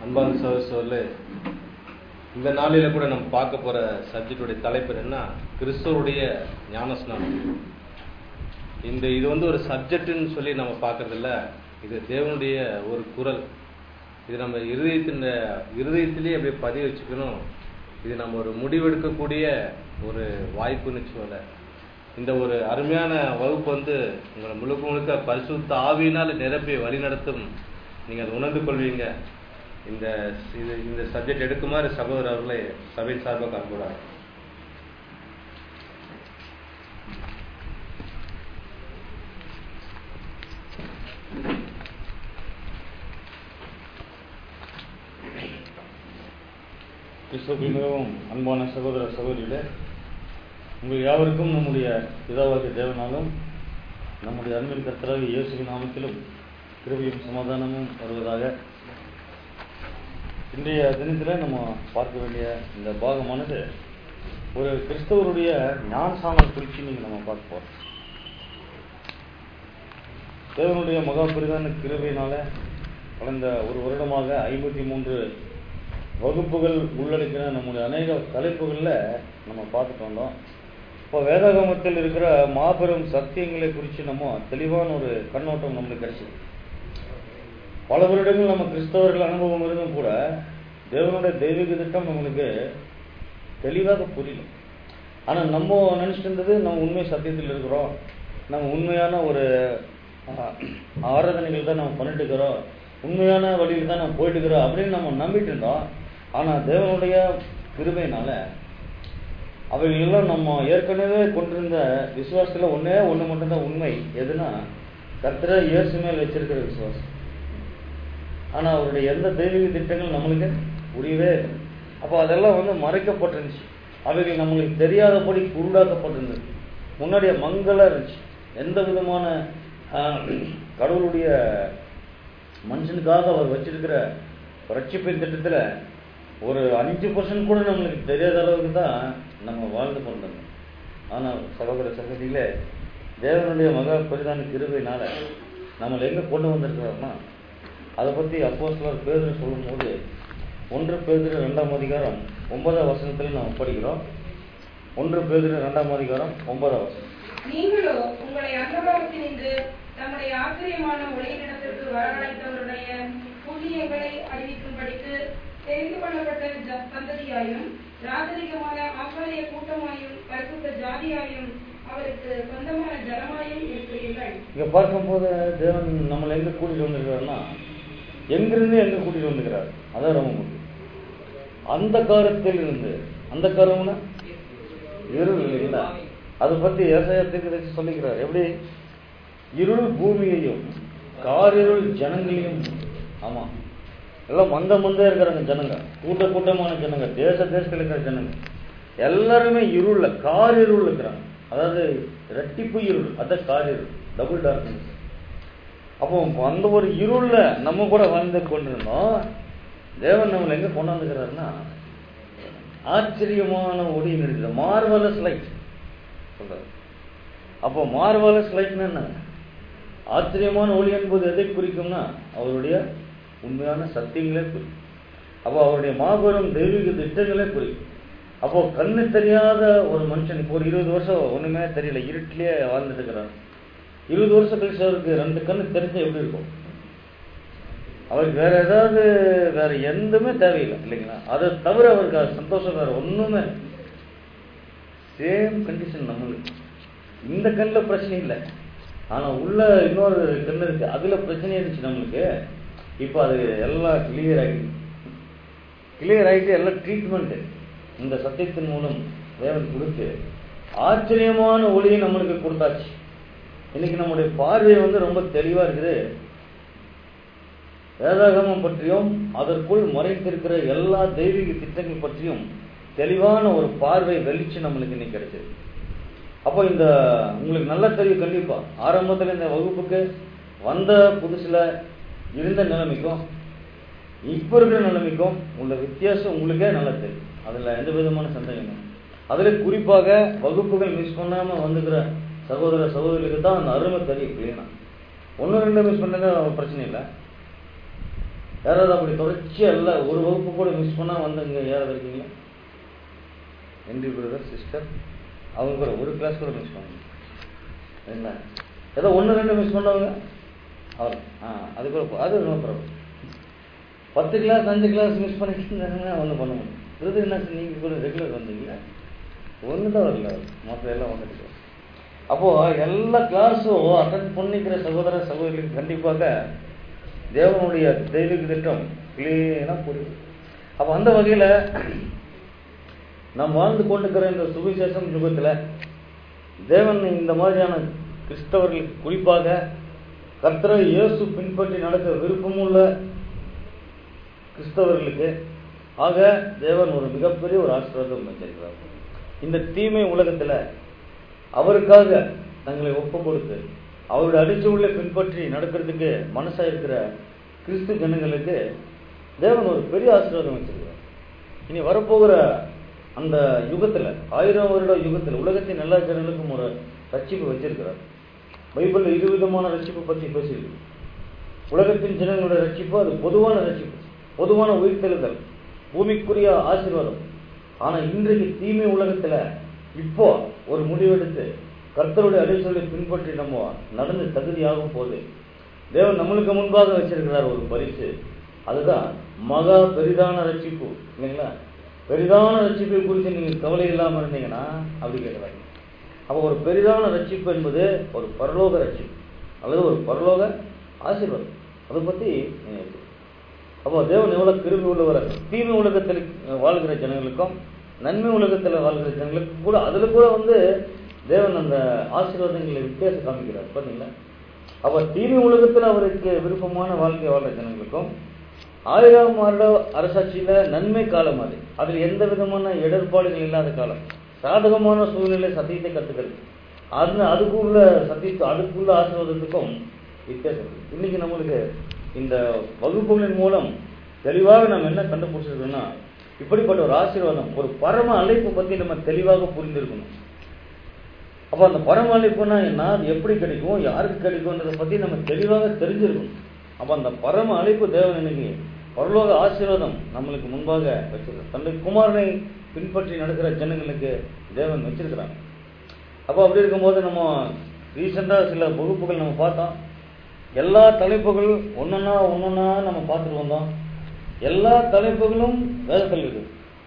அன்பான சகோதரர்களே இந்த நாளில கூட நம்ம பார்க்க போற சப்ஜெக்டுடைய தலைப்பு என்ன கிறிஸ்துவருடைய ஞானஸ்நானம் இந்த இது வந்து ஒரு சப்ஜெக்ட்னு சொல்லி நம்ம பார்க்கறது இல்ல இது தேவனுடைய ஒரு குரல் இது நம்ம இருதயத்தின் இருதயத்திலேயே அப்படியே பதிய வச்சுக்கணும் இது நம்ம ஒரு முடிவெடுக்கக்கூடிய ஒரு வாய்ப்புன்னு சொல்ல இந்த ஒரு அருமையான வகுப்பு வந்து உங்களை முழுக்க முழுக்க பரிசுத்த ஆவியினால் நிரப்பி வழிநடத்தும் நீங்கள் அதை உணர்ந்து கொள்வீங்க இந்த இது இந்த சப்ஜெக்ட் எடுக்குமாறு சகோதரர் அவர்களை சபையின் சார்பாக அன்புறாங்க கிறிஸ்துவுக்கு மிகவும் அன்பான சகோதர சகோதரிகளே உங்கள் யாவருக்கும் நம்முடைய பிதாவாகிய தேவனாலும் நம்முடைய அன்பின் கர்த்தராகிய இயேசுவின் நாமத்திலும் கிருபையும் சமாதானமும் வருவதாக இன்றைய தினத்தில் நம்ம பார்க்க வேண்டிய இந்த பாகமானது ஒரு கிறிஸ்தவருடைய ஞானசானம் குறித்து நீங்கள் நம்ம பார்க்க போகிறோம் தேவனுடைய மகா பெரிதான கிருபையினால கடந்த ஒரு வருடமாக ஐம்பத்தி மூன்று வகுப்புகள் உள்ளடக்கிற நம்முடைய அநேக தலைப்புகளில் நம்ம பார்த்துட்டு வந்தோம் இப்போ வேதாகமத்தில் இருக்கிற மாபெரும் சத்தியங்களை குறித்து நம்ம தெளிவான ஒரு கண்ணோட்டம் நம்மளுக்கு கிடைச்சிது பல வருடங்கள் நம்ம கிறிஸ்தவர்கள் அனுபவம் இருந்தும் கூட தேவனுடைய தெய்வீக திட்டம் நம்மளுக்கு தெளிவாக புரியல ஆனால் நம்ம நினச்சிட்டு இருந்தது நம்ம உண்மை சத்தியத்தில் இருக்கிறோம் நம்ம உண்மையான ஒரு ஆராதனைகள் தான் நம்ம பண்ணிட்டு இருக்கிறோம் உண்மையான வழியில் தான் நம்ம போயிட்டு இருக்கிறோம் அப்படின்னு நம்ம நம்பிட்டு இருந்தோம் ஆனால் தேவனுடைய கிருபையினால அவைகளெல்லாம் நம்ம ஏற்கனவே கொண்டிருந்த விசுவாசத்தில் ஒன்றே ஒன்று மட்டும்தான் உண்மை எதுனா கத்திர இயேசு மேல் வச்சிருக்கிற விசுவாசம் ஆனால் அவருடைய எந்த தெய்வீக திட்டங்கள் நம்மளுக்கு புரியவே இல்லை அப்போ அதெல்லாம் வந்து மறைக்கப்பட்டிருந்துச்சு அவைகள் நம்மளுக்கு தெரியாதபடி குருடாக்கப்பட்டிருந்தது முன்னாடியே மங்களாக இருந்துச்சு எந்த விதமான கடவுளுடைய மனுஷனுக்காக அவர் வச்சிருக்கிற ரட்சிப்பின் திட்டத்தில் ஒரு அஞ்சு பர்சன்ட் கூட நம்மளுக்கு தெரியாத அளவுக்கு தான் நம்ம வாழ்ந்து கொண்டிருந்தோம் ஆனால் சகோதர சகோதரிகளே தேவனுடைய மகா பெரிதான கிருபையினால நம்மளை எங்கே கொண்டு வந்திருக்கிறாருன்னா அதை பற்றி அப்போ சிலர் பேதர் சொல்லும்போது ஒன்று பேதர் ரெண்டாம் அதிகாரம் ஒன்பதாம் வசனத்தில் நாம் படிக்கிறோம் ஒன்று பேதர் ரெண்டாம் அதிகாரம் ஒன்பதாம் வசனம் நீங்களோ உங்களை அன்னபாவத்தினின்று தம்முடைய ஆச்சரியமான ஒளியிடத்திற்கு வரவழைத்தவருடைய புண்ணியங்களை அறிவிக்கும்படிக்கு தெரிந்து கொள்ளப்பட்ட ஜ- சந்ததியாயும் ராஜரிகமான ஆசாரிய கூட்டமாயும் பரிசுத்த ஜாதியாயும் அவருக்கு சொந்தமான ஜனமாயும் இருக்கிறீர்கள் இங்க பார்க்கும்போது தேவன் நம்மளை எங்க கூட்டிட்டு வந்திருக்கிறாருன்னா எங்கிருந்து எங்க கூட்டிட்டு வந்திருக்கிறார் அதான் ரொம்ப முக்கியம் அந்த காலத்தில் இருந்து அந்த காலம்னா இருள் இல்லைங்களா அதை பத்தி விவசாயத்துக்கு சொல்லிக்கிறார் எப்படி இருள் பூமியையும் காரிருள் ஜனங்களையும் ஆமா எல்லாம் மந்த மந்த இருக்கிறாங்க ஜனங்க கூட்ட கூட்டமான ஜனங்க தேச தேசத்தில் இருக்கிற ஜனங்க எல்லாருமே இருள்ல காரிருள் இருக்கிறாங்க அதாவது ரெட்டிப்பு இருள் அதான் காரிருள் டபுள் டார்க்னஸ் அப்போ அந்த ஒரு இருள்ல நம்ம கூட வாழ்ந்து கொண்டிருந்தோம் தேவன் நம்மளை எங்க கொண்டாந்துக்கிறாருன்னா ஆச்சரியமான ஒளியின் இருக்குது மார்வலஸ் லைட் சொல்றாரு அப்போ மார்வலஸ் லைட்னா என்ன ஆச்சரியமான ஒளி என்பது எதை குறிக்கும்னா அவருடைய உண்மையான சத்தியங்களே குறிக்கும் அப்போ அவருடைய மாபெரும் தெய்வீக திட்டங்களே குறிக்கும் அப்போ கண்ணு தெரியாத ஒரு மனுஷன் இப்போ ஒரு இருபது வருஷம் ஒண்ணுமே தெரியல இருட்டிலேயே வாழ்ந்துட்டு இருக்கிறான் இருபது வருஷம் கழிச்சு அவருக்கு ரெண்டு கண்ணு தெரிஞ்சா எப்படி இருக்கும் அவருக்கு வேற ஏதாவது வேற எதுவுமே தேவையில்லை இல்லைங்களா அதை தவிர அவருக்கு அது சந்தோஷம் வேற ஒண்ணுமே சேம் கண்டிஷன் நம்மளுக்கு இந்த கண்ணில் பிரச்சனை இல்லை ஆனா உள்ள இன்னொரு கண்ணு இருக்கு அதுல பிரச்சனை இருந்துச்சு நம்மளுக்கு இப்போ அது எல்லாம் கிளியர் ஆகிடுச்சு கிளியர் ஆகிட்டு எல்லாம் ட்ரீட்மெண்ட் இந்த சத்தியத்தின் மூலம் தேவன் கொடுத்து ஆச்சரியமான ஒளியை நம்மளுக்கு கொடுத்தாச்சு இன்னைக்கு நம்முடைய பார்வை வந்து ரொம்ப தெளிவா இருக்குது வேதாகமம் பற்றியும் அதற்குள் மறைந்திருக்கிற எல்லா தெய்வீக திட்டங்கள் பற்றியும் தெளிவான ஒரு பார்வை வெளிச்சு நம்மளுக்கு இன்னைக்கு கிடைச்சது அப்போ இந்த உங்களுக்கு நல்லா தெரியும் கண்டிப்பா ஆரம்பத்தில் இந்த வகுப்புக்கு வந்த புதுசுல இருந்த நிலைமைக்கும் இப்போ இருக்கிற நிலைமைக்கும் உள்ள வித்தியாசம் உங்களுக்கே நல்லா தெரியும் அதில் எந்த விதமான சந்தேகம் அதுல குறிப்பாக வகுப்புகள் மிஸ் பண்ணாம வந்துக்கிற சகோதர சகோதரிக்கு தான் அந்த அருமை தெரியும் கிளீனா ஒன்று ரெண்டு மிஸ் பண்ணது பிரச்சனை இல்லை யாராவது அப்படி தொடர்ச்சியா இல்லை ஒரு வகுப்பு கூட மிஸ் பண்ணா வந்து இங்க யாராவது இருக்கீங்களா என்டி பிரதர் சிஸ்டர் அவங்க கூட ஒரு கிளாஸ் கூட மிஸ் பண்ணுங்க என்ன ஏதோ ஒன்று ரெண்டு மிஸ் பண்ணவங்க அவர் ஆ அது கூட போ- அது நோ ப்ராப்ளம் பத்து கிளாஸ் அஞ்சு கிளாஸ் மிஸ் பண்ணிட்டு இருந்தாங்கன்னா ஒன்றும் பண்ண முடியும் விருது என்ன நீங்கள் கூட ரெகுலர் வந்தீங்களா ஒன்று தான் வரல மற்ற எல்லாம் வந்துட்டு அப்போ எல்லா கிளாஸும் அட்டன் பண்ணிக்கிற சகோதர சகோதரிகளுக்கு கண்டிப்பாக தேவனுடைய தெய்வீக திட்டம் கிளீனாக புரியுது அப்போ அந்த வகையில் நாம் வாழ்ந்து கொண்டிருக்கிற இந்த சுவிசேஷம் யுகத்தில் தேவன் இந்த மாதிரியான கிறிஸ்தவர்களுக்கு குறிப்பாக கர்த்தரை இயேசு பின்பற்றி நடக்க விருப்பமுள்ள கிறிஸ்தவர்களுக்கு ஆக தேவன் ஒரு மிகப்பெரிய ஒரு ஆசீர்வாதம் வச்சிருக்கிறார் இந்த தீமை உலகத்துல அவருக்காக தங்களை ஒப்பு கொடுத்து அவருடைய அடிச்சுவலை பின்பற்றி நடக்கிறதுக்கு மனசா இருக்கிற கிறிஸ்து ஜனங்களுக்கு தேவன் ஒரு பெரிய ஆசீர்வாதம் வச்சிருக்கிறார் இனி வரப்போகிற அந்த யுகத்துல ஆயிரம் வருட யுகத்துல உலகத்தின் எல்லா ஜனங்களுக்கும் ஒரு ரட்சிப்பு வச்சிருக்கிறார் பைபிள்ல இரு விதமான ரட்சிப்பு பத்தி பேசியிருக்கு உலகத்தின் ஜனங்களுடைய ரட்சிப்பு அது பொதுவான ரட்சிப்பு பொதுவான உயிர்த்தெழுதல் பூமிக்குரிய ஆசீர்வாதம் ஆனா இன்றைக்கு தீமை உலகத்துல இப்போ ஒரு முடிவெடுத்து கர்த்தருடைய அடிச்சொலை பின்பற்றி நம்ம நடந்து தகுதியாகும் போது தேவன் நம்மளுக்கு முன்பாக வச்சிருக்கிறார் ஒரு பரிசு அதுதான் மகா பெரிதான ரட்சிப்பு இல்லைங்களா பெரிதான ரட்சிப்பை குறித்து நீங்க கவலை இல்லாம இருந்தீங்கன்னா அப்படி கேட்கிறாங்க அப்போ ஒரு பெரிதான ரட்சிப்பு என்பது ஒரு பரலோக ரட்சிப்பு அல்லது ஒரு பரலோக ஆசீர்வாதம் அதை பத்தி நீங்க யோசிக்கணும். அப்போ தேவன் எவ்வளவு கிருபி உள்ளவர் தீமை உலகத்தில் வாழ்கிற ஜனங்களுக்கும் நன்மை உலகத்தில் வாழ்கிற ஜனங்களுக்கும் கூட அதுல கூட வந்து தேவன் அந்த ஆசீர்வாதங்களை வித்தியாசம் காமிக்கிறார் பாத்தீங்களா அப்ப தீமை உலகத்தில் அவருக்கு விருப்பமான வாழ்க்கை வாழ்ற ஜனங்களுக்கும் ஆயிரம் வருட அரசாட்சியில நன்மை காலம் அது அதில் எந்த விதமான இடர்பாடுகள் இல்லாத காலம் சாதகமான சூழ்நிலை சத்தியத்தை கத்துக்கிறது அது அதுக்குள்ள சத்தியத்து அதுக்குள்ள ஆசீர்வாதத்துக்கும் வித்தியாசம் இருக்கு. இன்னைக்கு நம்மளுக்கு இந்த வகுப்புகளின் மூலம் தெளிவாக நம்ம என்ன கண்டுபிடிச்சிருக்கோம்னா இப்படிப்பட்ட ஒரு ஆசீர்வாதம் ஒரு பரம அழைப்பு பத்தி நம்ம தெளிவாக புரிந்திருக்கணும் அப்ப அந்த பரம அழைப்புனா என்ன அது எப்படி கிடைக்கும் யாருக்கு கிடைக்கும்ன்றதை பத்தி நம்ம தெளிவாக தெரிஞ்சிருக்கணும் அப்ப அந்த பரம அழைப்பு தேவன் இன்னைக்கு பரலோக ஆசீர்வாதம் நம்மளுக்கு முன்பாக வச்சிருக்கார் தன்னுடைய குமாரனை பின்பற்றி நடக்கிற ஜனங்களுக்கு தேவன் வச்சிருக்கிறாங்க அப்போ அப்படி இருக்கும்போது நம்ம ரீசெண்டாக சில வகுப்புகள் நம்ம பார்த்தோம் எல்லா தலைப்புகள் ஒன்னொன்னா ஒன்னொன்னா நம்ம பார்த்துட்டு வந்தோம் எல்லா தலைப்புகளும் வேதத்தில் இருக்குது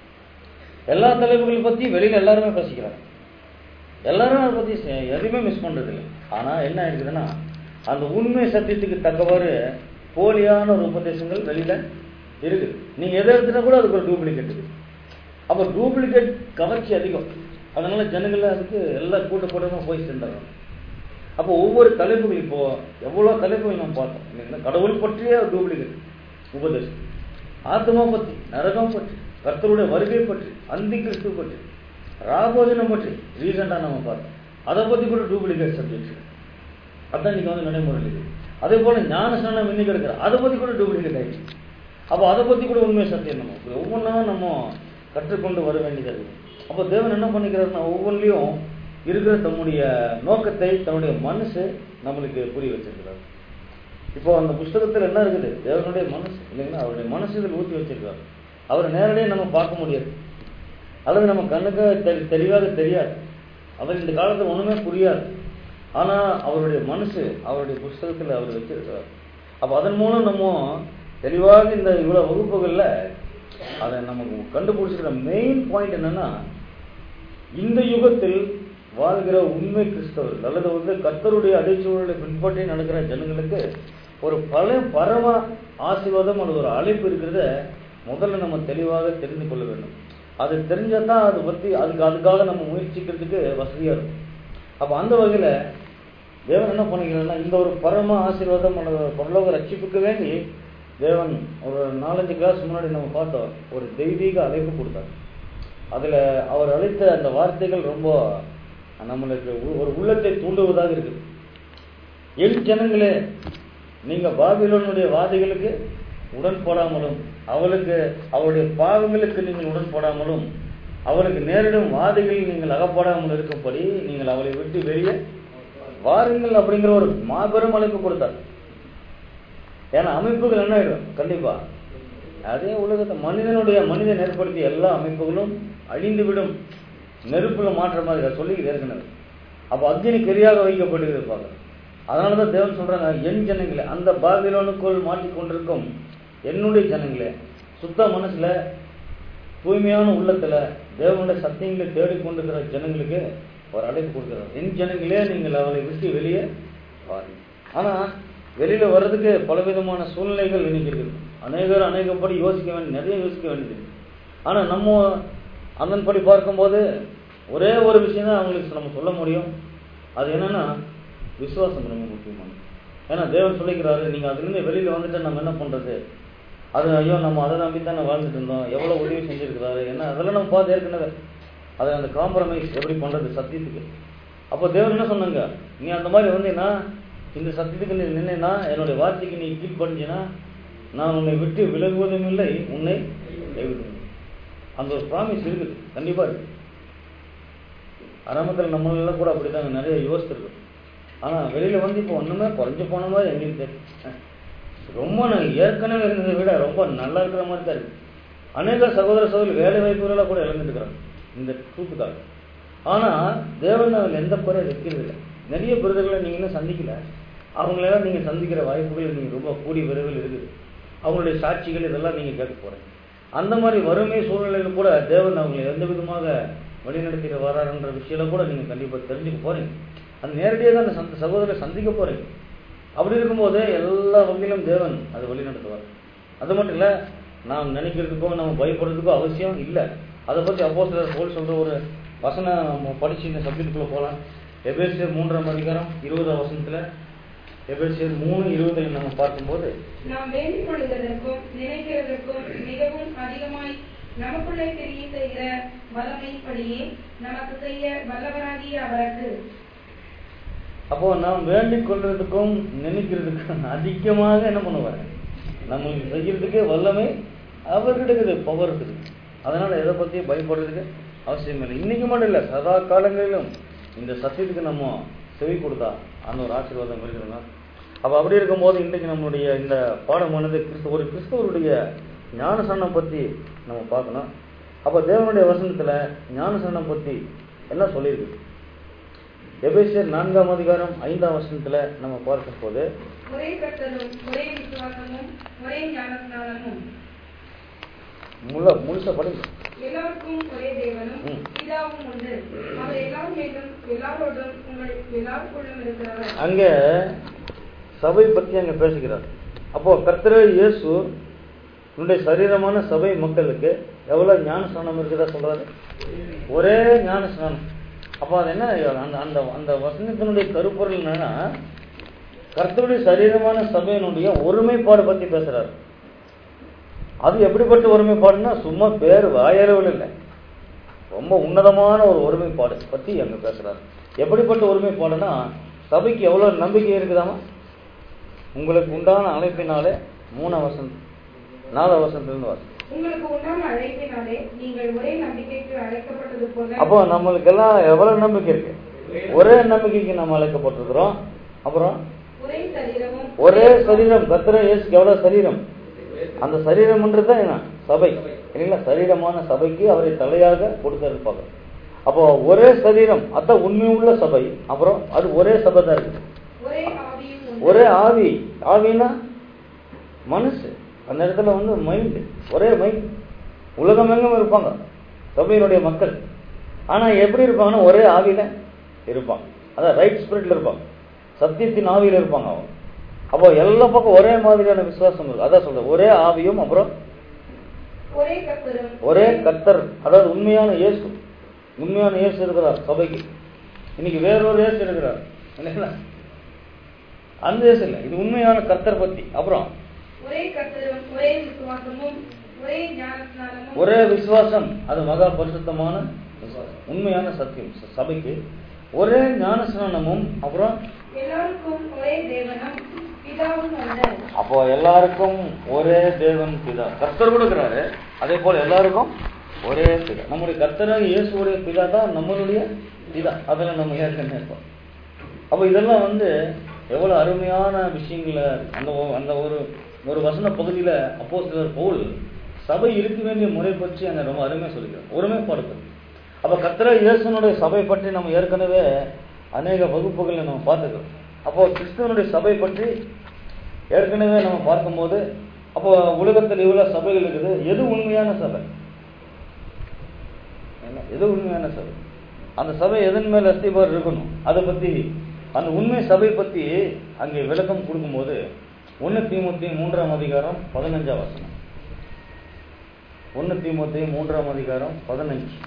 எல்லா தலைப்புகளை பத்தி வெளியில எல்லாருமே பேசிக்கிறாங்க எல்லாரும் அதை பத்தி செ- எதுவுமே மிஸ் பண்றது இல்லை ஆனா என்ன இருக்குதுன்னா அந்த உண்மை சத்தியத்துக்கு தக்கவாறு போலியான ஒரு உபதேசங்கள் வெளியில இருக்குது நீங்க எதை எடுத்துட்டா கூட அதுக்கு ஒரு டூப்ளிகேட் இருக்கு அப்ப டூப்ளிகேட் கவர்ச்சி அதிகம் அதனால ஜனங்கள் அதுக்கு எல்லா கூட்ட கூட்டமா போய் சேர்ந்துடுறாங்க அப்போ ஒவ்வொரு தலைப்புகள் இப்போ எவ்வளவு தலைப்புகள் நம்ம பார்த்தோம் இல்லைங்களா கடவுள் பற்றிய டூப்ளிகேட் உபதேசம் ஆத்மா பற்றி நரகம் பற்றி கர்த்தருடைய வருகை பற்றி அந்தி கிறிஸ்து பற்றி ராபோஜனம் பற்றி ரீசெண்டாக நம்ம பார்த்தோம் அதை பத்தி கூட டூப்ளிகேட் சப்ஜெக்ட் அதான் இன்னைக்கு வந்து நடைமுறையில் இருக்கு அதே போல ஞானஸ்நானம் இன்னைக்கு இருக்கிற அதை பத்தி கூட டூப்ளிகேட் ஆயிடுச்சு அப்போ அதை பத்தி கூட உண்மை சத்தியம் நம்ம இப்படி ஒவ்வொன்றா நம்ம கற்றுக்கொண்டு வர வேண்டியது இருக்கு அப்போ தேவன் என்ன பண்ணிக்கிறாருன்னா ஒவ்வொன்றிலையும் இருக்கிற தம்முடைய நோக்கத்தை தன்னுடைய மனசு நம்மளுக்கு புரிய வச்சிருக்கிறார் இப்போ அந்த புஸ்தகத்தில் என்ன இருக்குது தேவனுடைய மனசு இல்லைங்களா அவருடைய மனசு இதில் ஊற்றி வச்சிருக்காரு அவரை நேரடியாக நம்ம பார்க்க முடியாது அல்லது நம்ம கண்ணுக்கு தெரி- தெளிவாக தெரியாது அவர் இந்த காலத்துல ஒண்ணுமே புரியாது ஆனா அவருடைய மனசு அவருடைய புஸ்தகத்துல அவர் வச்சிருக்கார் அப்ப அதன் மூலம் நம்ம தெளிவாக இந்த இவ்வளவு வகுப்புகள்ல அதை நமக்கு கண்டுபிடிச்சிருக்கிற மெயின் பாயிண்ட் என்னன்னா இந்த யுகத்தில் வாழ்கிற உண்மை கிறிஸ்தவர்கள் அல்லது வந்து கர்த்தருடைய அடைச்சூழலை பின்பற்றி நடக்கிற ஜனங்களுக்கு ஒரு பல பரம ஆசீர்வாதம் அல்லது ஒரு அழைப்பு இருக்கிறத முதல்ல நம்ம தெளிவாக தெரிந்து கொள்ள வேண்டும் அது தெரிஞ்சாதான் அதை பத்தி அதுக்கு அதுக்காக நம்ம முயற்சிக்கிறதுக்கு வசதியா இருக்கும் அப்ப அந்த வகையில தேவன் என்ன பண்ணிக்கிறாருன்னா இந்த ஒரு பரம ஆசீர்வாதம் அல்லது ஒரு பரலோக ரட்சிப்புக்கு வேண்டி தேவன் ஒரு நாலஞ்சு கிளாஸ் முன்னாடி நம்ம பார்த்தோம் ஒரு தெய்வீக அழைப்பு கொடுத்தார் அதுல அவர் அளித்த அந்த வார்த்தைகள் ரொம்ப நம்மளுக்கு உ- ஒரு உள்ளத்தை தூண்டுவதாக இருக்குது என் ஜனங்களே நீங்க பாபிலோனுடைய வாதிகளுக்கு உடன் போடாமலும் அவளுக்கு அவருடைய பாவங்களுக்கு நீங்கள் உடன் போடாமலும் அவளுக்கு நேரிடும் வாதிகளில் நீங்கள் அகப்படாமல் இருக்கும்படி நீங்கள் அவளை விட்டு வெளியே வாருங்கள் அப்படிங்கிற ஒரு மாபெரும் அழைப்பு கொடுத்தார் ஏன்னா அமைப்புகள் என்ன ஆயிடும் கண்டிப்பா அதே உலகத்தை மனிதனுடைய மனிதன் ஏற்படுத்திய எல்லா அமைப்புகளும் அழிந்து விடும் நெருப்புல மாற்ற மாதிரி அதை சொல்லிக்கிட்டு ஏற்கனவே அப்போ அக்னி கெரியாக வைக்கப்படுகிறது பாருங்க அதனாலதான் தேவன் சொல்றாங்க என் ஜனங்களே அந்த பாபிலோனுக்குள் மாட்டிக்கொண்டிருக்கும் என்னுடைய ஜனங்களே சுத்த மனசுல தூய்மையான உள்ளத்துல தேவனுடைய சத்தியங்களை தேடிக்கொண்டிருக்கிற ஜனங்களுக்கு ஒரு அழைப்பு கொடுக்கிறார் என் ஜனங்களே நீங்கள் அவளை விட்டு வெளியே வாருங்கள் ஆனா வெளியில வர்றதுக்கு பலவிதமான சூழ்நிலைகள் இன்னைக்கு இருக்குது அநேகர் அநேகப்படி யோசிக்க வேண்டிய நிறைய யோசிக்க வேண்டியது இருக்கு. ஆனா நம்ம அதன்படி பார்க்கும்போது ஒரே ஒரு விஷயம் தான் அவங்களுக்கு நம்ம சொல்ல முடியும் அது என்னன்னா விசுவாசம் ரொம்ப முக்கியமானது ஏன்னா தேவன் சொல்லிக்கிறாரு நீங்க அதுலேருந்து வெளியில வந்துட்டு நம்ம என்ன பண்றது அது ஐயோ நம்ம அதை நம்பி தானே வாழ்ந்துட்டு இருந்தோம் எவ்வளவு உதவி செஞ்சிருக்கிறாரு என்ன அதெல்லாம் நம்ம பார்த்து ஏற்கனவே அதை அந்த காம்ப்ரமைஸ் எப்படி பண்றது சத்தியத்துக்கு அப்போ தேவன் என்ன சொன்னாங்க நீ அந்த மாதிரி வந்தீங்கன்னா இந்த சத்தியத்துக்கு நீ நின்னா என்னுடைய வார்த்தைக்கு நீ கீழ்படிஞ்சினா நான் உன்னை விட்டு விலகுவதும் இல்லை உன்னை கைவிடுவேன் அந்த ஒரு ப்ராமிஸ் இருக்குது கண்டிப்பா இருக்கு ஆரம்பத்தில் நம்மளெல்லாம் கூட அப்படிதாங்க நிறைய யோசிச்சிருக்கோம் ஆனா வெளியில வந்து இப்போ ஒண்ணுமே குறைஞ்சு போன மாதிரி எங்களுக்கு தெரியும் ரொம்ப நான் ஏற்கனவே இருந்ததை விட ரொம்ப நல்லா இருக்கிற மாதிரி தான் இருக்கு அநேக சகோதர சகோதரி வேலை வாய்ப்புகளை கூட இழந்துட்டு இருக்கிறாங்க இந்த ட்ரூத்துக்காக ஆனா தேவன் அதில் எந்த குறை வைக்கிறது இல்லை நிறைய பிறகுகளை நீங்க இன்னும் சந்திக்கல அவங்களெல்லாம் நீங்க சந்திக்கிற வாய்ப்புகள் நீங்க ரொம்ப கூடி விரைவில் இருக்குது அவங்களுடைய சாட்சிகள் இதெல்லாம் நீங்க கேட்க போறீங்க அந்த மாதிரி வறுமை சூழ்நிலையில் கூட தேவன் அவங்களை எந்த விதமாக வழிநடத்திட்டு வராருன்ற விஷயம் கூட நீங்க கண்டிப்பா தெரிஞ்சுக்க போறீங்க அந்த நேரடியாக தான் அந்த சந்த சகோதரரை சந்திக்க போறீங்க அப்படி இருக்கும்போது எல்லா வகையிலும் தேவன் அதை வழிநடத்துவார் அது மட்டும் இல்ல நாம் நினைக்கிறதுக்கோ நம்ம பயப்படுறதுக்கோ அவசியம் இல்லை அதை பத்தி அப்போ போல் சொல்ற ஒரு வசனம் நம்ம படிச்சு இந்த சப்ஜெக்டுக்குள்ள போகலாம் எபேசியர் மூன்றாம் அதிகாரம் இருபதாம் வசனத்துல எபேசியர் மூணு இருபதுல நம்ம பார்க்கும்போது நாம் வேண்டிக் கொள்ளுவதற்கும் நினைக்கிறதற்கும் மிகவும் அதிகமாய் நமக்குள்ளே தெரிய செய்கிற வல்லமைப்படியே நமக்கு செய்ய வல்லவராகிய அவருக்கு அப்போ நாம் வேண்டிக் கொள்றதுக்கும் நினைக்கிறதுக்கும் அதிகமாக என்ன பண்ணுவார் நம்மளுக்கு செய்யறதுக்கு வல்லமை அவர்கிட்ட இருக்குது பவர் இருக்குது அதனால எதை பத்தி பயப்படுறதுக்கு அவசியம் இல்லை இன்னைக்கு மட்டும் இல்லை சதா காலங்களிலும் இந்த சத்தியத்துக்கு நம்ம செவி கொடுத்தா அந்த ஒரு ஆசீர்வாதம் இருக்குதுங்க அப்ப அப்படி இருக்கும்போது இன்றைக்கு நம்மளுடைய இந்த பாடமானது கிறிஸ்து ஒரு கிறிஸ்தவருடைய ஞானசனம் பத்தி நம்ம பார்க்கணும் அப்ப தேவனுடைய வசனத்துல ஞானசனம் பத்தி என்ன சொல்லியிருக்கு எபேசியர் நான்காம் அதிகாரம் ஐந்தாம் வசனத்துல நம்ம பார்க்கும் போது ஒரே கர்த்தரும் ஒரே விசுவாசமும் ஒரே ஞானஸ்நானமும் முழு முழுசா படிங்க எல்லாருக்கும் ஒரே தேவனும் ம். பிதாவும் உண்டு அவர் எல்லார் மேலும் எல்லாரோடும் உங்கள் எல்லாருக்குள்ளும் இருக்கிறவர் அங்க சபை பத்தி அங்க பேசுகிறார் அப்போ கர்த்தர் இயேசு உன்னுடைய சரீரமான சபை மக்களுக்கு எவ்வளவு ஞான ஸ்நானம் இருக்குதா சொல்றாரு ஒரே ஞான ஸ்நானம் அப்போ அது என்ன அந்த அந்த அந்த வசனத்தினுடைய கருப்பொருள் என்னன்னா கர்த்தருடைய சரீரமான சபையினுடைய ஒருமைப்பாடு பத்தி பேசுறாரு அது எப்படிப்பட்ட ஒருமைப்பாடுன்னா சும்மா பேர் வாயளவில் இல்லை ரொம்ப உன்னதமான ஒரு ஒருமைப்பாடு பத்தி அங்க பேசுறாரு எப்படிப்பட்ட ஒருமைப்பாடுனா சபைக்கு எவ்வளவு நம்பிக்கை இருக்குதாமா உங்களுக்கு உண்டான அழைப்பினாலே மூணாம் வசனம் நாலாம் வசனத்திலிருந்து வாசி உங்களுக்கு உண்டான அழைப்பினாலே நீங்கள் ஒரே நம்பிக்கைக்கு அழைக்கப்பட்டது போல அப்போ நம்மளுக்கு எல்லாம் எவ்வளவு நம்பிக்கை இருக்கு ஒரே நம்பிக்கைக்கு நம்ம அழைக்கப்பட்டிருக்கிறோம் அப்புறம் ஒரே சரீரமும் ஒரே சரீரம் கத்திர இயேசுக்கு எவ்வளவு சரீரம் அந்த சரீரம்ன்றது தான் என்ன சபை இல்லைங்களா சரீரமான சபைக்கு அவரை தலையாக கொடுத்திருப்பாங்க அப்போ ஒரே சரீரம் அதான் உண்மை உள்ள சபை அப்புறம் அது ஒரே சபை தான் இருக்கு ஒரே ஆவியும் உண்டு. ஒரே ஆவி ஆவினா மனசு அந்த இடத்துல வந்து மைண்ட் ஒரே மைண்ட் உலகம் எங்கும் இருப்பாங்க சபையினுடைய மக்கள் ஆனா எப்படி இருப்பாங்கன்னா ஒரே ஆவியில இருப்பாங்க அதான் ரைட் ஸ்பிரிட்ல இருப்பாங்க சத்தியத்தின் ஆவியில இருப்பாங்க அவங்க அப்போ எல்லா பக்கம் ஒரே மாதிரியான விசுவாசம் இருக்கு அதான் சொல்றேன் ஒரே ஆவியும் அப்புறம் ஒரே கர்த்தரும் ஒரே கத்தர் அதாவது உண்மையான இயேசு உண்மையான இயேசு இருக்கிறார் சபைக்கு இன்னைக்கு வேறொரு இயேசு இருக்கிறார் இல்லைங்களா அந்த இயேசு இல்லை இது உண்மையான கத்தர் பத்தி அப்புறம் ஒரே கர்த்தரும் ஒரே விசுவாசமும் ஒரே ஞானஸ்நானமும் ஒரே விசுவாசம் அது மகா பரிசுத்தமான விசுவாசம் உண்மையான சத்தியம் ச- சபைக்கு ஒரே ஞானஸ்நானமும் அப்புறம் எல்லாருக்கும் ஒரே தேவனும் பிதாவும் உண்டு அப்போ எல்லாருக்கும் ஒரே தேவன் பிதா கர்த்தர் கொடுக்கிறாரு அதே போல எல்லாருக்கும் ஒரே பிதா நம்முடைய கர்த்தராக இயேசுடைய பிதா தான் நம்மளுடைய பிதா அதில் நம்ம ஏற்கனவே இருக்கோம் அப்போ இதெல்லாம் வந்து எவ்வளவு அருமையான விஷயங்கள அந்த ஒ- அந்த ஒரு ஒரு வசன பகுதியில அப்போ பவுல் சபை இருக்க வேண்டிய முறை பற்றி அங்க ரொம்ப அருமையா சொல்லிக்கிறார் ஒருமைப்படுத்தல் அப்ப கத்திர இயேசுனுடைய சபை பற்றி நம்ம ஏற்கனவே அநேக வகுப்புகளை நம்ம பார்த்துக்கிறோம் அப்போ கிறிஸ்துவனுடைய சபை பற்றி ஏற்கனவே நம்ம பார்க்கும்போது அப்போ உலகத்தில் இவ்வளவு சபைகள் இருக்குது எது உண்மையான சபை என்ன? எது உண்மையான சபை அந்த சபை எதன் மேல் அஸ்திபார் இருக்கணும் அதை பத்தி அந்த உண்மை சபை பத்தி அங்கே விளக்கம் கொடுக்கும்போது ஒன்னு தீமுத்தி மூன்றாம் அதிகாரம் பதினஞ்சாம் வசனம் ஒன்னு தீமுத்தி மூன்றாம் அதிகாரம் பதினஞ்சு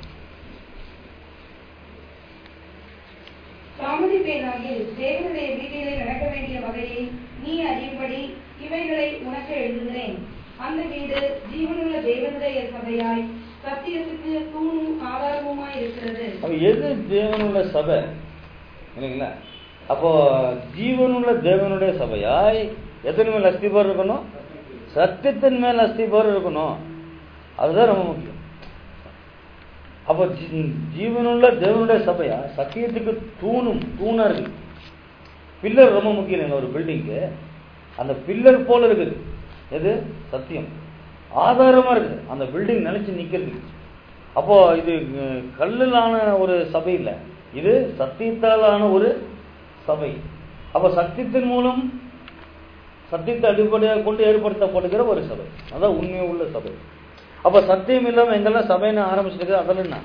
தாமதிப்பேனாகில் தேவனுடைய வீட்டிலே நடக்க வேண்டிய வகையை நீ அறியும்படி இவைகளை உனக்கு எழுதுகிறேன் அந்த வீடு ஜீவனுள்ள தேவனுடைய சபையாய் சத்தியத்துக்கு தூணும் ஆதாரமுமாய் இருக்கிறது அப்ப எது தேவனுள்ள சபை இல்லைங்களா அப்போ ஜீவனுள்ள தேவனுடைய சபையாய் எத்தனை மேல் அஸ்திபார் இருக்கணும் சத்தியத்தின் மேல் அஸ்திபார் இருக்கணும் அதுதான் ரொம்ப முக்கியம் அப்போ ஜீ- ஜீவனுள்ள தேவனுடைய சபையா சத்தியத்துக்கு தூணும் தூணா இருக்கு பில்லர் ரொம்ப முக்கியம் இல்லைங்க ஒரு பில்டிங்க்கு அந்த பில்லர் போல இருக்குது எது சத்தியம் ஆதாரமா இருக்குது அந்த பில்டிங் நினைச்சு நிக்கிறதுக்கு அப்போ இது அஹ், கல்லிலான ஒரு சபை இல்லை இது சத்தியத்தாலான ஒரு சபை அப்ப சத்தியத்தின் மூலம் சத்தியத்தை அடிப்படையாக கொண்டு ஏற்படுத்தப்படுகிற ஒரு சபை அதான் உண்மை உள்ள சபை அப்ப சத்தியம் இல்லாம எங்கெல்லாம் சபைன்னு ஆரம்பிச்சிருக்கு அதெல்லாம் என்ன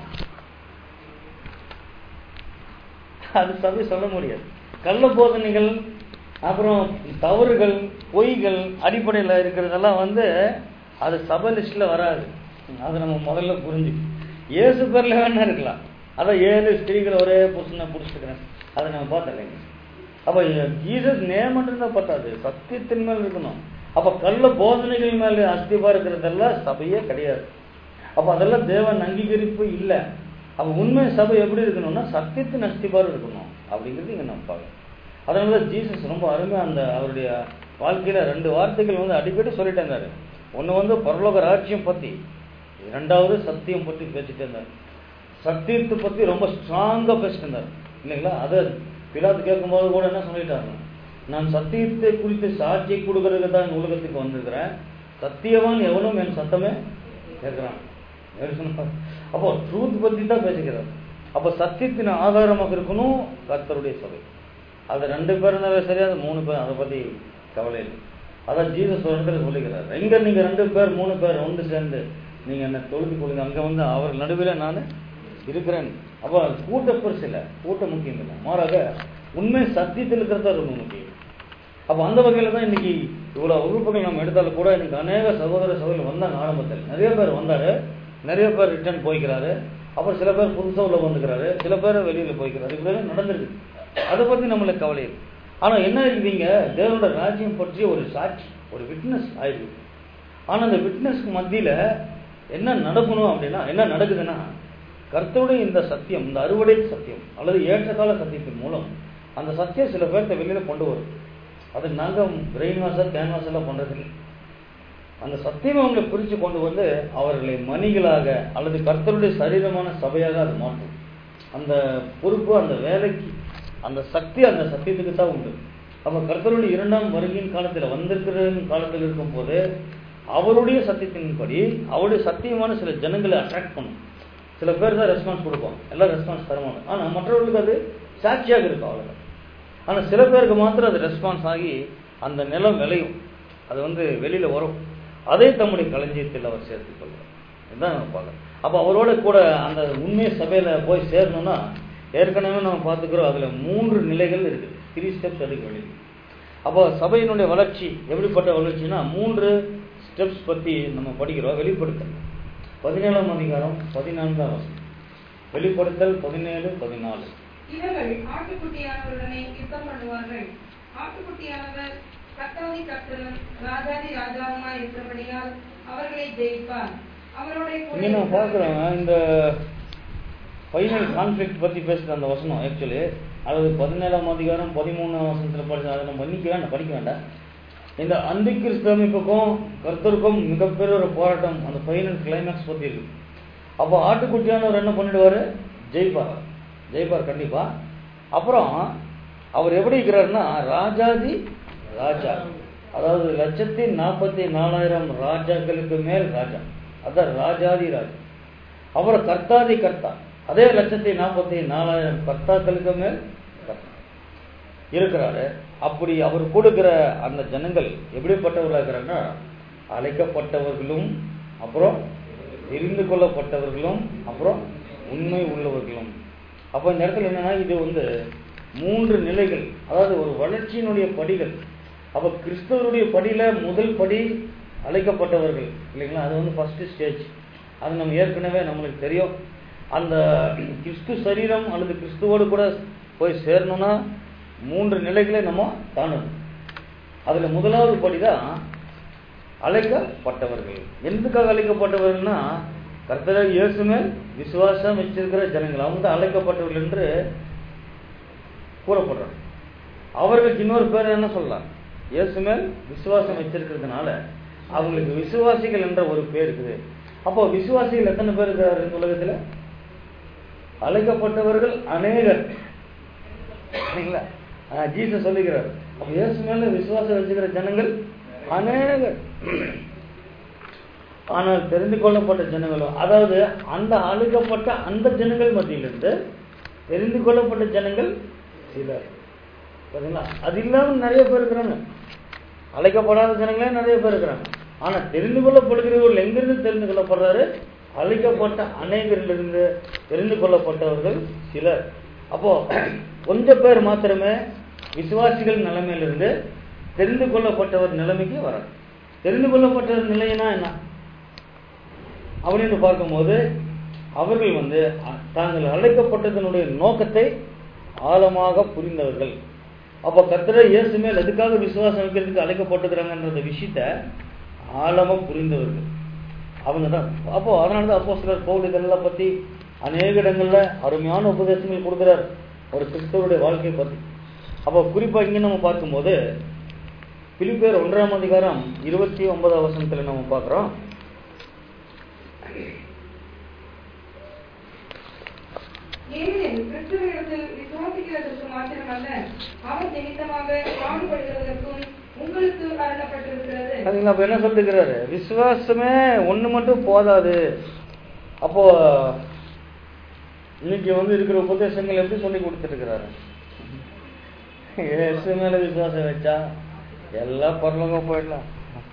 அது சபை சொல்ல முடியாது கள்ள போதனைகள் அப்புறம் தவறுகள் பொய்கள் அடிப்படையில் இருக்கிறதெல்லாம் வந்து அது சபை லிஸ்ட்ல வராது அதை நம்ம முதல்ல புரிஞ்சு இயேசு பேர்ல வேணா இருக்கலாம் அதான் ஏழு ஸ்திரீகள் ஒரே புருஷனை பிடிச்சிருக்கிறேன் அதை நம்ம பார்த்தலைங்க அப்ப ஜீசஸ் நேம் தான் பத்தாது சத்தியத்தின் மேல் இருக்கணும் அப்ப கள்ள போதனைகள் மேல அஸ்திபா இருக்கிறதெல்லாம் சபையே கிடையாது அப்ப அதெல்லாம் தேவன் அங்கீகரிப்பு இல்லை அப்ப உண்மை சபை எப்படி இருக்கணும்னா சத்தியத்தின் அஸ்திபாரம் இருக்கணும் அப்படிங்கிறது இங்க நம்ம பார்க்கணும் அதனாலதான் ஜீசஸ் ரொம்ப அருமையா அந்த அவருடைய வாழ்க்கையில ரெண்டு வார்த்தைகள் வந்து அடிக்கடி சொல்லிட்டே இருந்தாரு ஒண்ணு வந்து பரலோக ராஜ்யம் பத்தி இரண்டாவது சத்தியம் பத்தி பேசிட்டே இருந்தாரு சத்தியத்தை பத்தி ரொம்ப ஸ்ட்ராங்கா பேசிட்டு இருந்தாரு இல்லைங்களா அதை பிலாத்து கேட்கும்போது கூட என்ன சொல்லிட்டாங்க நான் சத்தியத்தை குறித்து சாட்சி கொடுக்கறதுக்கு தான் இந்த உலகத்துக்கு வந்திருக்கிறேன் சத்தியவான் எவனும் என் சத்தமே கேட்கிறான் எப்படி சொன்னார்? அப்போ ட்ரூத் பத்தி தான் பேசிக்கிறார் அப்போ சத்தியத்தின் ஆதாரமாக இருக்கணும் கர்த்தருடைய சபை அது ரெண்டு பேர் இருந்தாலும் சரி அது மூணு பேர் அதை பத்தி கவலை இல்லை அதான் ஜீசஸ் ஒரு இடத்துல சொல்லிக்கிறார் எங்க நீங்க ரெண்டு பேர் மூணு பேர் ஒன்று சேர்ந்து நீங்க என்ன தொழுது கொள்ளுங்க அங்க வந்து அவர் நடுவில் நான் இருக்கிறேன் அப்ப கூட்ட பெருசு இல்லை கூட்டம் முக்கியம் இல்லை மாறாக உண்மை சத்தியத்தில் இருக்கிறது தான் ரொம்ப முக்கியம் அப்ப அந்த வகையில தான் இன்னைக்கு இவ்வளவு வகுப்புகள் நம்ம எடுத்தாலும் கூட இன்னைக்கு அநேக சகோதர சகோதரர்கள் வந்தாங்க ஆரம்பத்தில் நிறைய பேர் வந்தாரு நிறைய பேர் ரிட்டர்ன் போய்க்கிறாரு அப்புறம் சில பேர் புதுசா உள்ள வந்துக்கிறாரு சில பேர் வெளியில போய்க்கிறாரு இப்படி எல்லாம் நடந்திருக்கு அதை பத்தி நம்மளுக்கு கவலை இல்லை ஆனா என்ன இருக்குதுங்க தேவனோட ராஜ்யம் பற்றிய ஒரு சாட்சி ஒரு விட்னஸ் ஆயிருக்கு ஆனா அந்த விட்னஸ்க்கு மத்தியில என்ன நடக்கணும் அப்படின்னா என்ன நடக்குதுன்னா கர்த்தருடைய இந்த சத்தியம் இந்த அறுவடை சத்தியம் அல்லது ஏற்றகால சத்தியத்தின் மூலம் அந்த சத்தியம் சில பேர்த்த வெளியில கொண்டு வரும் அது நாங்க பிரெயின் வாஷர் கேன்வாஸ் எல்லாம் பண்றது இல்லை அந்த சத்தியம் அவங்களை பிரிச்சு கொண்டு வந்து அவர்களை மணிகளாக அல்லது கர்த்தருடைய சரீரமான சபையாக அது மாற்றும் அந்த பொறுப்பு அந்த வேலைக்கு அந்த சக்தி அந்த சத்தியத்துக்கு தான் உண்டு அப்ப கர்த்தருடைய இரண்டாம் வருகையின் காலத்துல வந்திருக்கிற காலத்தில் இருக்கும் போது அவருடைய சத்தியத்தின்படி அவருடைய சத்தியமான சில ஜனங்களை அட்ராக்ட் பண்ணும் சில பேர் தான் ரெஸ்பான்ஸ் கொடுப்பாங்க எல்லாம் ரெஸ்பான்ஸ் தர மாட்டாங்க ஆனா மற்றவர்களுக்கு அது சாட்சியாக இருக்கும் அவ்வளவுதான் ஆனா சில பேருக்கு மாத்திரம் அது ரெஸ்பான்ஸ் ஆகி அந்த நிலம் விளையும் அது வந்து வெளியில வரும் அதை தம்முடைய களஞ்சியத்தில் அவர் சேர்த்துக் கொள்வார் இதுதான் நம்ம பார்க்கலாம் அப்போ அவரோட கூட அந்த உண்மை சபையில போய் சேரணும்னா ஏற்கனவே நம்ம பார்த்துக்கிறோம் அதுல மூன்று நிலைகள் இருக்கு த்ரீ ஸ்டெப்ஸ் எடுக்க வேண்டியது அப்போ சபையினுடைய வளர்ச்சி எப்படிப்பட்ட வளர்ச்சினா மூன்று ஸ்டெப்ஸ் பத்தி நம்ம படிக்கிறோம் வெளிப்படுத்தல் பதினேழாம் அதிகாரம் பதினான்காம் வசனம் வெளிப்படுத்தல் பதினேழு பதினாலு இவர்கள் ஆட்டுக்குட்டியானவருடனே யுத்தம் பண்ணுவார்கள் ஆட்டுக்குட்டியானவர் கர்த்தாதி கர்த்தரும் ராஜாதி ராஜாவுமாய் இருக்கிறபடியால் அவர்களை ஜெயிப்பார் அவரோட கூட இங்க நான் பார்க்குறோம் இந்த ஃபைனல் கான்ஃப்ளிக்ட் பத்தி பேசுற அந்த வசனம் ஆக்சுவலி அதாவது பதினேழாம் அதிகாரம் பதிமூணாம் வசனத்துல படிச்சு அதை நம்ம பண்ணிக்க வேண்டாம் படிக்க வேண்டாம் இந்த அந்தி கிறிஸ்தமிப்புக்கும் கர்த்தருக்கும் மிகப்பெரிய ஒரு போராட்டம் அந்த ஃபைனல் கிளைமேக்ஸ் பத்தி இருக்கு அப்போ ஆட்டுக்குட்டியானவர் என்ன பண்ணிடுவாரு ஜெயிப்பார் ஜெயிப்பார் கண்டிப்பா அப்புறம் அவர் எப்படி இருக்கிறாருன்னா ராஜாதி ராஜா அதாவது லட்சத்தி நாற்பத்தி நாலாயிரம் ராஜாக்களுக்கு மேல் ராஜா அதான் ராஜாதி ராஜா அவர் கர்த்தாதி கர்த்தா அதே லட்சத்தி நாற்பத்தி நாலாயிரம் கர்த்தாக்களுக்கு மேல் கர்த்தா இருக்கிறாரு அப்படி அவர் கொடுக்கிற அந்த ஜனங்கள் எப்படிப்பட்டவர்களாக இருக்கிறாங்கன்னா அழைக்கப்பட்டவர்களும் அப்புறம் தெரிந்து கொள்ளப்பட்டவர்களும் அப்புறம் உண்மை உள்ளவர்களும் அப்போ இந்த இடத்துல என்னன்னா இது வந்து மூன்று நிலைகள் அதாவது ஒரு வளர்ச்சியினுடைய படிகள் அப்போ கிறிஸ்தவருடைய படியில முதல் படி அழைக்கப்பட்டவர்கள் இல்லைங்களா அது வந்து ஃபர்ஸ்ட் ஸ்டேஜ் அது நம்ம ஏற்கனவே நம்மளுக்கு தெரியும் அந்த கிறிஸ்து சரீரம் அல்லது கிறிஸ்துவோடு கூட போய் சேரணும்னா மூன்று நிலைகளை நம்ம காணணும் அதுல முதலாவது படிதான் அழைக்கப்பட்டவர்கள் எதுக்காக அழைக்கப்பட்டவர்கள்னா கர்த்தர் இயேசு மேல் விசுவாசம் வச்சிருக்கிற ஜனங்கள் அவங்க தான் அழைக்கப்பட்டவர்கள் என்று கூறப்படுறாங்க அவர்களுக்கு இன்னொரு பேர் என்ன சொல்லலாம் இயேசு மேல் விசுவாசம் வச்சிருக்கிறதுனால அவங்களுக்கு விசுவாசிகள் என்ற ஒரு பேர் இருக்குது அப்போ விசுவாசிகள் எத்தனை பேர் இருக்கிறார் இந்த உலகத்துல அழைக்கப்பட்டவர்கள் அநேகர் சரிங்களா ஆஹ் ஜீசஸ் சொல்லுகிறார் அப்ப இயேசு மேல விசுவாசம் வச்சுக்கிற ஜனங்கள் அநேகர் ஆனால் தெரிந்து கொள்ளப்பட்ட ஜனங்களும் அதாவது அந்த அழைக்கப்பட்ட அந்த ஜனங்கள் மத்தியிலிருந்து தெரிந்து கொள்ளப்பட்ட ஜனங்கள் சிலர் சரிங்களா அது இல்லாம நிறைய பேர் இருக்கிறாங்க அழைக்கப்படாத ஜனங்களே நிறைய பேர் இருக்கிறாங்க ஆனா தெரிந்து கொள்ளப்படுகிறவர்கள் எங்கிருந்து தெரிந்து கொள்ளப்படுறாரு அழைக்கப்பட்ட அநேகரிலிருந்து தெரிந்து கொள்ளப்பட்டவர்கள் சிலர் அப்போ கொஞ்சம் பேர் மாத்திரமே விசுவாசிகள் நிலைமையிலிருந்து தெரிந்து கொள்ளப்பட்டவர் நிலைமைக்கு வர தெரிந்து கொள்ளப்பட்டவர் நிலைனா என்ன அப்படின்னு பார்க்கும்போது அவர்கள் வந்து அ- தாங்கள் அழைக்கப்பட்டதனுடைய நோக்கத்தை ஆழமாக புரிந்தவர்கள் அப்ப கர்த்தரை இயேசு மேல் எதுக்காக விசுவாசம் வைக்கிறதுக்கு அழைக்கப்பட்டிருக்கிறாங்கன்ற விஷயத்த ஆழமா புரிந்தவர்கள் அவங்க தான் அப்போ அதனால தான் அப்போ சிலர் பவுல் இதெல்லாம் பத்தி அநேக இடங்கள்ல அருமையான உபதேசங்கள் கொடுக்குறார் ஒரு கிறிஸ்தவருடைய வாழ்க்கையை பத்தி அப்போ குறிப்பா இங்க நம்ம பார்க்கும்போது பிலிப்பேர் ஒன்றாம் அதிகாரம் இருபத்தி ஒன்பதாம் வசனத்துல நம்ம பார்க்கிறோம் ஏனெனில் கிறிஸ்துவனிடத்தில் விசுவாசிக்கிறதற்கு மாத்திரமல்ல அவர் நிமித்தமாக பாடுபடுகிறதற்கும் உங்களுக்கு அருளப்பட்டிருக்கிறது அதுங்களா அப்ப என்ன சொல்லிருக்கிறாரு விசுவாசமே ஒண்ணு மட்டும் போதாது அப்போ இன்னைக்கு வந்து இருக்கிற உபதேசங்கள் எப்படி சொல்லி கொடுத்துருக்கிறாரு இயேசு மேல விசுவாசம் வச்சா எல்லாம் பரலோகம் போயிடலாம்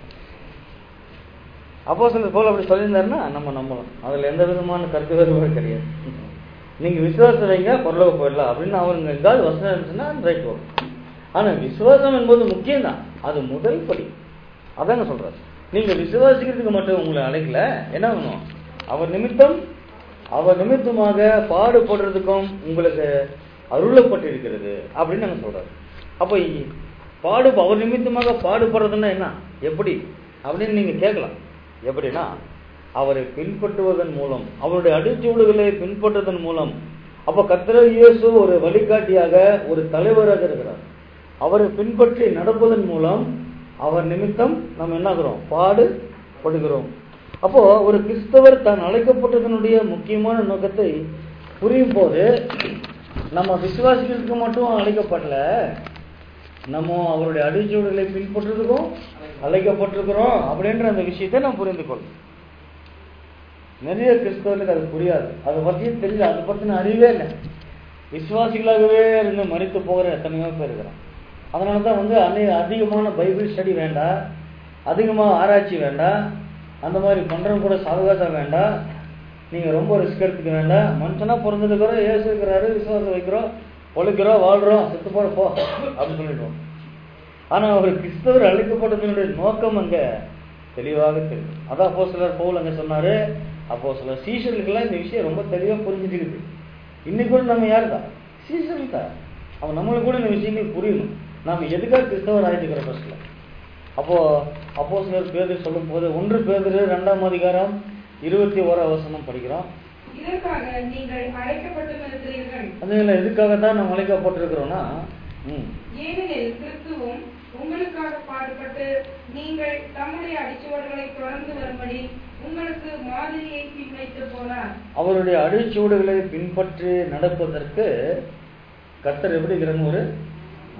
அப்போ சில போல அப்படி சொல்லியிருந்தாருன்னா நம்ம நம்பலாம் அதுல எந்த விதமான கருத்து வேறுபாடு கிடையாது நீங்க விசுவாசம் வைங்க பரலோகம் போயிடலாம் அப்படின்னு அவங்க எங்காவது வசனம் இருந்துச்சுன்னா ரைட் வரும் ஆனா விசுவாசம் என்பது முக்கியம்தான் அது முதல் படி அதாங்க சொல்றாரு நீங்க விசுவாசிக்கிறதுக்கு மட்டும் உங்களை அழைக்கல என்ன பண்ணணும் அவர் நிமித்தம் அவர் நிமித்தமாக பாடுபடுறதுக்கும் உங்களுக்கு அருளப்பட்டிருக்கிறது அப்படின்னு நாங்க சொல்றாரு அப்ப இ- பாடு அவர் நிமித்தமாக பாடுபடுறதுன்னா என்ன எப்படி அப்படின்னு நீங்க கேட்கலாம் எப்படின்னா அவரை பின்பற்றுவதன் மூலம் அவருடைய அடிச்சூடுகளை பின்பற்றுவதன் மூலம் அப்ப கர்த்தர் இயேசு ஒரு வழிகாட்டியாக ஒரு தலைவராக இருக்கிறார் அவரை பின்பற்றி நடப்பதன் மூலம் அவர் நிமித்தம் நம்ம என்ன ஆகிறோம் பாடுபடுகிறோம் அப்போ ஒரு கிறிஸ்தவர் தான் அழைக்கப்பட்டதனுடைய முக்கியமான நோக்கத்தை புரியும் போது நம்ம விசுவாசிகளுக்கு மட்டும் அழைக்கப்படல நம்ம அவருடைய அடிச்சூடுகளை பின்பற்றுறதுக்கும் அழைக்கப்பட்டிருக்கிறோம் அப்படின்ற அந்த விஷயத்தை நாம் புரிந்து கொள்ளணும் நிறைய கிறிஸ்தவர்களுக்கு அது புரியாது அதை பற்றியும் தெரியல அதை பற்றின அறிவே இல்லை விசுவாசிகளாகவே இருந்து மறித்து போகிற எத்தனையோ பேர் இருக்கிறான் அதனால தான் வந்து அநே அதிகமான பைபிள் ஸ்டடி வேண்டாம் அதிகமாக ஆராய்ச்சி வேண்டாம் அந்த மாதிரி பண்ணுறவங்க கூட சாவகாசம் வேண்டாம் நீங்கள் ரொம்ப ரிஸ்க் எடுத்துக்க வேண்டாம் மனுஷனா பிறந்ததுக்கிறோம் ஏசு இருக்கிறாரு விசுவாசம் வைக்கிறோம் பொழைக்கிறோம் வாழ்கிறோம் செத்து போட போ அப்படின்னு சொல்லிடுவோம் ஆனா அவர் கிறிஸ்தவர் அழைக்கப்பட்டதனுடைய நோக்கம் அங்க தெளிவாக தெரியும் அதான் அப்போ சிலர் பவுல் அங்க சொன்னாரு அப்போ சில சீஷர்களுக்கெல்லாம் இந்த விஷயம் ரொம்ப தெளிவா புரிஞ்சுட்டு இன்னைக்கு கூட நம்ம யாரு தான் சீஷர்கள் தான் அவன் நம்மளுக்கு கூட இந்த விஷயங்கள் புரியணும் நாம எதுக்காக கிறிஸ்தவர் ஆயிட்டுக்கிறோம் ஃபர்ஸ்ட்ல அப்போ அப்போ சிலர் பேதர் சொல்லும் போது ஒன்று பேதர் ரெண்டாம் அதிகாரம் இருபத்தி ஓரா வசனம் படிக்கிறோம் இதற்காக நீங்கள் அழைக்கப்பட்டிருக்கிறீர்கள் அதுல எதுக்காக தான் நம்ம அழைக்கப்பட்டிருக்கிறோம்னா ம் ஏனெனில் கிறிஸ்துவும் உங்களுக்காக பாடுபட்டு நீங்கள் தம்முடைய அடிச்சுவடுகளை தொடர்ந்து வரும்படி உங்களுக்கு மாதிரியை பின்வைத்து போனார் அவருடைய அடிச்சூடுகளை பின்பற்றி நடப்பதற்கு கர்த்தர் எப்படி இருக்கிறாங்க ஒரு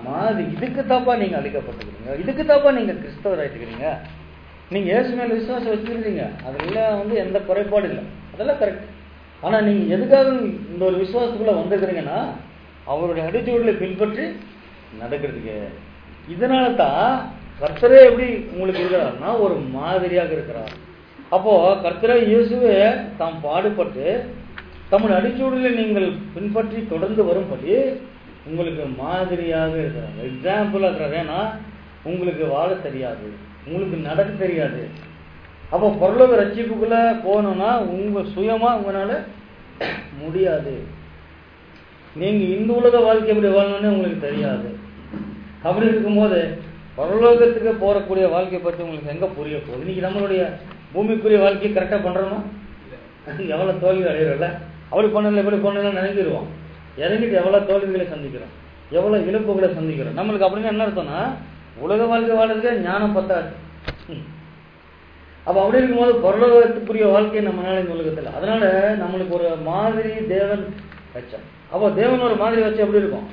மாதிரி இதுக்கு தாப்பா நீங்க அழைக்கப்பட்டிருக்கீங்க இதுக்கு தாப்பா நீங்க கிறிஸ்தவர் ஆயிட்டுக்கிறீங்க நீங்க இயேசு மேல விசுவாசம் வச்சிருக்கீங்க அதெல்லாம் வந்து எந்த குறைபாடு இல்லை அதெல்லாம் கரெக்ட் ஆனா நீங்க எதுக்காக இந்த ஒரு விசுவாசத்துக்குள்ள வந்திருக்கிறீங்கன்னா அவருடைய அடிச்சுவடுகளை பின்பற்றி நடக்கிறதுக்கு இதனால தான் கர்த்தரே எப்படி உங்களுக்கு இருக்கிறார்னா ஒரு மாதிரியாக இருக்கிறார் அப்போ கர்த்தரே இயேசுவே தாம் பாடுபட்டு தம்முடைய அடிச்சூடலை நீங்கள் பின்பற்றி தொடர்ந்து வரும்படி உங்களுக்கு மாதிரியாக இருக்கிறாங்க எக்ஸாம்பிளாக இருக்கிறார் ஏன்னா உங்களுக்கு வாழ தெரியாது உங்களுக்கு நடக்க தெரியாது அப்போ பொருளோக ரட்சிப்புக்குள்ள போகணும்னா உங்க சுயமா உங்களால முடியாது நீங்க இந்த உலக வாழ்க்கை எப்படி வாழணும்னு உங்களுக்கு தெரியாது அப்படி இருக்கும்போது பரலோகத்துக்கு போறக்கூடிய வாழ்க்கையை பற்றி உங்களுக்கு எங்க புரிய போகுது இன்னைக்கு நம்மளுடைய பூமிக்குரிய வாழ்க்கையை கரெக்டா பண்றோமா எவ்வளவு தோல்வி அடையிறோம்ல அப்படி பண்ணல இப்படி பண்ணல நினைக்கிடுவோம் இறங்கிட்டு எவ்வளவு தோல்விகளை சந்திக்கிறோம் எவ்வளவு இழப்புகளை சந்திக்கிறோம் நம்மளுக்கு அப்படின்னு என்ன அர்த்தம்னா உலக வாழ்க்கை வாழ்றதுக்கு ஞானம் பத்தாது ம். அப்ப அப்படி இருக்கும்போது பரலோகத்துக்குரிய வாழ்க்கை நம்மளால இந்த உலகத்தில் அதனால நம்மளுக்கு ஒரு மாதிரி தேவன் வச்சான் அப்போ தேவன் ஒரு மாதிரி வச்சு எப்படி இருக்கும்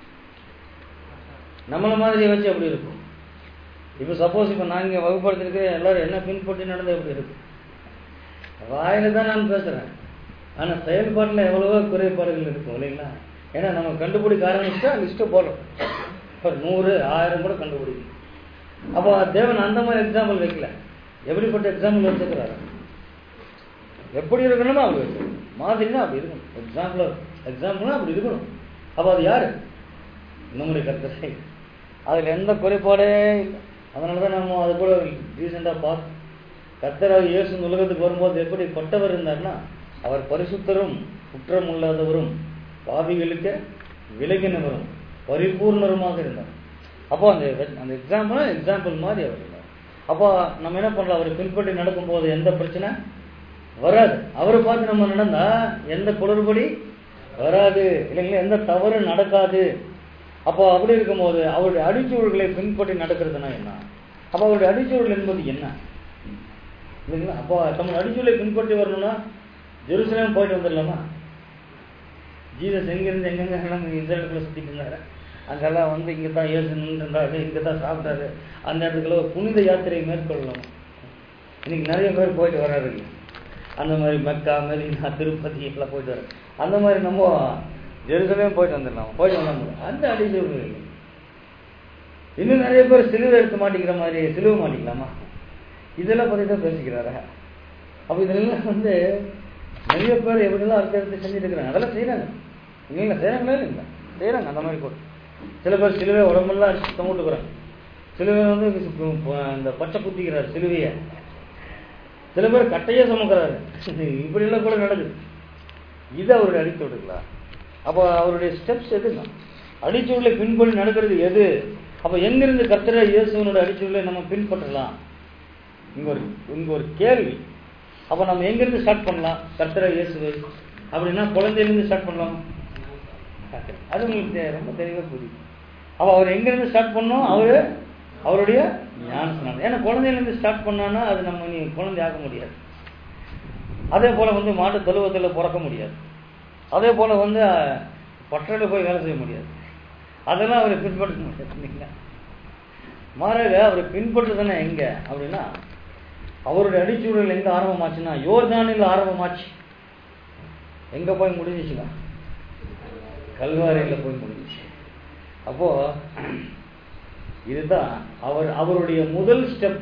நம்மள மாதிரி வச்சு எப்படி இருக்கும் இப்போ சப்போஸ் இப்போ நான் இங்கே வகுப்படுத்திருக்கிறேன் எல்லாரும் என்ன பின்பற்றி நடந்தா எப்படி இருக்கும் வாயில தான் நான் பேசுறேன் ஆனா செயல்பாட்டில் எவ்வளவோ குறைபாடுகள் இருக்கும் இல்லைங்களா ஏன்னா நம்ம கண்டுபிடிக்க ஆரம்பிச்சா லிஸ்ட்டை போடுறோம் ஒரு நூறு ஆயிரம் கூட கண்டுபிடிக்கும் அப்போ தேவன் அந்த மாதிரி எக்ஸாம்பிள் வைக்கல எப்படிப்பட்ட எக்ஸாம்பிள் வச்சுக்கிறாரு எப்படி இருக்கணுமோ அப்படி வச்சிருக்கணும் மாதிரினா அப்படி இருக்கணும் எக்ஸாம்பிள் எக்ஸாம்பிள்னா அப்படி இருக்கணும் அப்போ அது யாரு நம்முடைய கர்த்தரை அதில் எந்த குறைபாடே இல்லை அதனால தான் நம்ம அது கூட ரீசெண்டாக பார்த்தோம் கர்த்தராக இயேசு இந்த உலகத்துக்கு வரும்போது எப்படி பட்டவர் இருந்தார்னா அவர் பரிசுத்தரும் குற்றம் இல்லாதவரும் பாவிகளுக்கு விலகினவரும் பரிபூர்ணருமாக இருந்தார் அப்போ அந்த அந்த எக்ஸாம்பிள் எக்ஸாம்பிள் மாதிரி அவர் இருந்தார் அப்போ நம்ம என்ன பண்ணலாம் அவரை பின்பற்றி நடக்கும்போது எந்த பிரச்சனை வராது அவரை பார்த்து நம்ம நடந்தா எந்த குளறுபடி வராது இல்லைங்களா எந்த தவறு நடக்காது அப்போ அப்படி இருக்கும்போது அவருடைய அடிச்சூழல்களை பின்பற்றி நடக்கிறதுனா என்ன அப்போ அவருடைய அடிச்சூழல் என்பது என்ன இல்லைங்களா அப்போ நம்ம அடிச்சூழலை பின்பற்றி வரணும்னா ஜெருசலேம் போயிட்டு வந்துடலாமா ஜீசஸ் எங்கிருந்து எங்கெங்க எல்லாம் இஸ்ரேலுக்குள்ள சுத்திட்டு இருந்தாரு அங்கெல்லாம் வந்து இங்கே தான் ஏசு நின்றுறாரு இங்கே தான் சாப்பிட்டாரு அந்த இடத்துக்குள்ள ஒரு புனித யாத்திரை மேற்கொள்ளலாம் இன்னைக்கு நிறைய பேர் போயிட்டு வர்றாரு அந்த மாதிரி மெக்கா மெரினா திருப்பதி எல்லாம் போயிட்டு வர அந்த மாதிரி நம்ம ஜெருசலேம் போயிட்டு வந்துடலாம் போயிட்டு வந்தோம் அந்த அடிச்சூழல் இல்லை இன்னும் நிறைய பேர் சிலுவை எடுத்து மாட்டிக்கிற மாதிரி சிலுவை மாட்டிக்கலாமா இதெல்லாம் பற்றி தான் பேசிக்கிறாரா அப்போ இதெல்லாம் வந்து நிறைய பேர் எப்படிலாம் அடுத்த இடத்துல செஞ்சுட்டு இருக்கிறாங்க அதெல்லாம் செய்கிறாங்க இல்லைங்களா செய்கிறாங்களா இல்லைங்களா செய்கிறாங்க அந்த மாதிரி கூட சில பேர் சிலுவை உடம்பெல்லாம் அடிச்சு தொங்கிட்டுக்கிறாங்க சிலுவை வந்து இந்த பச்சை குத்திக்கிறார் சிலுவையை சில பேர் கட்டையே சுமக்கிறாரு இப்படியெல்லாம் கூட நடக்குது இது அவருடைய அடித்தோடுங்களா அப்போ அவருடைய ஸ்டெப்ஸ் எதுங்க அடிச்சூழலை பின்பற்றி நடக்கிறது எது அப்போ எங்கிருந்து கர்த்தர இயேசுவனோட அடிச்சூழலை நம்ம பின்பற்றலாம் இங்க ஒரு இங்க ஒரு கேள்வி அப்போ நம்ம எங்கிருந்து ஸ்டார்ட் பண்ணலாம் கர்த்தர இயேசுவை அப்படின்னா குழந்தையிலேருந்து ஸ்டார்ட் பண்ணலாம் அது உங்களுக்கு தெ- ரொம்ப தெளிவாக புரியுது அப்போ அவர் எங்கிருந்து ஸ்டார்ட் பண்ணோம் அவரு அவருடைய ஞானஸ்நானம் ஏன்னா குழந்தையிலேருந்து ஸ்டார்ட் பண்ணான்னா அது நம்ம நீ குழந்தை ஆக்க முடியாது அதே போல வந்து மாட்டு தொழுவத்தில் பிறக்க முடியாது அதே போல வந்து பட்டறையில் போய் வேலை செய்ய முடியாது அதெல்லாம் அவரை பின்பற்ற முடியாது இல்லைங்களா மாறாக அவரை பின்பற்றுதானே எங்க அப்படின்னா அவருடைய அடிச்சூழல் எங்க ஆரம்பமாச்சுன்னா யோர்தானில் ஆரம்பமாச்சு எங்க போய் முடிஞ்சிச்சுங்க கல்வாரியில் போய் முடிஞ்சிச்சு அப்போ இதுதான் அவர் அவருடைய முதல் ஸ்டெப்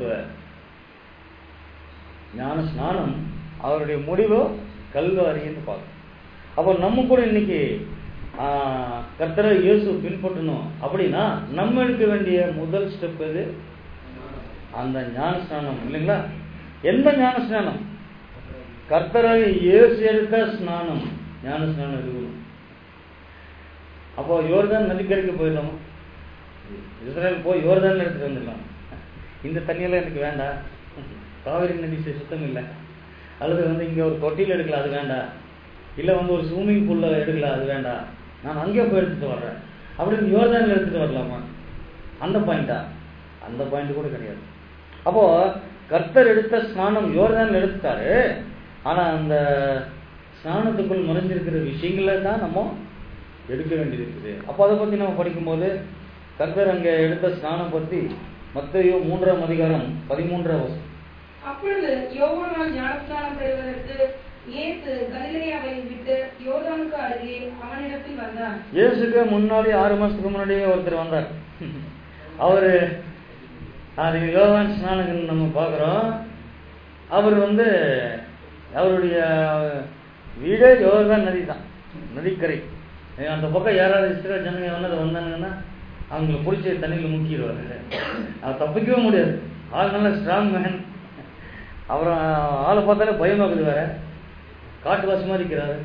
ஞான ஸ்நானம் அவருடைய முடிவு கல்வாரின்னு பார்க்கணும் அப்போ நம்ம கூட இன்னைக்கு ஆஹ், கர்த்தரை இயேசு பின்பற்றணும் அப்படின்னா நம்ம எடுக்க வேண்டிய முதல் ஸ்டெப் எது அந்த ஞான ஸ்நானம் இல்லைங்களா எந்த ஞான ஸ்நானம் கர்த்தரை இயேசு எடுத்த ஸ்நானம் ஞான ஸ்நானம் எடுக்கணும் அப்போ யோர்தான் நதிக்கரைக்கு போயிடலாமா இஸ்ரேல் போய் யோர்தான் எடுத்துட்டு வந்துடலாம் இந்த தண்ணியெல்லாம் எனக்கு வேண்டாம் காவிரி நதி சு- சுத்தம் இல்லை அல்லது வந்து இங்கே ஒரு தொட்டியில் எடுக்கலாம் அது வேண்டாம் இல்லை வந்து ஒரு ஸ்விம்மிங் பூலில் எடுக்கலாம் அது வேண்டாம் நான் அங்கே போய் எடுத்துட்டு வர்றேன் அப்படின்னு யோர்தானில் எடுத்துட்டு வரலாமா அந்த பாயிண்டா அந்த பாயிண்ட் கூட கிடையாது அப்போ கர்த்தர் எடுத்த ஸ்நானம் யோர்தான் எடுத்துட்டாரு ஆனா அந்த ஸ்நானத்துக்குள் மறைஞ்சிருக்கிற விஷயங்களை தான் நம்ம எடுக்க வேண்டியது இருக்குது அப்போ அதை பத்தி நம்ம படிக்கும்போது கர்த்தர் அங்கே எடுத்த ஸ்நானம் பற்றி மத்தேயு மூன்றாம் அதிகாரம் பதிமூன்றாம் வசனம் அப்பொழுது யோவானால் ஞானஸ்நானம் பெறுவதற்கு இயேசு கலிலேயாவை விட்டு யோர்தானுக்கு அருகே அவனிடத்தில் வந்தார் இயேசுக்கு முன்னாடி ஆறு மாசத்துக்கு முன்னாடியே ஒருத்தர் வந்தார் அவரு அது யோகான் ஸ்நானகன் நம்ம பார்க்குறோம் அவர் வந்து அவருடைய வீடே யோகான் நதி தான் நதிக்கரை ஏ, அந்த பக்கம் யாராவது இஸ்ரேல் ஜனங்க வந்தது வந்தாங்கன்னா அவங்களை பிடிச்சி தண்ணியில் முக்கிடுவாரு அவர் தப்பிக்கவே முடியாது ஆள் நல்ல ஸ்ட்ராங் மேன் அப்புறம் ஆளை பார்த்தாலே பயமாக்குது வேற காட்டுவாசி மாதிரி இருக்கிறாரு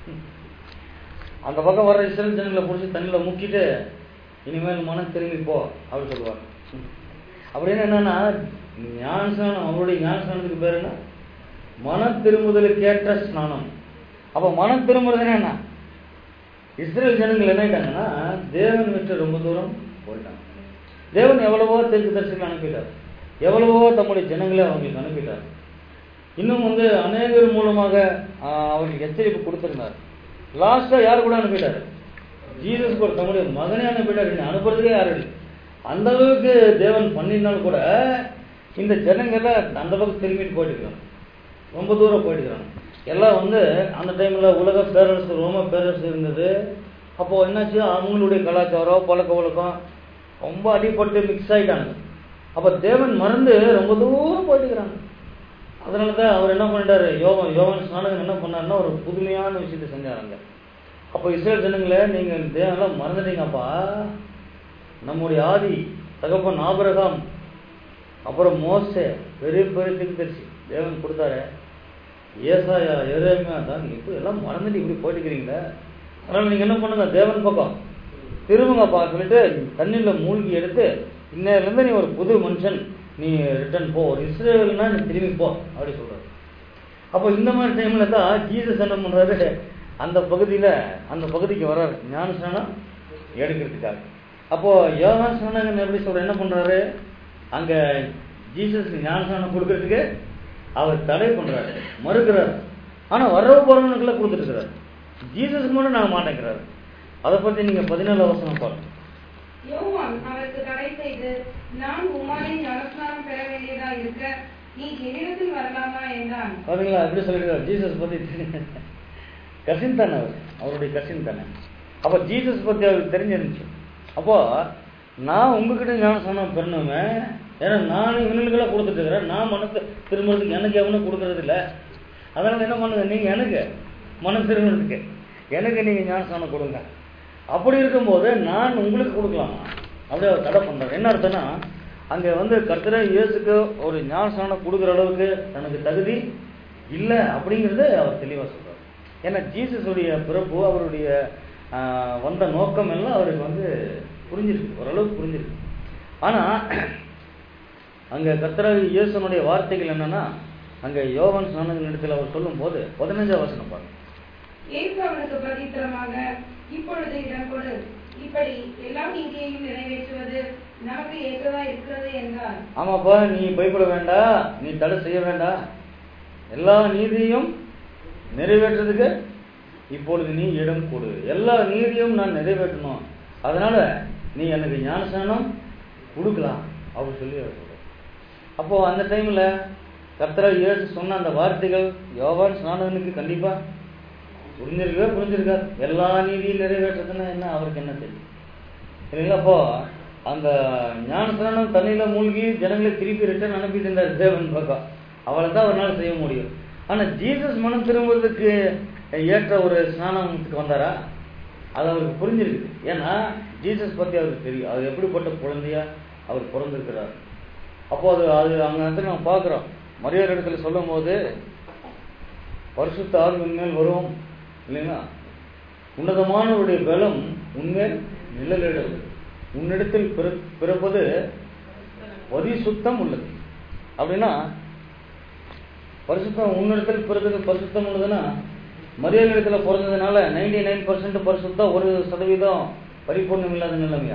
அந்த பக்கம் வர்ற இஸ்ரேல் ஜனங்களை பிடிச்சி தண்ணியில் முக்கிட்டு இனிமேல் மனம் திரும்பி போ அப்படின்னு சொல்லுவாங்க அப்படின்னு என்னன்னா ஞானஸ்நானம் அவருடைய ஞானஸ்நானத்துக்கு பேர் என்ன மன திரும்புதலுக்கு ஏற்ற ஸ்நானம் அப்ப மனம் திரும்புறதுன்னா என்ன இஸ்ரேல் ஜனங்கள் என்ன ஆயிட்டாங்கன்னா தேவன் விட்டு ரொம்ப தூரம் போயிட்டாங்க தேவன் எவ்வளவோ தெற்கு தரிசனம் அனுப்பிட்டார் எவ்வளவோ தம்முடைய ஜனங்களை அவங்களுக்கு அனுப்பிட்டார் இன்னும் வந்து அநேகர் மூலமாக ஆஹ், அவர்களுக்கு எச்சரிப்பு கொடுத்திருந்தார் லாஸ்டா யார் கூட அனுப்பிட்டாரு ஜீசஸ் கூட தம்முடைய மகனே அனுப்பிட்டார் இன்னும் அனுப்புறதுக்கே யாரும் இல்லை அந்த அளவுக்கு தேவன் பண்ணியிருந்தாலும் கூட இந்த ஜனங்களை அந்த பக்கம் திரும்பிட்டு போயிட்டு ரொம்ப தூரம் போயிட்டுக்கிறாங்க எல்லாம் வந்து அந்த டைம்ல உலக பேரரசு ரோம பேரரசு இருந்தது அப்போ என்னாச்சு அவங்களுடைய கலாச்சாரம் பழக்க வழக்கம் ரொம்ப அடிபட்டு மிக்ஸ் ஆயிட்டாங்க அப்ப தேவன் மறந்து ரொம்ப தூரம் போயிட்டுக்கிறாங்க அதனால தான் அவர் என்ன பண்ணிட்டாரு யோகன் யோகன் ஸ்நானகன் என்ன பண்ணாருன்னா ஒரு புதுமையான விஷயத்தை செஞ்சாருங்க அப்போ இஸ்ரேல் ஜனங்களே நீங்க தேவனெல்லாம் மறந்துட்டீங்கப்பா நம்முடைய ஆதி தகப்பன் ஆபிரகாம் அப்புறம் மோசே பெரிய பெரிய தீர்க்கதரிசி தேவன் கொடுத்தாரு ஏசாயா எரேமியா தான் இப்போ எல்லாம் மறந்துட்டு இப்படி போயிட்டுக்கிறீங்களே அதனால நீங்க என்ன பண்ணுங்க தேவன் பக்கம் திரும்புங்கப்பா சொல்லிட்டு தண்ணியில மூழ்கி எடுத்து இன்னையிலேருந்து நீ ஒரு புது மனுஷன் நீ ரிட்டர்ன் போ ஒரு இஸ்ரேல்னா நீ திரும்பி போ அப்படி சொல்றாரு அப்போ இந்த மாதிரி டைம்ல தான் ஜீசஸ் என்ன பண்றாரு அந்த பகுதியில அந்த பகுதிக்கு வர்றாரு ஞானஸ்நானம் எடுக்கிறதுக்காக அப்போ யோகான் ஸ்நானகன் எப்படி சொல்ற என்ன பண்றாரு அங்க ஜீசஸ்க்கு ஞானஸ்நானம் கொடுக்கறதுக்கு அவர் தடை பண்றாரு மறுக்கிறார் ஆனா வரவு போறவனுக்குள்ள கொடுத்துட்டு இருக்கிறார் ஜீசஸ்க்கு மட்டும் நான் மாட்டேங்கிறாரு அதை பத்தி நீங்க பதினேழு வசனம் பாருங்க யோவான் அவருக்கு தடை செய்து நான் உமானை ஞானஸ்நானம் பெற வேண்டியதா இருக்க நீ என்னிடத்தில் வரலாமா என்றான் பாத்தீங்களா எப்படி சொல்லிருக்காரு ஜீசஸ் பத்தி கசின் தானே அவர் அவருடைய கசின் தானே அப்ப ஜீசஸ் பத்தி அவருக்கு தெரிஞ்சிருந்துச்சு அப்போ நான் உங்ககிட்ட ஞானஸ்நானம் பெறணுமே ஏன்னா நான் இவனுக்கெல்லாம் கொடுத்துட்டு இருக்கிறேன் நான் மனசு திரும்புறதுக்கு எனக்கு எவனும் கொடுக்கறது இல்ல அதனால என்ன பண்ணுங்க நீங்க எனக்கு மனம் திரும்புறதுக்கு எனக்கு நீங்க ஞானஸ்நானம் கொடுங்க அப்படி இருக்கும்போது நான் உங்களுக்கு கொடுக்கலாம் அப்படியே அவர் தடை பண்றாரு என்ன அர்த்தம்னா அங்க வந்து கர்த்தரை இயேசுக்கு ஒரு ஞானஸ்நானம் கொடுக்குற அளவுக்கு தனக்கு தகுதி இல்லை அப்படிங்கிறத அவர் தெளிவா சொல்றாரு ஏன்னா ஜீசஸுடைய பிறப்பு அவருடைய ஆஹ், வந்த நோக்கம் எல்லாம் அவருக்கு வந்து புரிஞ்சிருக்கு ஓரளவுக்கு புரிஞ்சிருக்கு ஆனா அங்க கர்த்தராகி இயேசுனுடைய வார்த்தைகள் என்னன்னா அங்க யோவான் ஸ்நானகன் இடத்துல அவர் சொல்லும் போது பதினஞ்சாம் வசனம் பாருங்க இயேசு அவனுக்கு பிரதித்திரமாக இப்பொழுது இடம் கொடு இப்படி எல்லா நீதியையும் நிறைவேற்றுவது நமக்கு ஏற்றதா இருக்கிறது என்றார் ஆமாப்பா நீ பயப்பட வேண்டாம் நீ தடை செய்ய வேண்டாம் எல்லா நீதியும் நிறைவேற்றுறதுக்கு இப்பொழுது நீ இடம் கொடு எல்லா நீதியும் நான் நிறைவேற்றணும் அதனால நீ எனக்கு ஞானஸ்நானம் கொடுக்கலாம் அப்படி சொல்லி அவர் சொல்றார் அப்போ அந்த டைம்ல கர்த்தரா இயேசு சொன்ன அந்த வார்த்தைகள் யோவான் ஸ்நானகனுக்கு கண்டிப்பா புரிஞ்சிருக்கவே புரிஞ்சிருக்காது எல்லா நீதியும் நிறைவேற்றுறதுன்னா என்ன அவருக்கு என்ன தெரியும் இல்லைங்களா அப்போ அந்த ஞானஸ்நானம் தண்ணியில மூழ்கி ஜனங்களை திருப்பி ரிட்டர்ன் அனுப்பிட்டு இருந்தார் தேவன் பக்கம் அவளை தான் அவரால் செய்ய முடியும் ஆனா ஜீசஸ் மனம் திரும்புறதுக்கு ஏற்ற ஒரு ஸ்நானத்துக்கு வந்தாரா அது அவருக்கு புரிஞ்சிருக்கு ஏன்னா ஜீசஸ் பத்தி அவருக்கு தெரியும் அவர் எப்படிப்பட்ட குழந்தையா அவர் பிறந்திருக்கிறார் அப்போ அது அது அங்க வந்து நம்ம பார்க்குறோம் மரியாதை இடத்துல சொல்லும் போது பரிசுத்த ஆவி உண்மையில் வரும் இல்லைங்களா உன்னதமானவருடைய பலம் உண்மையில் நிழலிடல் உன்னிடத்தில் பிற- பிறப்பது பரிசுத்தம் உள்ளது அப்படின்னா பரிசுத்தம் உன்னிடத்தில் பிறந்தது பரிசுத்தம் உள்ளதுன்னா மரியாதை இடத்துல பிறந்ததுனால நைன்டி நைன் பர்சன்ட் பரிசுத்தம் ஒரு சதவீதம் பரிபூர்ணம் இல்லாத நிலைமையா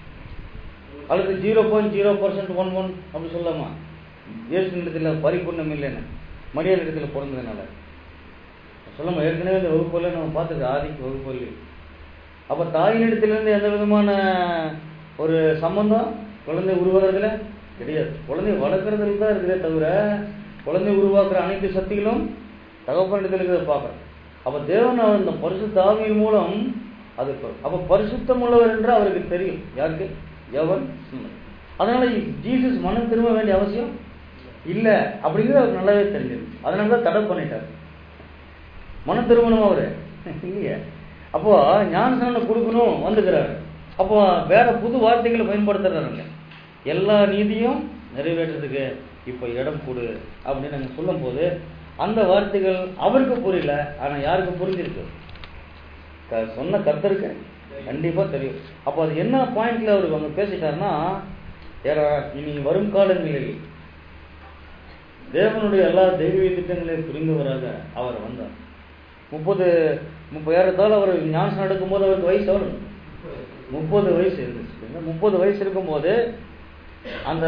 அல்லது zero point zero percent one one அப்படி சொல்லலாமா இயேசு இடத்துல பரிபூர்ணம் இல்லைன்னு மரியாதை இடத்துல பிறந்ததுனால சொல்லமா ஏற்கனவே இந்த வகுப்புல நம்ம பார்த்துருக்கோம் ஆதிக்கு வகுப்புல அப்ப தாயின் இடத்திலிருந்து எந்த விதமான ஒரு சம்பந்தம் குழந்தை உருவாக்குறதுல கிடையாது குழந்தை வளர்க்குறதுல தான் இருக்குதே தவிர குழந்தை உருவாக்குற அனைத்து சக்திகளும் தகப்பனிடத்தில் இருக்கிறத பார்க்குறோம் அப்ப தேவன் அவர் இந்த பரிசுத்த ஆவியின் மூலம் அது ப- அப்ப பரிசுத்தம் உள்ளவர் என்று அவருக்கு தெரியும் யாருக்கு எவன் அதனால ஜீசஸ் மனம் திரும்ப வேண்டிய அவசியம் இல்ல அப்படிங்கிறது அவருக்கு நல்லாவே தெரிஞ்சது அதனால தான் தடை பண்ணிட்டார் மனம் திரும்பணும் அவரு இல்லையே அப்போ ஞானஸ்நானம் கொடுக்கணும் வந்துக்கிறாரு அப்போ வேற புது வார்த்தைகளை பயன்படுத்துறாருங்க எல்லா நீதியும் நிறைவேற்றுறதுக்கு இப்போ இடம் கொடு அப்படின்னு நாங்கள் சொல்லும் போது அந்த வார்த்தைகள் அவருக்கு புரியல ஆனா யாருக்கு புரிஞ்சிருக்கு க- சொன்ன கர்த்தருக்கு கண்டிப்பா தெரியும் அப்போ அது என்ன பாயிண்ட்ல அவர் அவங்க பேசிட்டாருன்னா ஏறா இனி வரும் காலங்களில் தேவனுடைய எல்லா தெய்வீக திட்டங்களையும் புரிந்தவராக அவர் வந்தார் முப்பது முப்பது ஏறத்தாழ அவர் ஞானசனம் எடுக்கும்போது அவருக்கு வயசு எவ்வளவு முப்பது வயசு இருந்துச்சு இந்த முப்பது வயசு இருக்கும்போது அந்த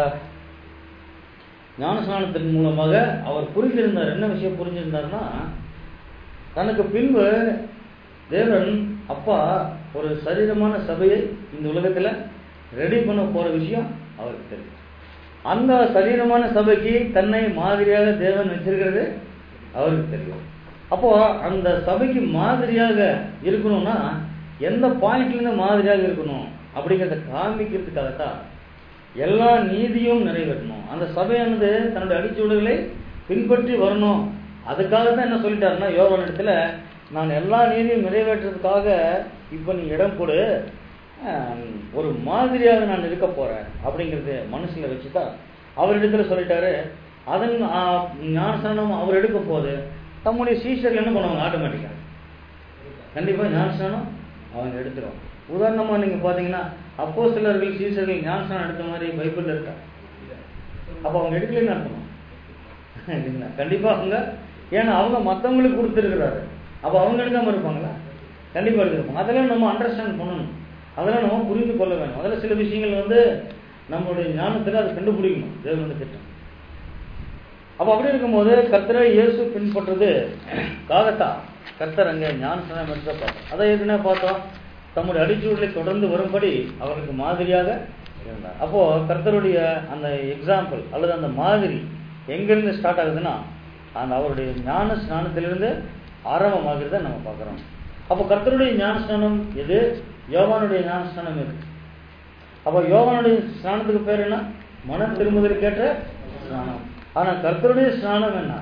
ஞானஸ்நானத்தின் மூலமாக அவர் புரிஞ்சிருந்தார் என்ன விஷயம் புரிஞ்சிருந்தாருன்னா தனக்கு பின்பு தேவன் அப்பா ஒரு சரீரமான சபையை இந்த உலகத்துல ரெடி பண்ண போற விஷயம் அவருக்கு தெரியும் அந்த சரீரமான சபைக்கு தன்னை மாதிரியாக தேவன் வச்சிருக்கிறது அவருக்கு தெரியும் அப்போ அந்த சபைக்கு மாதிரியாக இருக்கணும்னா எந்த பாயிண்ட்ல இருந்து மாதிரியாக இருக்கணும் அப்படிங்கிறத காமிக்கிறதுக்காகத்தான் எல்லா நீதியும் நிறைவேற்றணும் அந்த சபையானது தன்னுடைய அடிச்சுவடுகளை பின்பற்றி வரணும் அதுக்காக தான் என்ன சொல்லிட்டாருன்னா யோகான் இடத்துல நான் எல்லா நீதியும் நிறைவேற்றுறதுக்காக இப்போ நீ இடம் கொடு ஆஹ், ஒரு மாதிரியாக நான் இருக்க போறேன் அப்படிங்கிறது மனசுல வச்சுதான் அவரிடத்துல சொல்லிட்டாரு அதன் ஆஹ், ஞானஸ்நானம் அவர் எடுக்கும் போது தம்முடைய சீஷர்கள் என்ன பண்ணுவாங்க ஆட்டோமேட்டிக்கா கண்டிப்பா ஞானஸ்நானம் அவங்க எடுத்துருவாங்க உதாரணமா நீங்க பாத்தீங்கன்னா அப்போ சிலர்கள் சீசர்கள் ஞானஸ்நானம் எடுத்த மாதிரி பைபிள்ல இருக்கா அப்ப அவங்க எடுக்கலன்னு அர்த்தமா இல்லைங்களா கண்டிப்பா அவங்க ஏன்னா அவங்க மத்தவங்களுக்கு கொடுத்துருக்கிறாரு அப்ப அவங்க எடுக்காம இருப்பாங்களா கண்டிப்பா எடுத்திருப்பாங்க அதெல்லாம் நம்ம அண்டர்ஸ்டாண்ட் பண்ணணும் அதெல்லாம் நம்ம புரிந்து கொள்ள வேணும் அதில் சில விஷயங்கள் வந்து நம்மளுடைய ஞானத்துல அதை கண்டுபிடிக்கணும் தேவனுடைய திட்டம் அப்ப அப்படி இருக்கும்போது கர்த்தரை இயேசு பின்பற்றுறது காகத்தா கர்த்தர் அங்க ஞானஸ்நானம் எடுத்த பார்த்தோம் அதை ஏற்கனவே பார்த்தோம் தம்முடைய அடிச்சூழலை தொடர்ந்து வரும்படி அவருக்கு மாதிரியாக இருந்தார் அப்போ கர்த்தருடைய அந்த எக்ஸாம்பிள் அல்லது அந்த மாதிரி எங்கிருந்து ஸ்டார்ட் ஆகுதுன்னா அந்த அவருடைய ஞான ஸ்நானத்திலிருந்து ஆரம்பமாகிறத நம்ம பார்க்குறோம் அப்போ கர்த்தருடைய ஞான ஸ்நானம் எது யோவானுடைய ஞான ஸ்நானம் எது அப்போ யோவானுடைய ஸ்நானத்துக்கு பேர் என்ன மன திரும்புதலுக்கேற்ற ஸ்நானம் ஆனா கர்த்தருடைய ஸ்நானம் என்ன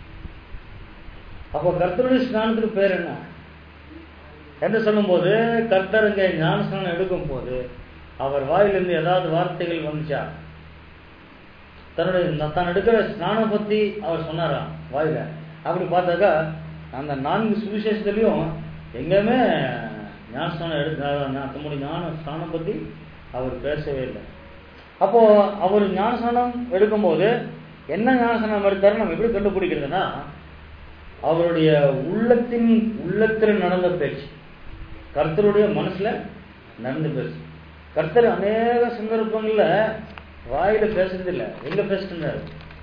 அப்போ கர்த்தருடைய ஸ்நானத்துக்கு பேர் என்ன என்று சொல்லும்போது கர்த்தர் இங்க ஞான ஸ்நானம் எடுக்கும் போது அவர் வாயிலிருந்து ஏதாவது வார்த்தைகள் வந்துச்சா தன்னுடைய தான் எடுக்கிற ஸ்நானம் பத்தி அவர் சொன்னாராம் வாயில அப்படி பார்த்தாக்கா அந்த நான்கு சுவிசேஷத்துலயும் எங்கேயுமே ஞானஸ்தானம் எடுக்க தம்முடைய ஞான ஸ்தானம் பத்தி அவர் பேசவே இல்லை அப்போ அவர் ஞானஸ்தானம் எடுக்கும்போது என்ன ஞானஸ்தானம் எடுத்தாரு நம்ம எப்படி கண்டுபிடிக்கிறதுனா அவருடைய உள்ளத்தின் உள்ளத்தில் நடந்த பேச்சு கர்த்தருடைய மனசுல நடந்த பேச்சு கர்த்தர் அநேக சந்தர்ப்பங்கள்ல வாயில பேசுறது இல்ல எங்க பேசிட்டு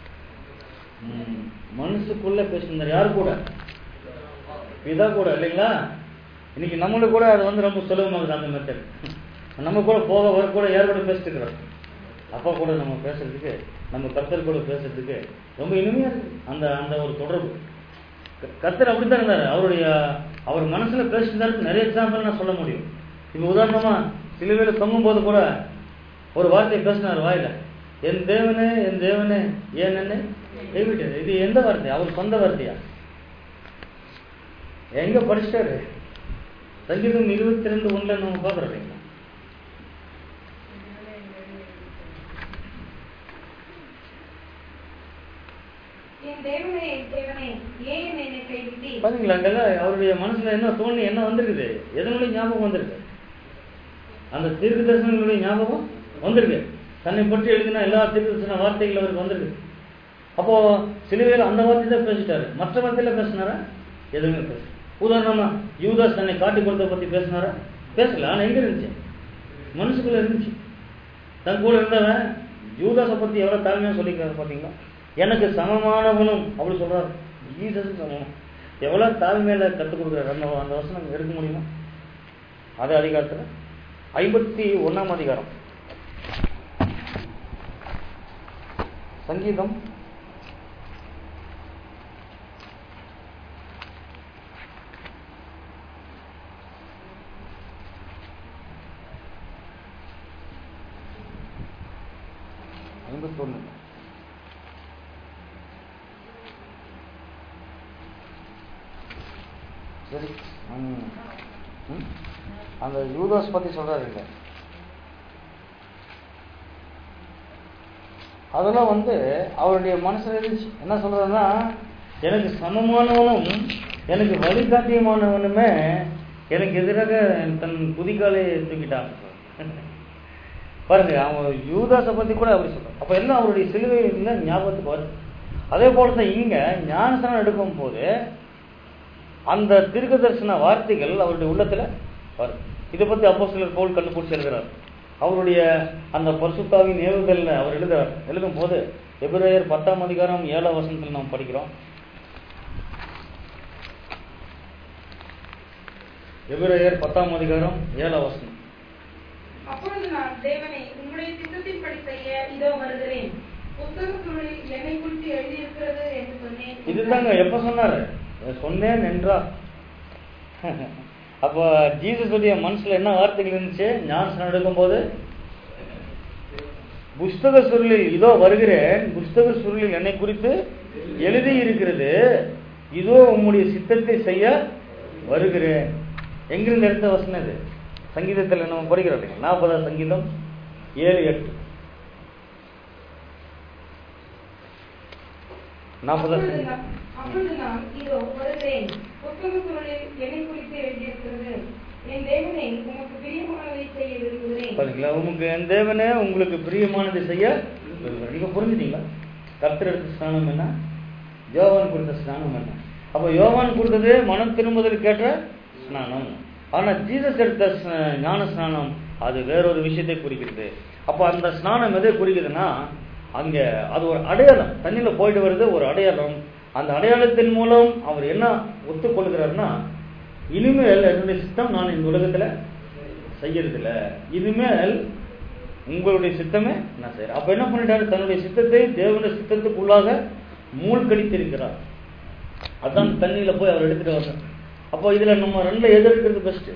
மனசுக்குள்ள பேசிட்டு யார் கூட பிதா கூட இல்லைங்களா இன்னைக்கு நம்மளுக்கு கூட அது வந்து ரொம்ப சுலபமாகுது அந்த மெத்தட் நம்ம கூட போக வர கூட யார் கூட பேசிட்டு இருக்கிறோம் அப்பா கூட நம்ம பேசுறதுக்கு நம்ம கர்த்தர் கூட பேசுறதுக்கு ரொம்ப இனிமையா இருக்கு அந்த அந்த ஒரு தொடர்பு க- கர்த்தர் அப்படித்தான் இருந்தாரு அவருடைய அவர் மனசுல பேசிட்டு நிறைய எக்ஸாம்பிள் நான் சொல்ல முடியும் இப்ப உதாரணமா சிலுவையில தொங்கும் போது கூட ஒரு வார்த்தையை பேசினார் வாயில என் தேவனே என் தேவனே ஏன் என்ன கைவிட்டது இது எந்த வார்த்தை அவர் சொந்த வார்த்தையா எங்க படிச்சிட்டாரு சங்கீதம் இருபத்தி ரெண்டு ஒண்ணுல நம்ம பாக்குறோம் இல்லைங்களா என் தேவனே என் தேவனே ஏன் என்னை கைவிட்டீர் பாத்தீங்களா அங்கெல்லாம் அவருடைய மனசுல என்ன தோணி என்ன வந்திருக்குது எதனுடைய ஞாபகம் வந்திருக்கு அந்த தீர்க்க தரிசனங்களுடைய ஞாபகம் வந்திருக்கு தன்னை பற்றி எழுதின எல்லா தீர்க்க தரிசன வார்த்தைகள் அவருக்கு வந்திருக்கு அப்போ சிலுவையில் அந்த வார்த்தை தான் பேசிட்டாரு மற்ற வார்த்தையில பேசினாரா எதுவுமே பேச உதாரணமா யூதாஸ் தன்னை காட்டி கொடுத்த பத்தி பேசினாரா பேசல ஆனா எங்க இருந்துச்சு மனசுக்குள்ள இருந்துச்சு தன் கூட இருந்தவன் யூதாஸை பத்தி எவ்வளவு தாழ்மையா சொல்லிக்கிறாரு பாத்தீங்களா எனக்கு சமமானவனும் அப்படி சொல்றாரு ஜீசஸ் சமம் எவ்வளவு தாழ்மையில கத்துக் கொடுக்குறாரு அந்த அந்த வசனம் எடுக்க முடியுமா அது அதிகாரத்துல ஐம்பத்தி ஒண்ணாம் அதிகாரம் சங்கீதம் ஐம்பத்தொன்னு சரி ம். ம். அந்த யூதாஸ் பத்தி சொல்றாரு இல்ல அதெல்லாம் வந்து அவருடைய மனசுல இருந்துச்சு என்ன சொல்றதுன்னா எனக்கு சமமானவனும் எனக்கு வழிகாட்டியமானவனுமே எனக்கு எதிராக தன் குதிகாலை தூக்கிட்டான் பாருங்க அவன் யூதாஸை பத்தி கூட அப்படி சொல்றான் அப்ப எல்லாம் அவருடைய சிலுவையில் ஞாபகத்துக்கு வருது அதே போல தான் இங்க ஞானசனம் எடுக்கும் போது அந்த தீர்க்க தரிசன வார்த்தைகள் அவருடைய உள்ளத்துல வரும் இதை பத்தி அப்போ சிலர் போல் கண்டுபிடிச்சு எழுதுறார் அவருடைய அந்த பரிசுத்தாவின் ஏவுதல்ல அவர் எழுதுறார் எழுதும் போது எபிரேயர் பத்தாம் அதிகாரம் ஏழாம் வசனத்தில் நாம் படிக்கிறோம் எபிரேயர் பத்தாம் அதிகாரம் ஏழாம் வசனம் அப்பொழுது நான் தேவனை உம்முடைய சித்தத்தின்படி செய்ய இதோ வருகிறேன் புத்தகத்துள்ளில் என்னை குறித்து எழுதியிருக்கிறது என்று சொன்னேன் இதுதாங்க எப்ப சொன்னாரு சொன்னேன் என்றார் அப்ப ஜீசஸ் உடைய மனசுல என்ன வார்த்தைகள் இருந்துச்சு ஞானஸ்நானம் எடுக்கும் போது புஸ்தக சுருளில் இதோ வருகிறேன் புஸ்தக சுருளில் என்னை குறித்து எழுதி இருக்கிறது இதோ உம்முடைய சித்தத்தை செய்ய வருகிறேன் எங்கிருந்து எடுத்த வசனம் இது சங்கீதத்தில் நம்ம படிக்கிறோம் இல்லைங்களா நாற்பதாம் சங்கீதம் ஏழு எட்டு நாற்பதாம் அப்பொழுது சங்கீதம் நான்- அப்பொழுது நான் இதோ வருகிறேன் புத்தகத்துள்ளில் என்னை குறித்து எழுதியிருக்கிறது என் தேவனை உமக்கு பிரியமானதை செய்ய விரும்புகிறேன் பாருங்களா உமக்கு என் தேவனே உங்களுக்கு பிரியமானதை செய்ய விரும்புகிறேன். நீங்க புரிஞ்சுட்டீங்களா கர்த்தர் எடுத்த ஸ்நானம் என்ன யோவான் கொடுத்த ஸ்நானம் என்ன அப்ப யோவான் கொடுத்தது மனம் திரும்புதலுக்கு ஏற்ற ஸ்நானம் ஆனா ஜீசஸ் எடுத்த ஸ்ன- ஞான ஸ்நானம் அது வேறொரு விஷயத்தை குறிக்கிறது அப்ப அந்த ஸ்நானம் எதை குறிக்குதுன்னா அங்க அது ஒரு அடையாளம் தண்ணியில போயிட்டு வருது ஒரு அடையாளம் அந்த அடையாளத்தின் மூலம் அவர் என்ன ஒத்துக்கொள்கிறாருன்னா இனிமேல் என்னுடைய சித்தம் நான் இந்த உலகத்துல செய்யறதில்ல இனிமேல் உங்களுடைய சித்தமே நான் செய்யறேன் அப்ப என்ன பண்ணிட்டாரு தன்னுடைய சித்தத்தை தேவனுடைய சித்தத்துக்குள்ளாக மூழ்கடித்திருக்கிறார் அதான் தண்ணியில போய் அவர் எடுத்துட்டு வர்றார் அப்போ இதுல நம்ம ரெண்டுல எது எடுக்கிறது பெஸ்ட்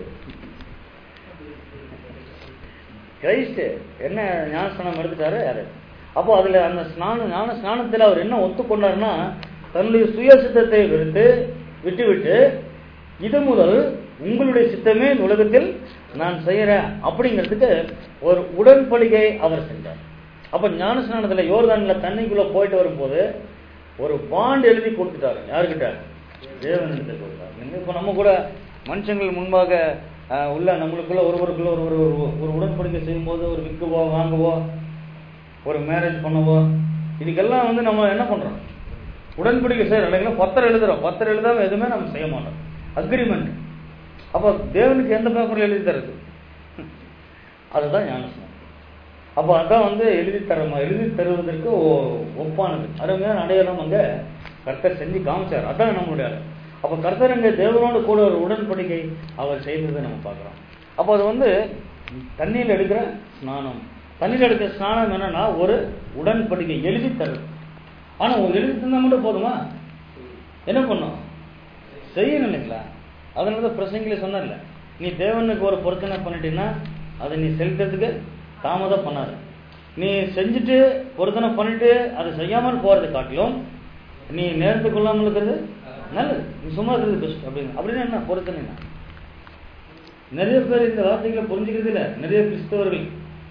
கிரைஸ்ட் என்ன ஞானஸ்நானம் எடுத்துட்டாரு யாரு அப்போ அதுல அந்த ஸ்நானம் ஞான ஸ்நானத்துல அவர் என்ன ஒத்துக்கொண்டாருன்னா தன்னுடைய சுய சித்தத்தை வெறுத்து விட்டுவிட்டு இது முதல் உங்களுடைய சித்தமே இந்த உலகத்தில் நான் செய்யறேன் அப்படிங்கிறதுக்கு ஒரு உடன்படிக்கை அவர் செஞ்சார் அப்ப ஞான ஸ்நானத்துல யோர்தான்ல தண்ணிக்குள்ள போயிட்டு வரும்போது ஒரு பாண்ட் எழுதி கொடுத்துட்டாரு யாருக்கிட்ட தேவனிடத்தை கொடுத்தாரு இப்போ நம்ம கூட மனுஷங்கள் முன்பாக அஹ், உள்ள நம்மளுக்குள்ள ஒருவருக்குள்ள ஒரு ஒரு ஒரு உடன்படிக்கை செய்யும்போது ஒரு விற்கவோ வாங்கவோ ஒரு மேரேஜ் பண்ணவோ இதுக்கெல்லாம் வந்து நம்ம என்ன பண்றோம் உடன்படிக்கை செய்யறோம் இல்லைங்களா பத்திரம் எழுதுறோம் பத்திரம் எழுதாம எதுவுமே நம்ம செய்ய மாட்டோம் அக்ரிமெண்ட் அப்போ தேவனுக்கு எந்த பேப்பர்ல எழுதி தருது அதுதான் ஞானஸ்நானம் அப்போ அதான் வந்து எழுதி தரமா எழுதி தருவதற்கு ஒ- ஒப்பானது அருமையான அடையாளம் அங்க கர்த்தர் செஞ்சு காமிச்சார் அதான் நம்மளுடைய அடையாளம் அப்போ கர்த்தர் அங்க தேவனோடு கூட ஒரு உடன்படிக்கை அவர் செய்ததை நம்ம பார்க்கிறோம் அப்போ அது வந்து தண்ணியில் எடுக்கிற ஸ்நானம் தண்ணியில் எடுக்கிற ஸ்நானம் என்னன்னா ஒரு உடன்படிக்கை எழுதி தருது ஆனா ஒரு எழுதி தந்தா மட்டும் போதுமா என்ன பண்ணும் செய்யணும் இல்லைங்களா அதனால தான் பிரசங்கில சொன்னல நீ தேவனுக்கு ஒரு பொருத்தனை பண்ணிட்டீங்கன்னா அதை நீ செலுத்துறதுக்கு தாமதம் பண்ணாத நீ செஞ்சுட்டு பொருத்தனை பண்ணிட்டு அதை செய்யாமல் போறதை காட்டிலும் நீ நேரத்துக்கு கொள்ளாமல் இருக்கிறது நல்லது நீ சும்மா இருக்கிறது பெஸ்ட் அப்படின்னு அப்படின்னு என்ன பொருத்தனை என்ன? நிறைய பேர் இந்த வார்த்தைகளை புரிஞ்சுக்கிறது இல்ல நிறைய கிறிஸ்தவர்கள்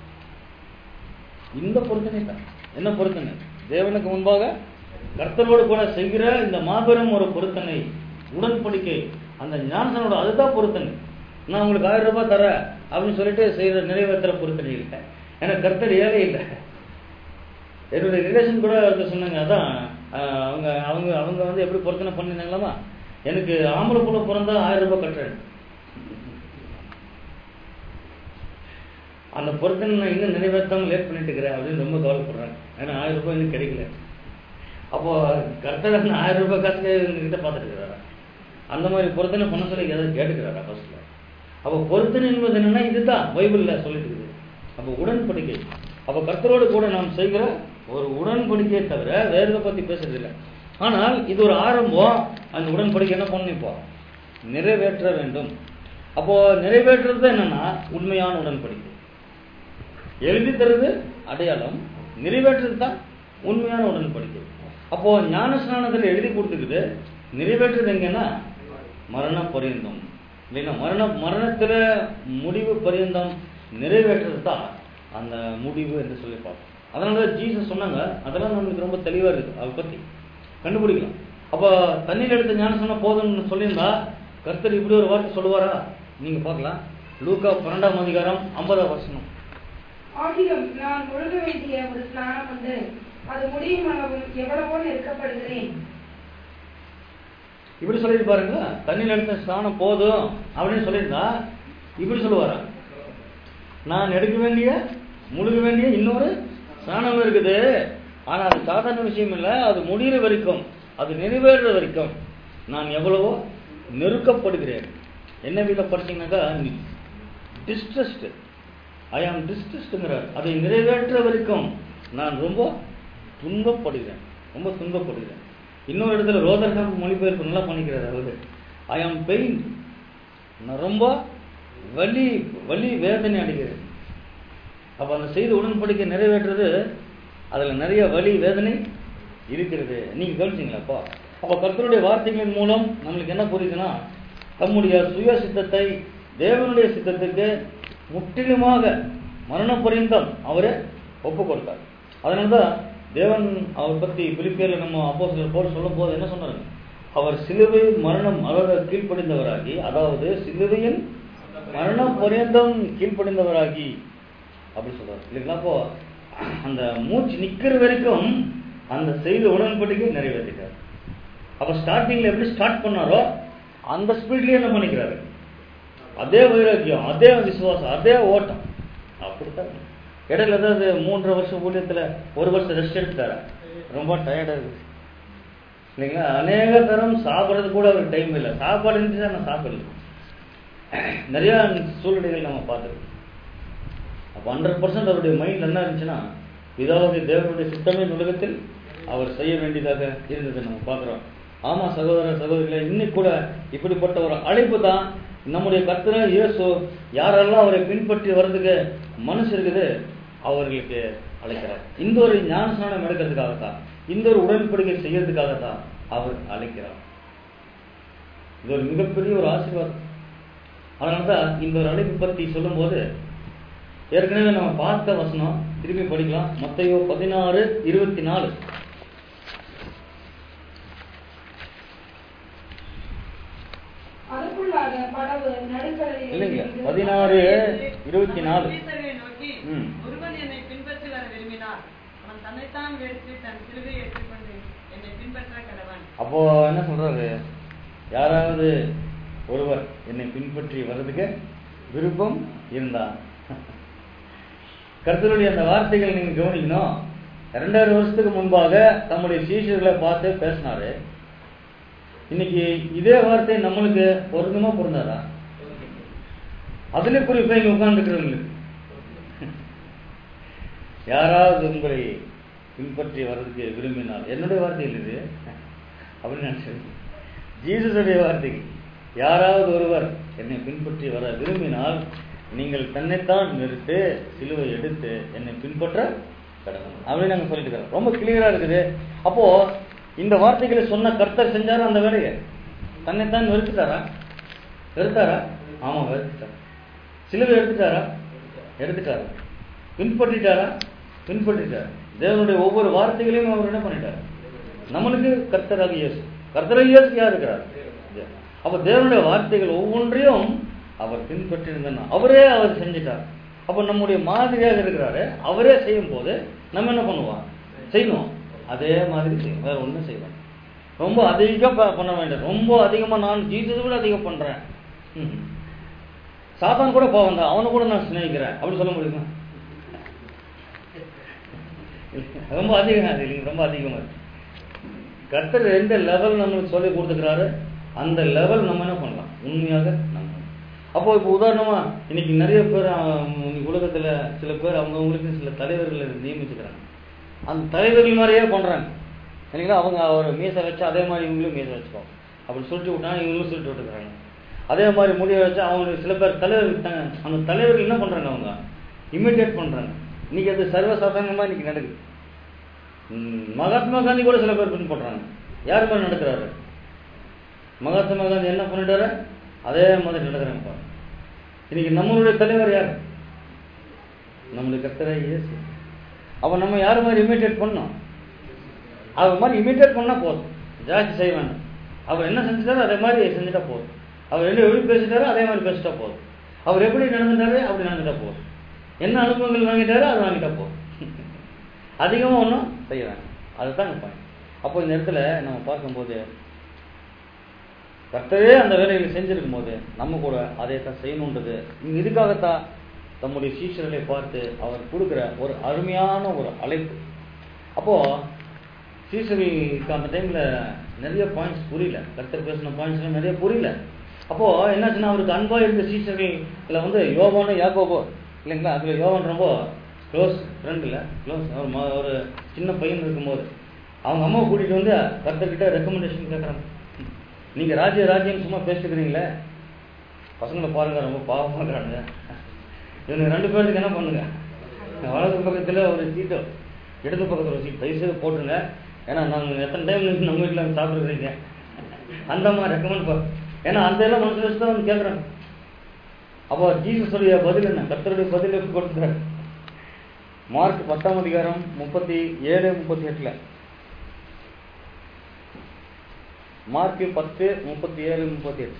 இந்த பொருத்தனை தான் என்ன பொருத்தனை தேவனுக்கு முன்பாக கர்த்தரோடு கூட செய்கிற இந்த மாபெரும் ஒரு பொருத்தனை உடன்படிக்கை அந்த ஞானசனோட அதுதான் பொருத்தனை நான் உங்களுக்கு ஆயிரம் ரூபாய் தரேன் அப்படின்னு சொல்லிட்டு செய்யற நிறைவேற்றுற பொருத்தனை இல்லை ஏன்னா கர்த்தர் ஏழை இல்லை என்னுடைய ரிலேஷன் கூட ஒருத்தர் சொன்னாங்க அதான் ஆஹ், அவங்க அவங்க அவங்க வந்து எப்படி பொருத்தனை பண்ணிருந்தாங்களாமா எனக்கு ஆம்பளை புள்ள பிறந்தா ஆயிரம் ரூபாய் கட்டுறேன் அந்த பொருத்தனை நான் இன்னும் நிறைவேற்றாம லேட் பண்ணிட்டு இருக்கிறேன் அப்படின்னு ரொம்ப கவலைப்படுறாங்க ஏன்னா ஆயிரம் ரூபாய் இன்னும் கிடைக்கல அப்போ கரெக்டாக அந்த ஆயிரம் ரூபாய் காசுக்கு கிட்ட பார்த்துட்டு இருக்கிறாரா அந்த மாதிரி பொருத்தனை பண்ண சொல்லி ஏதாவது கேட்டுக்கிறாரா ஃபர்ஸ்ட்ல அப்ப பொருத்தனை என்பது என்னன்னா இதுதான் பைபிள்ல சொல்லிட்டு இருக்குது அப்ப உடன்படிக்கை அப்ப கர்த்தரோடு கூட நாம் செய்கிற ஒரு உடன்படிக்கையை தவிர வேற எதை பத்தி பேசுறது இல்லை ஆனால் இது ஒரு ஆரம்பம் அந்த உடன்படிக்கை என்ன பண்ணணும் இப்போ நிறைவேற்ற வேண்டும் அப்போ நிறைவேற்றுறது என்னன்னா உண்மையான உடன்படிக்கை எழுதி தருது அடையாளம் நிறைவேற்றுறது தான் உண்மையான உடன்படிக்கை அப்போ ஞான ஸ்நானத்தில் எழுதி கொடுத்துக்குது நிறைவேற்றுறது எங்கன்னா மரண பரியந்தம் இல்லைங்களா மரண மரணத்துல முடிவு பரியந்தம் நிறைவேற்றுறது தான் அந்த முடிவு என்று சொல்லி பார்ப்போம் அதனால தான் ஜீசஸ் சொன்னாங்க அதெல்லாம் நம்மளுக்கு ரொம்ப தெளிவா இருக்கு அதை பத்தி கண்டுபிடிக்கலாம் அப்போ தண்ணீர் எடுத்து ஞானம் சொன்னா போதும்னு சொல்லியிருந்தா கர்த்தர் இப்படி ஒரு வார்த்தை சொல்லுவாரா நீங்க பார்க்கலாம் லூக்கா பன்னெண்டாம் அதிகாரம் ஐம்பதாம் வசனம் ஆகிலும் நான் முழுக வேண்டிய ஒரு ஸ்நானம் உண்டு அது முடியும் அளவும் எவ்வளவோ நெருக்கப்படுகிறேன் இப்படி சொல்லிட்டு பாருங்க தண்ணியில் எடுத்த ஸ்நானம் போதும் அப்படின்னு சொல்லியிருந்தா இப்படி சொல்லுவாரா நான் எடுக்க வேண்டிய முழுக வேண்டிய இன்னொரு ஸ்நானம் இருக்குது ஆனா அது சாதாரண விஷயம் இல்லை அது முடிகிற வரைக்கும் அது நிறைவேறுற வரைக்கும் நான் எவ்வளவோ நெருக்கப்படுகிறேன் என்ன வித படிச்சீங்கன்னாக்கா டிஸ்ட்ரஸ்ட் ஐ ஆம் டிஸ்ட்ரஸ்ட்ங்கிறார் அதை நிறைவேற்ற வரைக்கும் நான் ரொம்ப துன்பப்படுகிறேன் ரொம்ப துன்பப்படுகிறேன் இன்னொரு இடத்துல ரோதர்காம் மொழிபெயர்ப்பு நல்லா பண்ணிக்கிறார் அவரு ஐ ஆம் பெயின் நான் ரொம்ப வலி வலி வேதனை அடைகிறேன் அப்ப அந்த செய்தி உடன்படிக்கை நிறைவேற்றுறது அதுல நிறைய வலி வேதனை இருக்கிறது நீங்க கவனிச்சீங்களாப்பா அப்ப கர்த்தருடைய வார்த்தைகளின் மூலம் நம்மளுக்கு என்ன புரியுதுன்னா தம்முடைய சுய சித்தத்தை தேவனுடைய சித்தத்துக்கு முற்றிலுமாக மரண பரியந்தம் அவரே ஒப்பு கொடுத்தார் அதனாலதான் தேவன் அவர் பத்தி பிலிப்பியர்ல நம்ம அப்போ போல் சொல்லும் போது என்ன சொன்னாரு அவர் சிலுவை மரணம் அதாவது கீழ்ப்படிந்தவராகி அதாவது சிலுவையின் மரண பரியந்தம் கீழ்ப்படிந்தவராகி அப்படி சொல்றாரு இல்லைங்களா அப்போ அந்த மூச்சு நிக்கிற வரைக்கும் அந்த செய்த உடன்படிக்கை நிறைவேற்றிட்டார் அப்ப ஸ்டார்டிங்ல எப்படி ஸ்டார்ட் பண்ணாரோ அந்த ஸ்பீட்லயே என்ன பண்ணிக்கிறாரு அதே வைராக்கியம் அதே விசுவாசம் அதே ஓட்டம் அப்படித்தான் இடையில ஏதாவது மூன்றரை வருஷம் ஊழியத்துல ஒரு வருஷம் ரெஸ்ட் எடுத்தாரா ரொம்ப டயர்டா இருக்கு இல்லைங்களா அநேக தரம் சாப்பிட்றது கூட அவருக்கு டைம் இல்லை சாப்பாடு இருந்துச்சு நான் சாப்பிடல நிறைய சூழ்நிலைகள் நம்ம பார்த்துருக்கோம் அப்போ ஹண்ட்ரட் பர்சன்ட் அவருடைய மைண்ட் என்ன இருந்துச்சுன்னா இதாவது தேவனுடைய சுத்தமே உலகத்தில் அவர் செய்ய வேண்டியதாக இருந்ததை நம்ம பார்க்குறோம் ஆமா சகோதர சகோதரிகளே இன்னைக்கு கூட இப்படிப்பட்ட ஒரு அழைப்பு தான் நம்முடைய கர்த்தர இயேசு யாரெல்லாம் அவரை பின்பற்றி வர்றதுக்கு மனசு இருக்குது அவர்களுக்கு அழைக்கிறார் இந்த ஒரு ஞான ஸ்நானம் எடுக்கிறதுக்காகத்தான் இந்த ஒரு உடன்படிக்கை செய்யறதுக்காகத்தான் அவர் அழைக்கிறார் இது ஒரு மிகப்பெரிய ஒரு ஆசீர்வாதம் அதனாலதான் இந்த ஒரு அழைப்பு பத்தி சொல்லும்போது ஏற்கனவே நம்ம பார்த்த வசனம் திருப்பி படிக்கலாம் மத்தையோ பதினாறு இருபத்தி நாலு அதற்குள்ளாக படவு நடுக்கடலில் இல்லைங்க இருந்து பதினாறு இருபத்தி நாலு சீசரை நோக்கி ம். ஒருவன் என்னை பின்பற்றி வர விரும்பினார் அவன் தன்னைத்தான் வெறுத்து தன் சிலுவையை எடுத்துக்கொண்டு என்னை பின்பற்ற கடவன் அப்போ என்ன சொல்றாரு யாராவது ஒருவர் என்னை பின்பற்றி வர்றதுக்கு விருப்பம் இருந்தா கர்த்தருடைய அந்த வார்த்தைகள் நீங்க கவனிக்கணும் இரண்டாயிரம் வருஷத்துக்கு முன்பாக தம்முடைய சீஷர்களை பார்த்து பேசினாரு இன்னைக்கு இதே வார்த்தை நம்மளுக்கு பொருந்துமா பொருந்தாதா அதுல குறிப்பா இங்க உட்கார்ந்துக்கிறவங்களுக்கு யாராவது உங்களை பின்பற்றி வர்றதுக்கு விரும்பினால் என்னுடைய வார்த்தைகள் இது அப்படின்னு நினைச்சேன் ஜீசஸுடைய வார்த்தைகள் யாராவது ஒருவர் என்னை பின்பற்றி வர விரும்பினால் நீங்கள் தன்னைத்தான் நிறுத்து சிலுவை எடுத்து என்னை பின்பற்ற கடவுள் அப்படின்னு நாங்க சொல்லிட்டு இருக்கிறோம் ரொம்ப கிளியரா இருக்குது அப்போ இந்த வார்த்தைகளை சொன்ன கர்த்தர் செஞ்சாரா அந்த வேலையை தன்னைத்தான் வெறுத்துட்டாரா வெறுத்தாரா ஆமா வெறுத்துட்டார் சிலுவை எடுத்துட்டாரா எடுத்துட்டாரா பின்பற்றிட்டாரா பின்பற்றிட்டார் தேவனுடைய ஒவ்வொரு வார்த்தைகளையும் அவர் என்ன பண்ணிட்டார் நம்மளுக்கு கர்த்தராக இயேசு கர்த்தராக இயேசு யார் இருக்கிறார் அப்ப தேவனுடைய வார்த்தைகள் ஒவ்வொன்றையும் அவர் பின்பற்றிருந்தா அவரே அவர் செஞ்சிட்டார் அப்ப நம்முடைய மாதிரியாக இருக்கிறாரு அவரே செய்யும் போது நம்ம என்ன பண்ணுவோம் செய்யணும் அதே மாதிரி செய்யணும் வேற ஒண்ணும் செய்யலாம் ரொம்ப அதிகம் ப- பண்ண வேண்டாம் ரொம்ப அதிகமா நான் ஜீசஸ் விட அதிகம் பண்றேன் ம். சாத்தான் கூட போவன் தான் அவனை கூட நான் சிநேகிக்கிறேன் அப்படி சொல்ல முடியுமா ரொம்ப அதிகம் அது இல்லைங்க ரொம்ப அதிகமா இருக்கு கர்த்தர் எந்த லெவல் நம்மளுக்கு சொல்லி கொடுத்துக்கிறாரு அந்த லெவல் நம்ம என்ன பண்ணலாம் உண்மையாக நம்ம அப்போ இப்போ உதாரணமா இன்னைக்கு நிறைய பேர் அஹ், இன்னைக்கு உலகத்துல சில பேர் அவங்கவுங்களுக்கு சில தலைவர்களை நியமிச்சுக்கிறாங்க அந்த தலைவர்கள் மாதிரியே பண்றாங்க சரிங்களா அவங்க ஒரு மீசை வச்சு அதே மாதிரி இவங்களும் மீசை வச்சுக்கோங்க அப்படி சுருட்டி விட்டாங்க இவங்களும் சுருட்டி விட்டுக்கிறாங்க அதே மாதிரி முடிய வச்சு அவங்க சில பேர் தலைவர் விட்டாங்க அந்த தலைவர்கள் என்ன பண்றாங்க அவங்க இமிடியேட் பண்றாங்க இன்னைக்கு அது சர்வசாதாரணமா இன்னைக்கு நடக்குது ம், மகாத்மா காந்தி கூட சில பேர் பின்பற்றாங்க யார் மாதிரி நடக்கிறாரு மகாத்மா காந்தி என்ன பண்ணிட்டாரு அதே மாதிரி நடக்கிறாங்க பாருங்க இன்னைக்கு நம்மளுடைய தலைவர் யார் நம்மளுடைய கர்த்தரே இயேசு அப்ப நம்ம யார் மாதிரி இமிட்டேட் பண்ணோம் அவர் மாதிரி இமிட்டேட் பண்ணா போதும் ஜாஸ்தி செய்ய வேண்டாம் அவர் என்ன செஞ்சுட்டாரோ அதே மாதிரி செஞ்சுட்டா போதும் அவர் என்ன எப்படி பேசிட்டாரோ அதே மாதிரி பேசிட்டா போதும் அவர் எப்படி நடந்துட்டாரு அப்படி நடந்துட்டா போதும் என்ன அனுபவங்கள் வாங்கிட்டாரோ அது வாங்கிட்டா போதும் அதிகமாக ஒன்றும் செய்ய வேண்டாம் அதுதான் பாயிண்ட் அப்போ இந்த இடத்துல நம்ம பார்க்கும்போது கர்த்தரே அந்த வேலைகளை செஞ்சிருக்கும் போது நம்ம கூட அதை தான் செய்யணுன்றது இங்க இதுக்காகத்தான் தம்முடைய சீஷர்களை பார்த்து அவர் கொடுக்குற ஒரு அருமையான ஒரு அழைப்பு அப்போ சீசர்களுக்கு அந்த டைம்ல நிறைய பாயிண்ட்ஸ் புரியல கர்த்தர் பேசின பாயிண்ட்ஸ் நிறைய புரியல அப்போ என்னாச்சுன்னா அவருக்கு அன்பா இருந்த சீசர்கள்ல வந்து யோவானு யாக்கோபோ இல்லைங்களா அதுல யோவான் ரொம்ப க்ளோஸ் ஃப்ரெண்ட் இல்ல க்ளோஸ் ஒரு ம- ஒரு சின்ன பையன் இருக்கும்போது அவங்க அம்மாவை கூட்டிட்டு வந்து கர்த்தர்கிட்ட ரெக்கமெண்டேஷன் கேட்குறாங்க நீங்க ராஜ்ய ராஜ்யம் சும்மா பேசிக்கிறீங்களே பசங்களை பாருங்க ரொம்ப பாவமா இருக்கானுங்க இவனுக்கு ரெண்டு பேருக்கு என்ன பண்ணுங்க வலது பக்கத்துல ஒரு சீட்டோ இடது பக்கத்துல ஒரு சீட் தயவு செய்து போட்டுருங்க ஏன்னா நாங்க எத்தனை டைம் நீங்க நம்ம வீட்டுல வந்து சாப்பிட்டுருக்கீங்க அந்த மாதிரி ரெக்கமெண்ட் பண்ண ஏன்னா அந்த எல்லாம் மனசு வச்சு தான் வந்து கேட்குறாங்க அப்போ ஜீசஸுடைய பதில் என்ன கர்த்தருடைய பதில் எப்படி கொடுத்தாரு மார்க் பத்தாம் அதிகாரம் முப்பத்தி ஏழு முப்பத்தி எட்டுல மார்க் பத்து முப்பத்தி ஏழு முப்பத்தி எட்டு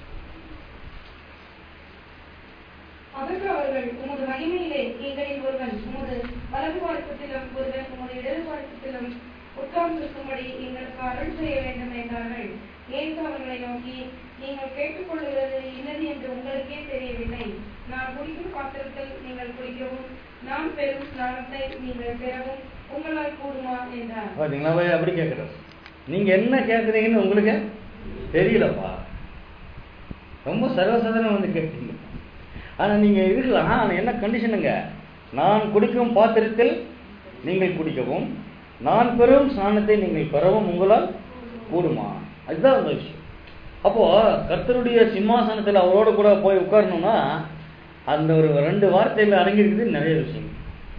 அதற்கு அவர்கள் உமது மகிமையிலே எங்களில் ஒருவன் உமது வலது பார்க்கத்திலும் ஒருவன் உமது இடது பார்க்கத்திலும் உட்கார்ந்திருக்கும்படி எங்களுக்கு அருள் செய்ய வேண்டும் என்றார்கள் இயேசு அவர்களை நோக்கி நீங்கள் கேட்டுக்கொள்ளுகிறது இன்னது என்று உங்களுக்கே தெரியவில்லை நான் குடிக்கும் பாத்திரத்தில் நீங்கள் குடிக்கவும் நான் பெறும் ஸ்நானத்தை நீங்கள் பெறவும் உங்களால் கூடுமா என்றார் பாத்தீங்களா அவ அப்படி கேட்குறாரு நீங்க என்ன கேட்குறீங்கன்னு உங்களுக்கு தெரியலப்பா ரொம்ப சர்வசாதாரணம் வந்து கேட்டீங்க ஆனா நீங்க இருக்கலாம் ஆனா என்ன கண்டிஷனுங்க நான் குடிக்கும் பாத்திரத்தில் நீங்கள் குடிக்கவும் நான் பெறும் ஸ்நானத்தை நீங்கள் பெறவும் உங்களால் கூடுமா அதுதான் அந்த விஷயம் அப்போ கர்த்தருடைய சிம்மாசனத்துல அவரோட கூட போய் உட்காரணும்னா அந்த ஒரு ரெண்டு வார்த்தையில அடங்கியிருக்குது நிறைய விஷயம்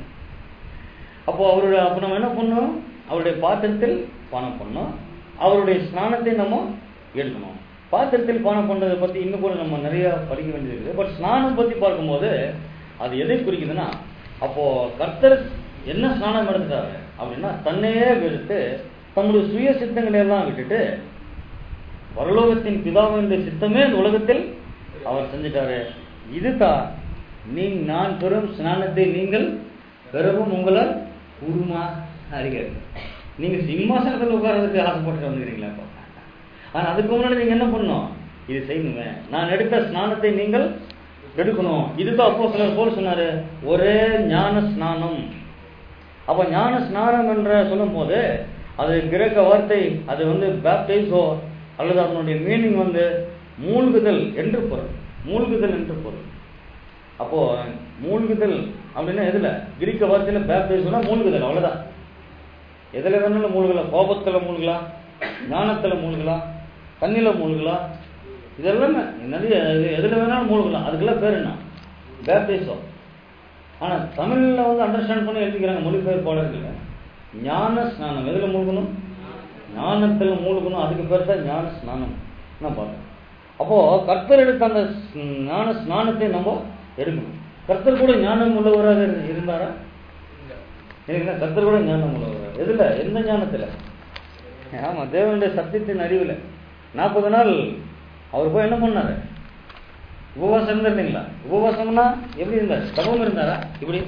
அப்போ அவருடைய அப்போ நம்ம என்ன பண்ணணும் அவருடைய பாத்திரத்தில் பானம் பண்ணணும் அவருடைய ஸ்நானத்தை நம்ம எடுக்கணும் பாத்திரத்தில் பானம் பண்றதை பத்தி இன்னும் கூட நம்ம நிறைய படிக்க வேண்டியது இருக்குது பட் ஸ்நானம் பத்தி பார்க்கும்போது அது எதை குறிக்குதுன்னா அப்போ கர்த்தர் என்ன ஸ்நானம் எடுத்துட்டாரு அப்படின்னா தன்னையே வெறுத்து தம்முடைய சுய சித்தங்களை எல்லாம் விட்டுட்டு பரலோகத்தின் பிதாவினுடைய சித்தமே இந்த உலகத்தில் அவர் செஞ்சிட்டாரு இதுதான் நீ நான் பெறும் ஸ்நானத்தை நீங்கள் பெறவும் உங்களால் கூடுமா அறிகிறது நீங்க சிம்மாசனத்தில் உட்கார்றதுக்கு ஆசைப்பட்டு வந்துக்கிறீங்களா இப்போ ஆனா அதுக்கு முன்னாடி நீங்க என்ன பண்ணணும் இது செய்யணுங்க நான் எடுத்த ஸ்நானத்தை நீங்கள் எடுக்கணும் இதுதான் அப்போ சிலர் போல் சொன்னாரு ஒரே ஞான ஸ்நானம் அப்ப ஞான ஸ்நானம் என்ற சொல்லும் போது அது கிரேக்க வார்த்தை அது வந்து பேப்டைஸோ அல்லது அதனுடைய மீனிங் வந்து மூழ்குதல் என்று பொருள் மூழ்குதல் என்று பொருள் அப்போ மூழ்குதல் அப்படின்னா எதுல கிரீக்க வார்த்தையில பேப்டைஸ்னா மூழ்குதல் அவ்வளவுதான் எதுல வேணாலும் மூழ்கலாம் கோபத்துல மூழ்கலாம் ஞானத்துல மூழ்கலாம் தண்ணில மூழ்கலாம் இதெல்லாமே நிறைய இது எதுல வேணாலும் மூழ்கலாம் அதுக்கெல்லாம் பேர் என்ன பேப்டைஸோ ஆனா தமிழ்ல வந்து அண்டர்ஸ்டாண்ட் பண்ணி எழுதிக்கிறாங்க மொழிபெயர்ப்பாளர்கள் ஞான ஸ்நானம் எதுல மூழ்கணும் ஞானத்துல மூழ்கணும் அதுக்கு பேர் தான் ஞான ஸ்நானம் நான் பார்த்தேன் அப்போ கர்த்தர் எடுத்த அந்த ஸ்- ஞான ஸ்நானத்தை நம்ம எடுக்கணும் கர்த்தர் கூட ஞானம் உள்ளவராக இரு- இருந்தாரா இல்லைங்களா கர்த்தர் கூட ஞானம் உள்ளவராக எதுல எந்த ஞானத்துல ஆமா தேவனுடைய சத்தியத்தின் அறிவுல நாற்பது நாள் அவர் போய் என்ன பண்ணாரு உபவாசம் இருந்திருந்தீங்களா உபவாசம்னா எப்படி இருந்தார் தபம் இருந்தாரா இப்படி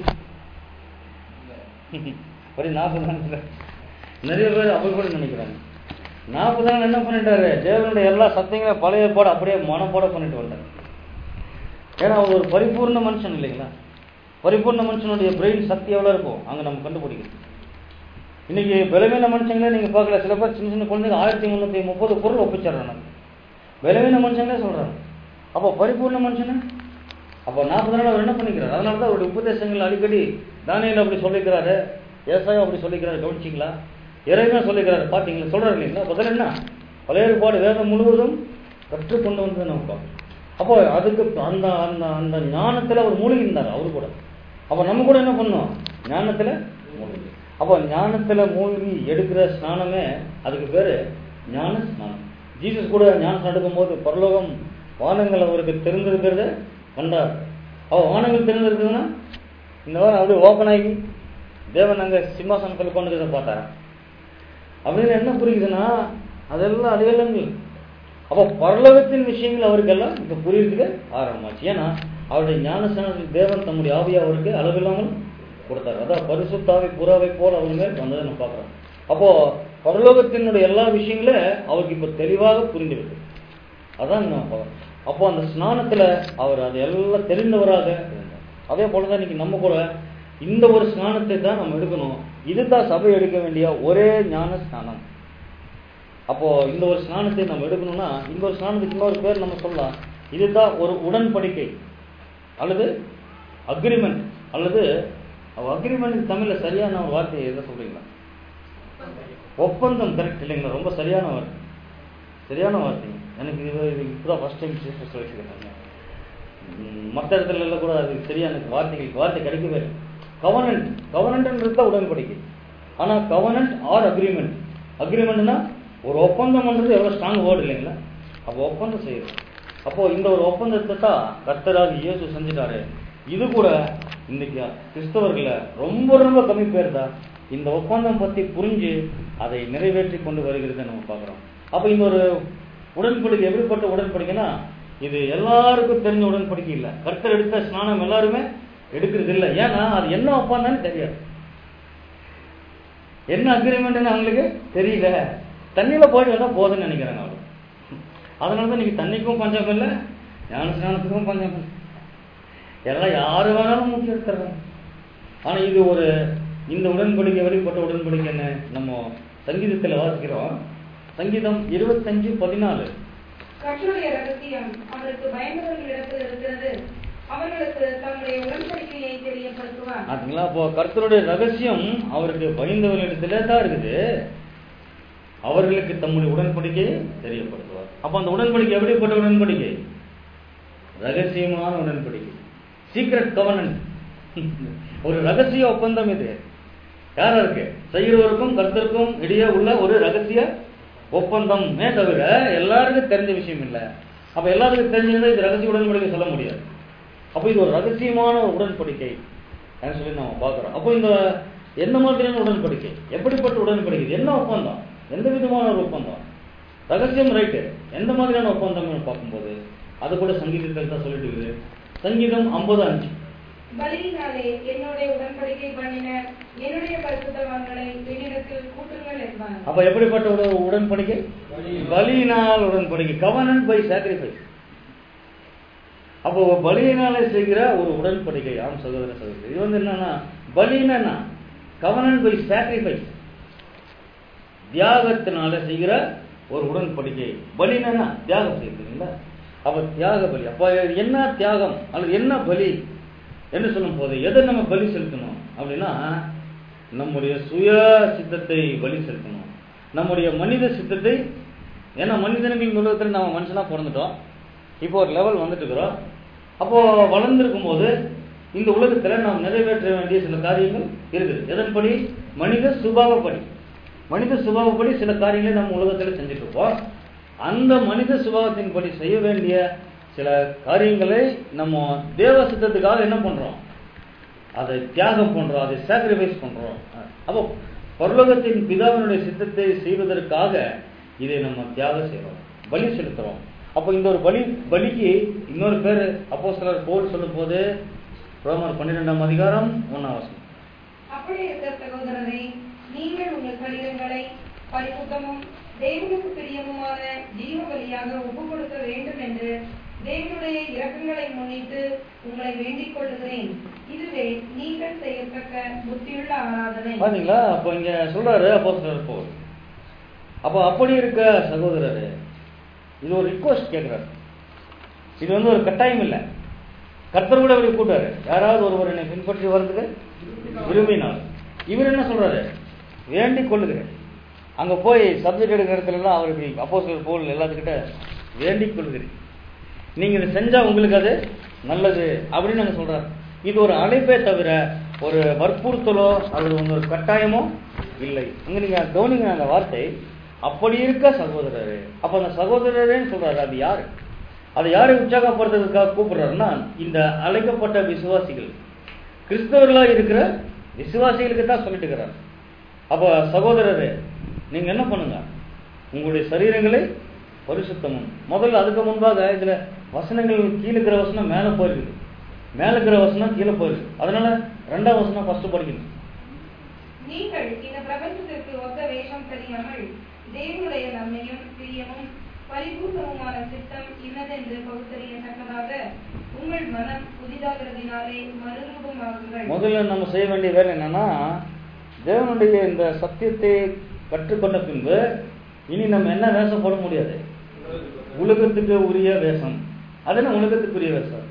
ஒரு நாற்பது நாள் நிறைய பேர் அப்படி கூட நினைக்கிறாங்க நாற்பது நாள் என்ன பண்ணிட்டாரு தேவனுடைய எல்லா சத்தியங்களையும் பழைய போட அப்படியே மனப்போட பண்ணிட்டு வந்தார் ஏன்னா அவர் ஒரு பரிபூர்ண மனுஷன் இல்லைங்களா பரிபூர்ண மனுஷனுடைய பிரெயின் சக்தி எவ்வளவு இருக்கும் அங்க நம்ம கண்டுபிடிக்கணும் இன்னைக்கு பலவீன மனுஷங்களே நீங்க பார்க்கல சில பேர் சின்ன சின்ன குழந்தைங்க ஆயிரத்தி முந்நூத்தி முப்பது பொருள் ஒப்பிச்சிடுறாங்க பலவீன மனுஷங்களே சொல்றாங்க அப்போ பரிபூர்ண மனுஷனு அப்போ நாற்பது நாள் அவர் என்ன பண்ணிக்கிறார் அதனால தான் அவருடைய உபதேசங்கள் அடிக்கடி தானியல் அப்படி சொல்லிக்கிறாரு ஏசாயம் அப்படி சொல்லிக்கிறாரு கவனிச்சிங்களா இறைவன் சொல்லிக்கிறாரு பார்த்தீங்களா சொல்றாரு இல்லைங்களா பதில் என்ன பழைய ஏற்பாடு வேதம் முழுவதும் கற்றுக்கொண்டு வந்து நம்ம பார்க்கணும் அப்போ அதுக்கு அந்த அந்த அந்த ஞானத்துல அவர் மூழ்கி இருந்தார் அவரு கூட அப்போ நம்ம கூட என்ன பண்ணோம் ஞானத்துல மூழ்கி அப்போ ஞானத்துல மூழ்கி எடுக்கிற ஸ்நானமே அதுக்கு பேரு ஞான ஸ்நானம் ஜீசஸ் கூட ஞானம் எடுக்கும்போது பரலோகம் வானங்கள் அவருக்கு தெரிந்திருக்கிறத கண்டார் அவ வானங்கள் தெரிந்திருக்குதுன்னா இந்த வாரம் அப்படியே ஓப்பன் ஆகி தேவன் அங்க சிம்மாசனத்தில் கொண்டு பார்த்தாரா அப்படின்னு என்ன புரியுதுன்னா அதெல்லாம் அடையாளங்கள் அப்போ பரலோகத்தின் விஷயங்கள் அவருக்கெல்லாம் இப்ப புரியுறதுக்கு ஆரம்பமாச்சு ஏன்னா அவருடைய ஞானஸ்தானத்தில் தேவன் தம்முடைய ஆவியை அவருக்கு அளவில்லாமல் கொடுத்தாரு அதான் பரிசுத்தாவை புறாவை போல அவர் மேல் வந்ததை நம்ம பார்க்குறோம் அப்போ பரலோகத்தினுடைய எல்லா விஷயங்களும் அவருக்கு இப்ப தெளிவாக புரிந்துவிட்டு அதான் நம்ம பார்க்கறோம். அப்போ அந்த ஸ்நானத்துல அவர் அது எல்லாம் தெரிந்தவராக இருந்தார் அதே போலதான் இன்னைக்கு நம்ம கூட இந்த ஒரு ஸ்நானத்தை தான் நம்ம எடுக்கணும் இதுதான் சபை எடுக்க வேண்டிய ஒரே ஞான ஸ்நானம் அப்போ இந்த ஒரு ஸ்நானத்தை நம்ம எடுக்கணும்னா இந்த ஒரு ஸ்நானத்துக்கு இன்னொரு பேர் நம்ம சொல்லலாம் இதுதான் ஒரு உடன்படிக்கை அல்லது அக்ரிமெண்ட் அல்லது அக்ரிமெண்ட் தமிழ்ல சரியான ஒரு வார்த்தையை எதை சொல்றீங்களா ஒப்பந்தம் கரெக்ட் இல்லைங்களா ரொம்ப சரியான வார்த்தை சரியான வார்த்தை எனக்கு இது இது இப்பதான் ஃபர்ஸ்ட் டைம் சிஸ்டர் சொல்லியிருக்காங்க மற்ற இடத்துல எல்லாம் கூட அது சரியான வார்த்தைகள் வார்த்தை கிடைக்கவே இல்லை கவர்னன்ட் கவர்னன்ட்ன்றது தான் உடன்படிக்கை ஆனா கவர்னன்ட் ஆர் அக்ரிமெண்ட் அக்ரிமெண்ட்னா ஒரு ஒப்பந்தம் பண்றது எவ்வளவு ஸ்ட்ராங் வேர்டு இல்லைங்களா அப்போ ஒப்பந்தம் செய்யுது அப்போ இந்த ஒரு ஒப்பந்தத்தை தான் கர்த்தராக இயேசு செஞ்சுட்டாரு இது கூட இன்னைக்கு கிறிஸ்தவர்கள ரொம்ப ரொம்ப கம்மி பேர் தான் இந்த ஒப்பந்தம் பத்தி புரிஞ்சு அதை நிறைவேற்றி கொண்டு வருகிறதை நம்ம பார்க்கிறோம் அப்ப இந்த ஒரு உடன்படிக்கை எப்படிப்பட்ட உடன்படிக்கைனா இது எல்லாருக்கும் தெரிஞ்ச உடன்படிக்கை இல்ல கர்த்தர் எடுத்த ஸ்நானம் எல்லாருமே எடுக்கிறது இல்ல ஏன்னா அது என்ன ஒப்பந்தம்னு தெரியாது என்ன அக்ரிமெண்ட்னு அவங்களுக்கு தெரியல தண்ணியில போயிட்டு வந்தா போதும்னு நினைக்கிறாங்க அவங்க அதனால தான் இன்னைக்கு தண்ணிக்கும் பஞ்சம் இல்லை ஞான ஸ்நானத்துக்கும் பஞ்சம் இல்லை எல்லாம் யாரு வேணாலும் மூச்சு எடுத்துறாங்க ஆனா இது ஒரு இந்த உடன்படிக்கை வெளிப்பட்ட உடன்படிக்கைன்னு நம்ம சங்கீதத்துல வாசிக்கிறோம் சங்கீதம் இருபத்தஞ்சு பதினாலு கர்த்தருடைய ரகசியம் அவருக்கு பயந்தவர்களிடத்தில் இருக்கிறது அவர்களுக்கு தம்முடைய உடன்படிக்கையை தெரியப்படுத்துவார் பாத்தீங்களா அப்போ கர்த்தருடைய ரகசியம் அவருக்கு பயந்தவர்களிடத்துல தான் இருக்குது அவர்களுக்கு தம்முடைய உடன்படிக்கையை தெரியப்படுத்துவார் அப்ப அந்த உடன்படிக்கை எப்படிப்பட்ட உடன்படிக்கை ரகசியமான உடன்படிக்கை சீக்ரெட் கவர்னன்ட் ஒரு ரகசிய ஒப்பந்தம் இது யாரா இருக்கு செய்கிறவருக்கும் கர்த்தருக்கும் இடையே உள்ள ஒரு ரகசிய ஒப்பந்தமே தவிர எல்லாருக்கும் தெரிஞ்ச விஷயம் இல்லை அப்ப எல்லாருக்கும் தெரிஞ்சிருந்தா இது ரகசிய உடன்படிக்கை சொல்ல முடியாது அப்போ இது ஒரு ரகசியமான ஒரு உடன்படிக்கை அப்படின்னு சொல்லி நம்ம பார்க்குறோம் அப்போ இந்த எந்த மாதிரியான உடன்படிக்கை எப்படிப்பட்ட உடன்படிக்கை இது என்ன ஒப்பந்தம் எந்த விதமான ஒரு ஒப்பந்தம் ரகசியம் ரைட்டு எந்த மாதிரியான ஒப்பந்தம்னு பார்க்கும்போது அது கூட சங்கீதத்தில் தான் சொல்லிட்டு இருக்குது சங்கீதம் ஐம்பது அஞ்சு பலியினாலே என்னுடைய உடன்படிக்கை பண்ணின என்னுடைய பரிசுத்தவான்களை என்னிடத்தில் கூட்டுங்கள் என்பார் அப்ப எப்படிப்பட்ட ஒரு உடன்படிக்கை பலியினால் உடன்படிக்கை கவர்னன்ட் பை சாக்ரிஃபைஸ் அப்போ பலியினாலே செய்கிற ஒரு உடன்படிக்கை ஆம் சகோதர சகோதரி இது வந்து என்னன்னா பலின்னா என்ன கவர்னன்ட் பை சாக்ரிஃபைஸ் தியாகத்தினால செய்கிற ஒரு உடன்படிக்கை பலினா என்ன? தியாகம் செய்யுங்களா அப்ப தியாக பலி அப்ப என்ன தியாகம் அல்லது என்ன பலி என்று சொல்லும் போது எதை நம்ம பலி செலுத்தணும் அப்படின்னா நம்முடைய சுய சித்தத்தை பலி செலுத்தணும் நம்முடைய மனித சித்தத்தை ஏன்னா மனிதனுக்கு உலகத்தில் நம்ம மனுஷனா பிறந்துட்டோம் இப்போ ஒரு லெவல் வந்துட்டு இருக்கிறோம் அப்போ வளர்ந்துருக்கும் போது இந்த உலகத்துல நாம் நிறைவேற்ற வேண்டிய சில காரியங்கள் இருக்குது எதன்படி மனித சுபாவப்படி மனித சுபாவப்படி சில காரியங்களை நம்ம உலகத்துல செஞ்சுட்டு இருப்போம் அந்த மனித சுபாவத்தின்படி செய்ய வேண்டிய சில காரியங்களை நம்ம தேவ சித்தத்துக்காக என்ன பண்றோம் அதை தியாகம் பண்றோம் அதை சாக்ரிஃபைஸ் பண்றோம் அப்போ பரலோகத்தின் பிதாவினுடைய சித்தத்தை செய்வதற்காக இதை நம்ம தியாகம் செய்றோம் பலி செலுத்துறோம் அப்போ இந்த ஒரு பலி பலிக்கு இன்னொரு பேர் அப்போ சிலர் போல் சொல்லும் போது ரோமர் பன்னிரெண்டாம் அதிகாரம் ஒன்னாம் வசனம் அப்படி இருக்க சகோதரரே நீங்கள் உங்கள் சரீரங்களை பரிசுத்தமும் தேவனுக்கு பிரியமுமான ஜீவ பலியாக ஒப்புக் கொடுக்க வேண்டும் என்று தேவனுடைய இரக்கங்களை முன்னிட்டு உங்களை வேண்டிக் கொள்ளுகிறேன் இதுவே நீங்கள் செய்யத்தக்க புத்தியுள்ள ஆராதனை பாத்தீங்களா அப்போ இங்க சொல்றாரு அப்போ சிலர் போல் அப்போ அப்படி இருக்க சகோதரரு இது ஒரு ரிக்வஸ்ட் கேட்கிறாரு இது வந்து ஒரு கட்டாயம் இல்லை கர்த்தர் கூட இப்படி கூட்டாரு யாராவது ஒருவர் என்னை பின்பற்றி வர்றதுக்கு விரும்பினார் இவர் என்ன சொல்றாரு வேண்டிக் கொள்ளுகிறேன் அங்க போய் சப்ஜெக்ட் எடுக்கிற இடத்துல எல்லாம் அவர் இப்படி அப்போஸ்தலர் போல் எல்லாத்துக்கிட்ட வேண்டிக் கொள்கிறேன் நீங்க இதை செஞ்சா உங்களுக்கு அது நல்லது அப்படின்னு நாங்க சொல்றாரு இது ஒரு அழைப்பே தவிர ஒரு வற்புறுத்தலோ அல்லது வந்து ஒரு கட்டாயமோ இல்லை அங்க நீங்க கவனிங்க அந்த வார்த்தை அப்படி இருக்க சகோதரரே அப்ப அந்த சகோதரரேன்னு சொல்றாரு அது யாரு அதை யாரை உற்சாகப்படுத்துறதுக்காக கூப்பிடுறாருன்னா இந்த அழைக்கப்பட்ட விசுவாசிகள் கிறிஸ்தவர்களா இருக்கிற விசுவாசிகளுக்கு தான் சொல்லிட்டு இருக்கிறார் அப்ப சகோதரரே நீங்க என்ன பண்ணுங்க உங்களுடைய சரீரங்களை பரிசுத்தமும் முதல்ல அதுக்கு முன்பாக இதுல வசனங்கள் கீழே இருக்கிற வசனம் மேல போயிருக்குது மேல இருக்கிற வசனம் கீழே போயிருக்கு அதனால ரெண்டாம் வசனம் ஃபர்ஸ்ட் படிக்கணும் நீங்கள் இந்த பிரபஞ்சத்திற்கு ஒத்த வேஷம் தெரியாமல் தேவனுடைய நன்மையும் பிரியமும் பரிபூர்ணமுமான சித்தம் இன்னதென்று பகுத்தறியத்தக்கதாக உங்கள் மனம் புதிதாகிறதினாலே மறுரூபமாகுங்கள் முதல்ல நம்ம செய்ய வேண்டிய வேலை என்னன்னா தேவனுடைய இந்த சத்தியத்தை கற்றுக்கொண்ட பின்பு இனி நம்ம என்ன வேஷம் போட முடியாது உலகத்துக்கு உரிய வேஷம் அது என்ன உலகத்துக்குரிய வேஷம்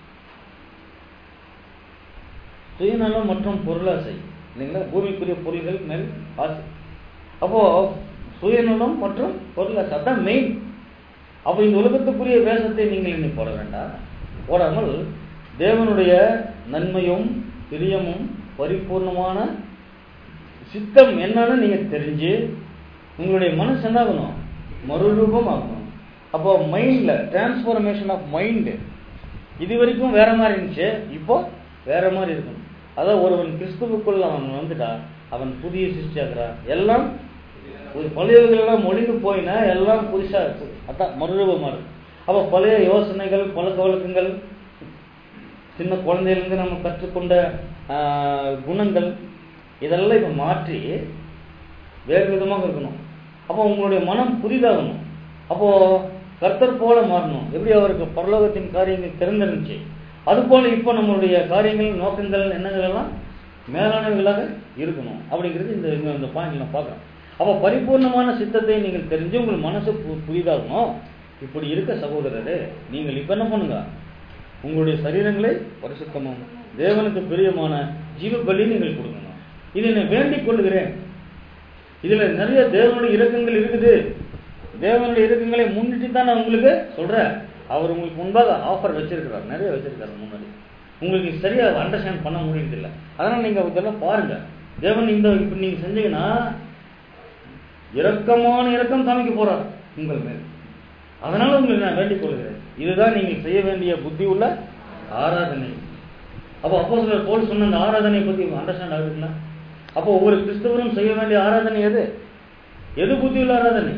சுயநலம் மற்றும் பொருளாசை இல்லைங்களா பூமிக்குரிய பொருள்கள் மேல் ஆசை அப்போ சுயநலம் மற்றும் பொருளாசை அதான் மெயின் அப்போ இந்த உலகத்துக்குரிய வேஷத்தை நீங்கள் இனி போட வேண்டாம் போடாமல் தேவனுடைய நன்மையும் பிரியமும் பரிபூர்ணமான சித்தம் என்னன்னு நீங்க தெரிஞ்சு உங்களுடைய மனசு என்ன ஆகணும் மறுரூபம் ஆகணும் அப்போ மைண்ட்ல டிரான்ஸ்ஃபர்மேஷன் ஆஃப் மைண்ட் இது வரைக்கும் வேற மாதிரி இருந்துச்சு இப்போ வேற மாதிரி இருக்கும் அதான் ஒருவன் கிறிஸ்துவுக்குள்ள அவன் வந்துட்டா அவன் புதிய சிருஷ்டியாகிறான் எல்லாம் ஒரு பழையவர்கள் எல்லாம் மொழிந்து போயினா எல்லாம் புதுசா இருக்கு அதான் மறுரூபமா இருக்கு அப்ப பழைய யோசனைகள் பழக்க வழக்கங்கள் சின்ன குழந்தையிலிருந்து நம்ம கற்றுக்கொண்ட ஆஹ், குணங்கள் இதெல்லாம் இப்ப மாற்றி வேறு விதமாக இருக்கணும் அப்போ உங்களுடைய மனம் புதிதாகணும் அப்போ கர்த்தர் போல மாறணும் எப்படி அவருக்கு பரலோகத்தின் காரியங்கள் திறந்திருந்துச்சு அது போல இப்போ நம்மளுடைய காரியங்கள் நோக்கங்கள் எண்ணங்கள் எல்லாம் மேலானவைகளாக இருக்கணும் அப்படிங்கிறது இந்த இந்த- இந்த பாயிண்ட் நான் பார்க்குறேன் அப்போ பரிபூர்ணமான சித்தத்தை நீங்கள் தெரிஞ்சு உங்கள் மனசு பு- புதிதாகணும் இப்படி இருக்க சகோதரரே நீங்கள் இப்போ என்ன பண்ணுங்க உங்களுடைய சரீரங்களை பரிசுத்தமும் தேவனுக்கு பிரியமான ஜீவ பலி நீங்கள் கொடுக்கணும் இதை நான் வேண்டிக் கொள்ளுகிறேன் இதுல நிறைய தேவனுடைய இரக்கங்கள் இருக்குது தேவனுடைய இரக்கங்களை முன்னிட்டு தான் நான் உங்களுக்கு சொல்றேன் அவர் உங்களுக்கு முன்பாக ஆஃபர் வச்சிருக்கிறார் நிறைய வச்சிருக்காரு முன்னாடி உங்களுக்கு சரியா அண்டர்ஸ்டாண்ட் பண்ண முடியுது இல்ல அதனால நீங்க இதெல்லாம் பாருங்க தேவன் இந்த இப்படி நீங்க செஞ்சீங்கன்னா இரக்கமான இரக்கம் காமிக்க போறார் உங்கள் மேல் அதனால உங்களுக்கு நான் வேண்டிக் கொள்கிறேன் இதுதான் நீங்கள் செய்ய வேண்டிய புத்தி உள்ள ஆராதனை அப்போ அப்போ சிலர் போல் சொன்ன அந்த ஆராதனை பத்தி அண்டர்ஸ்டாண்ட் ஆகுதுங்களா அப்போ ஒவ்வொரு கிறிஸ்தவரும் செய்ய வேண்டிய ஆராதனை எது எது புத்தி உள்ள ஆராதனை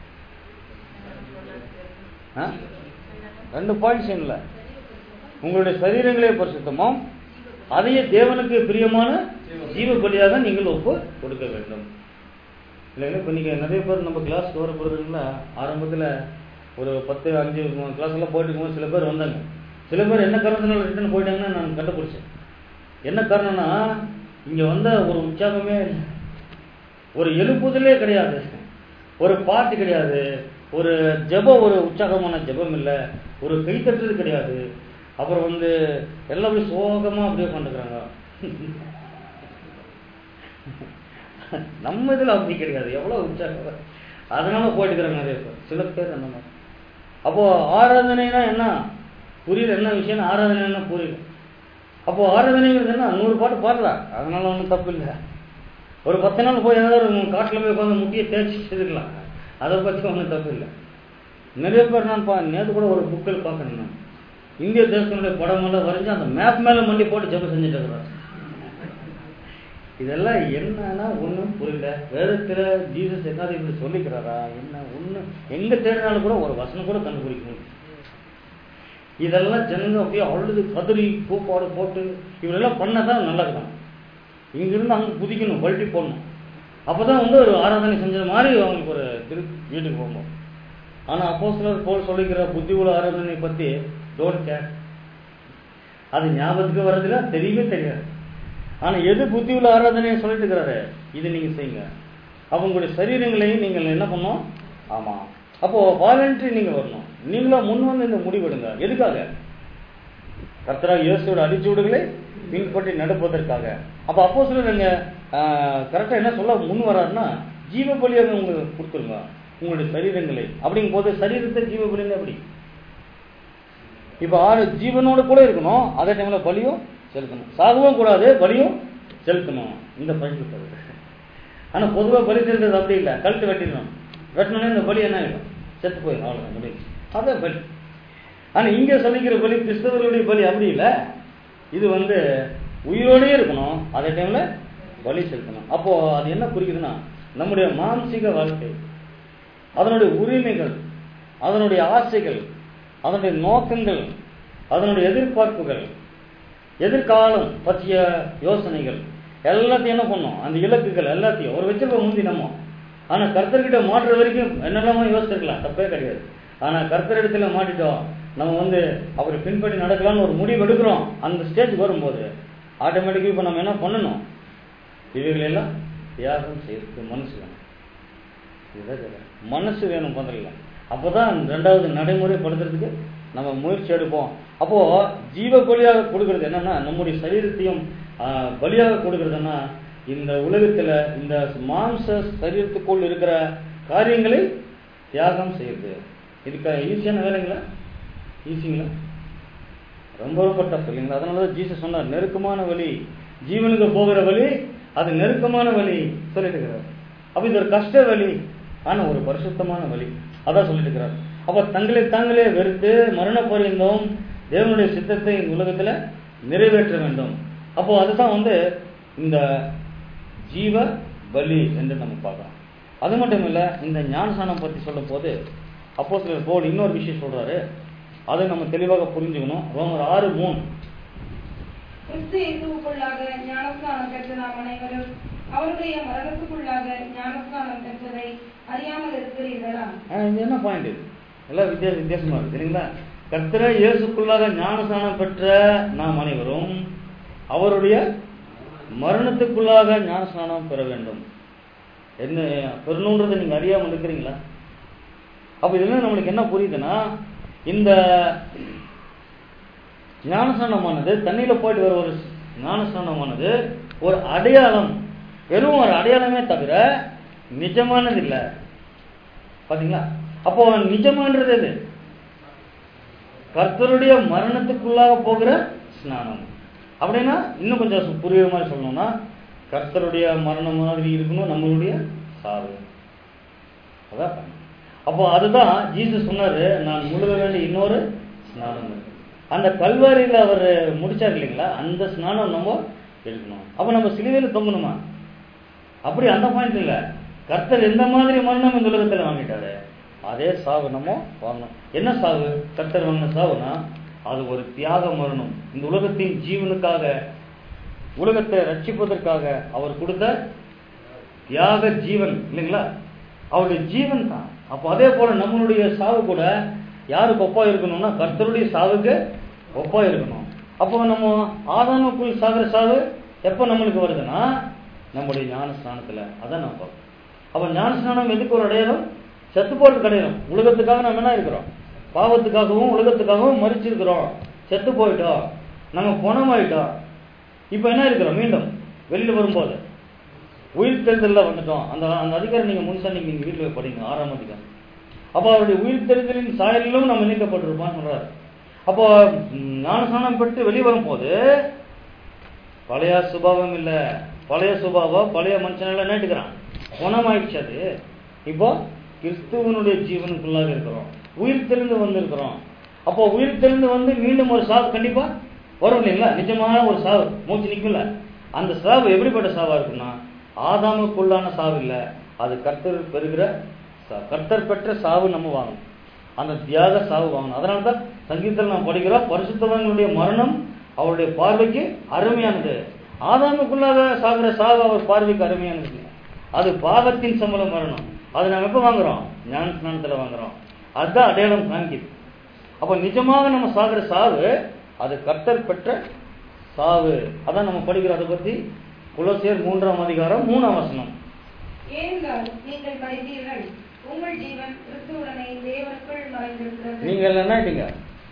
ஆ? ரெண்டு பாயிண்ட்ஸ் இல்ல உங்களுடைய சரீரங்களே பரிசுத்தமும் அதையே தேவனுக்கு பிரியமான ஜீவ பலியாக நீங்கள் ஒப்பு கொடுக்க வேண்டும் இல்லைங்களா இப்போ நீங்கள் நிறைய பேர் நம்ம கிளாஸ்க்கு வர போகிறதுங்களா ஆரம்பத்தில் ஒரு பத்து அஞ்சு கிளாஸ் எல்லாம் போயிட்டு இருக்கும்போது சில பேர் வந்தாங்க சில பேர் என்ன காரணத்தினால ரிட்டர்ன் போயிட்டாங்கன்னு நான் கண்டுபிடிச்சேன் என்ன காரணம்னா இங்கே வந்த ஒரு உற்சாகமே இல்லை ஒரு எழுப்புதலே கிடையாது ஒரு பாட்டு கிடையாது ஒரு ஜெபம் ஒரு உற்சாகமான ஜெபம் இல்லை ஒரு கைத்தட்டுறது கிடையாது அப்புறம் வந்து எல்லாம் அப்படியே சோகமா அப்படியே உட்காந்துக்கிறாங்க நம்ம இதுல அப்படி கிடையாது எவ்வளவு உற்சாகம் அதனால போயிட்டு இருக்கிறாங்க நிறைய பேர் சில பேர் அந்த மாதிரி அப்போ ஆராதனைனா என்ன புரியல என்ன விஷயம் ஆராதனை என்ன புரியல அப்போ ஆராதனைங்கிறது என்ன நூறு பாட்டு பாடலாம் அதனால ஒன்றும் தப்பு இல்லை ஒரு பத்து நாள் போய் ஏதாவது ஒரு காட்டில் போய் உட்காந்து முட்டியை தேய்ச்சி இருக்கலாம் அதை பற்றி ஒன்றும் தப்பு இல்லை நிறைய பேர் நான் பா நேற்று கூட ஒரு புக்கில் பார்க்குறேன் நான் இந்திய தேசத்தினுடைய படமெல்லாம் வரைஞ்சு அந்த மேப் மேலே மண்டி போட்டு ஜெபம் செஞ்சுட்டு இருக்கிறார் இதெல்லாம் என்னன்னா ஒன்றும் புரியல வேதத்தில் ஜீசஸ் என்னது இப்படி சொல்லிக்கிறாரா என்ன ஒன்று எங்கே தேடினாலும் கூட ஒரு வசனம் கூட கண்டுபிடிக்க முடியும் இதெல்லாம் ஜனங்க அப்படியே அழுது கதறி கூப்பாடு போட்டு இவரெல்லாம் பண்ணதான் நல்லா இருக்கும் இங்கிருந்து அங்கே குதிக்கணும் பல்ட்டி போடணும் அப்பதான் வந்து ஒரு ஆராதனை செஞ்சது மாதிரி அவங்களுக்கு ஒரு திரு வீட்டுக்கு போகணும் ஆனா அப்போ சிலர் போல் சொல்லிக்கிற புத்தி உள்ள ஆராதனை பத்தி டோன்ட் கேர் அது ஞாபகத்துக்கு வர்றதுல தெரியவே தெரியாது ஆனா எது புத்தி உள்ள ஆராதனை சொல்லிட்டு இருக்கிறாரு இது நீங்க செய்யுங்க அப்ப உங்களுடைய சரீரங்களையும் நீங்கள் என்ன பண்ணணும் ஆமா அப்போ வாலண்டரி நீங்க வரணும் நீங்களா முன் வந்து இந்த முடிவெடுங்க எதுக்காக கர்த்தராக இயேசுவோட அடிச்சூடுகளை பின்பற்றி நடப்பதற்காக அப்ப அப்போ நீங்க கரெக்டா என்ன சொல்ல முன் வராருன்னா ஜீவ பலியாக உங்களுக்கு கொடுத்துருங்க உங்களுடைய சரீரங்களை அப்படிங்கும் போது சரீரத்தை ஜீவ பலின்னு எப்படி இப்ப ஆறு ஜீவனோட கூட இருக்கணும் அதே டைம்ல பலியும் செலுத்தணும் சாகவும் கூடாது பலியும் செலுத்தணும் இந்த பாயிண்ட் தவிர ஆனா பொதுவா பலி செலுத்துறது அப்படி இல்லை கழுத்து வெட்டிடணும் வெட்டினோடனே இந்த பலி என்ன ஆகிடும் செத்து போயிடும் அவ்வளவுதான் முடியும் அதான் பலி ஆனா இங்க சொல்லிக்கிற பலி கிறிஸ்தவர்களுடைய பலி அப்படி இல்லை இது வந்து உயிரோடயே இருக்கணும் அதே டைம்ல பலி செலுத்தணும் அப்போ அது என்ன குறிக்குதுன்னா நம்முடைய மானசீக வாழ்க்கை அதனுடைய உரிமைகள் அதனுடைய ஆசைகள் அதனுடைய நோக்கங்கள் அதனுடைய எதிர்பார்ப்புகள் எதிர்காலம் பற்றிய யோசனைகள் எல்லாத்தையும் என்ன பண்ணோம் அந்த இலக்குகள் எல்லாத்தையும் ஒரு வச்சிருக்க முந்தி நம்ம ஆனா கர்த்தர்கிட்ட மாற்றுற வரைக்கும் என்னெல்லாமோ யோசிச்சிருக்கலாம் தப்பே கிடையாது ஆனா கர்த்தரிடத்துல மாட்டிட்டோம் நம்ம வந்து அவரை பின்பற்றி நடக்கலாம்னு ஒரு முடிவு எடுக்கிறோம் அந்த ஸ்டேஜ் வரும்போது ஆட்டோமேட்டிக்கா இப்ப நம்ம என்ன பண்ணணும் இவைகள் எல்லாம் தியாகம் செய்யறதுக்கு மனசு வேணும் இதுதான் சொல்றேன். மனசு வேணும் முதல்ல அப்பதான் ரெண்டாவது நடைமுறைப்படுத்துறதுக்கு நம்ம முயற்சி எடுப்போம் அப்போ ஜீவ பலியாக கொடுக்கறது என்னன்னா நம்முடைய சரீரத்தையும் ஆஹ், பலியாக கொடுக்கறதுன்னா இந்த உலகத்துல இந்த மாம்ச சரீரத்துக்குள் இருக்கிற காரியங்களை தியாகம் செய்யுது இதுக்கு ஈஸியான வேலைங்களா ஈஸிங்களா ரொம்ப ரொம்ப டஃப் இல்லைங்களா அதனால தான் ஜீசஸ் சொன்னார் நெருக்கமான வழி ஜீவனுக்கு போகிற வழி அது நெருக்கமான வழி சொல்லிட்டு இருக்கிறார் அப்ப இது ஒரு கஷ்ட வழி ஆனா ஒரு பரிசுத்தமான வழி அதான் சொல்லிட்டு இருக்கிறார் அப்ப தங்களை தாங்களே வெறுத்து மரண பரிந்தோம் தேவனுடைய சித்தத்தை இந்த உலகத்துல நிறைவேற்ற வேண்டும் அப்போ அதுதான் வந்து இந்த ஜீவ பலி என்று நம்ம பார்க்கலாம் அது மட்டும் இல்ல இந்த ஞானசானம் பத்தி சொல்லும் போது அப்போ சிலர் போல் இன்னொரு விஷயம் சொல்றாரு அதை நம்ம தெளிவாக புரிஞ்சுக்கணும் ரோமர் ஆறு மூணு கிறிஸ்து இயேசுவுக்குள்ளாக ஞானஸ்நானம் பெற்ற நாம் அனைவரும் அவருடைய மரணத்துக்குள்ளாக ஞானஸ்நானம் பெற்றதை அறியாமல் இருக்கிறீர்களா ஆ, இது என்ன பாயிண்ட் இது எல்லாம் வித்தியாச வித்தியாசமா இருக்கு சரிங்களா கர்த்தர இயேசுக்குள்ளாக ஞானஸ்நானம் பெற்ற நாம் அனைவரும் அவருடைய மரணத்துக்குள்ளாக ஞானஸ்நானம் பெற வேண்டும் என்ன பெறணுன்றதை நீங்க அறியாமல் இருக்கிறீங்களா அப்ப இதுல நம்மளுக்கு என்ன புரியுதுன்னா இந்த ஞானஸ்நானமானது தண்ணியில போயிட்டு வர ஒரு ஞானஸ்நானமானது ஒரு அடையாளம் வெறும் ஒரு அடையாளமே தவிர நிஜமானது இல்லை பாத்தீங்களா அப்போ நிஜமான்றது எது கர்த்தருடைய மரணத்துக்குள்ளாக போகிற ஸ்நானம் அப்படின்னா இன்னும் கொஞ்சம் சு- புரியுற மாதிரி சொல்லணும்னா கர்த்தருடைய மரணம் மாதிரி இருக்கணும் நம்மளுடைய சாவு அதான் பண்ணணும். அப்போ அதுதான் ஜீசஸ் சொன்னாரு நான் முழுக வேண்டிய இன்னொரு ஸ்நானம் இருக்கு அந்த கல்வாரியில் அவர் முடிச்சார் இல்லைங்களா அந்த ஸ்நானம் நம்ம எடுக்கணும் அப்போ நம்ம சிலுவையில் தொங்கணுமா அப்படி அந்த பாயிண்ட் இல்ல கர்த்தர் எந்த மாதிரி மரணம் இந்த உலகத்துல வாங்கிட்டாரு அதே சாவு நம்ம வாங்கணும் என்ன சாவு கர்த்தர் வாங்கின சாவுனா அது ஒரு தியாக மரணம் இந்த உலகத்தின் ஜீவனுக்காக உலகத்தை ரட்சிப்பதற்காக அவர் கொடுத்த தியாக ஜீவன் இல்லைங்களா அவருடைய ஜீவன் தான் அப்போ அதே போல நம்மளுடைய சாவு கூட யாருக்கு ஒப்பா இருக்கணும்னா கர்த்தருடைய சாவுக்கு ஒப்பா இருக்கணும் அப்போ நம்ம ஆதாமுக்குள் சாகிற சாவு எப்போ நம்மளுக்கு வருதுன்னா நம்முடைய ஞான ஸ்நானத்துல அதான் நம்ம பார்க்கணும் அப்போ ஞான ஸ்நானம் எதுக்கு ஒரு அடையாளம் செத்து போறதுக்கு அடையாளம் உலகத்துக்காக நம்ம என்ன இருக்கிறோம் பாவத்துக்காகவும் உலகத்துக்காகவும் மறிச்சிருக்கிறோம் செத்து போயிட்டோம் நம்ம பணமாயிட்டோம் இப்போ என்ன இருக்கிறோம் மீண்டும் வெளியில வரும்போது உயிர் தெரிதல்ல வந்துட்டோம் அந்த அந்த அதிகாரம் நீங்க முன்சா நீங்க நீங்க வீட்டுல படிங்க ஆறாம் அதிகாரம் அப்போ அவருடைய உயிர் தெரிதலின் சாயலிலும் நம்ம இணைக்கப்பட்டிருப்பான்னு சொல்றாரு அப்போ ம், ஞானஸ்நானம் பெற்று வெளியே வரும்போது பழைய சுபாவம் இல்ல பழைய சுபாவம் பழைய மனுஷனெல்லாம் நேட்டுக்கிறான் குணமாயிடுச்சு அது இப்போ கிறிஸ்துவனுடைய ஜீவனுக்குள்ளாக இருக்கிறோம் உயிர் தெரிந்து வந்திருக்கிறோம் அப்போ உயிர் தெரிந்து வந்து மீண்டும் ஒரு சாவு கண்டிப்பா வரும் இல்லைங்களா நிஜமான ஒரு சாவு மூச்சு நிக்கும்ல அந்த சாவு எப்படிப்பட்ட சாவா இருக்குன்னா ஆதாமுக்குள்ளான சாவு இல்ல அது கர்த்தர் பெறுகிற சாவு. கர்த்தர் பெற்ற சாவு நம்ம வாங்கணும் அந்த தியாக சாவு வாங்கணும் அதனால தான் சங்கீதத்தில் நாம் படிக்கிறோம் பரிசுத்தவங்களுடைய மரணம் அவருடைய பார்வைக்கு அருமையானது ஆதாமுக்குள்ளாக சாகிற சாவு அவர் பார்வைக்கு அருமையானது இல்லை. அது பாவத்தின் சம்பளம் மரணம் அது நம்ம எப்போ வாங்குறோம் ஞான ஸ்நானத்தில் வாங்குறோம் அதுதான் அடையாளம் காண்கிது அப்போ நிஜமாக நம்ம சாகிற சாவு அது கர்த்தர் பெற்ற சாவு அதான் நம்ம படிக்கிறோம் அதை பத்தி குலோசியர் மூன்றாம் அதிகாரம் மூணாம் வசனம் ஏனென்றால் நீங்கள் படித்தீர்கள் உங்கள் ஜீவன் கிறிஸ்துவுடனே தேவனுக்குள் மறைந்திருக்கிறது நீங்க எல்லாம் என்ன ஆயிட்டீங்க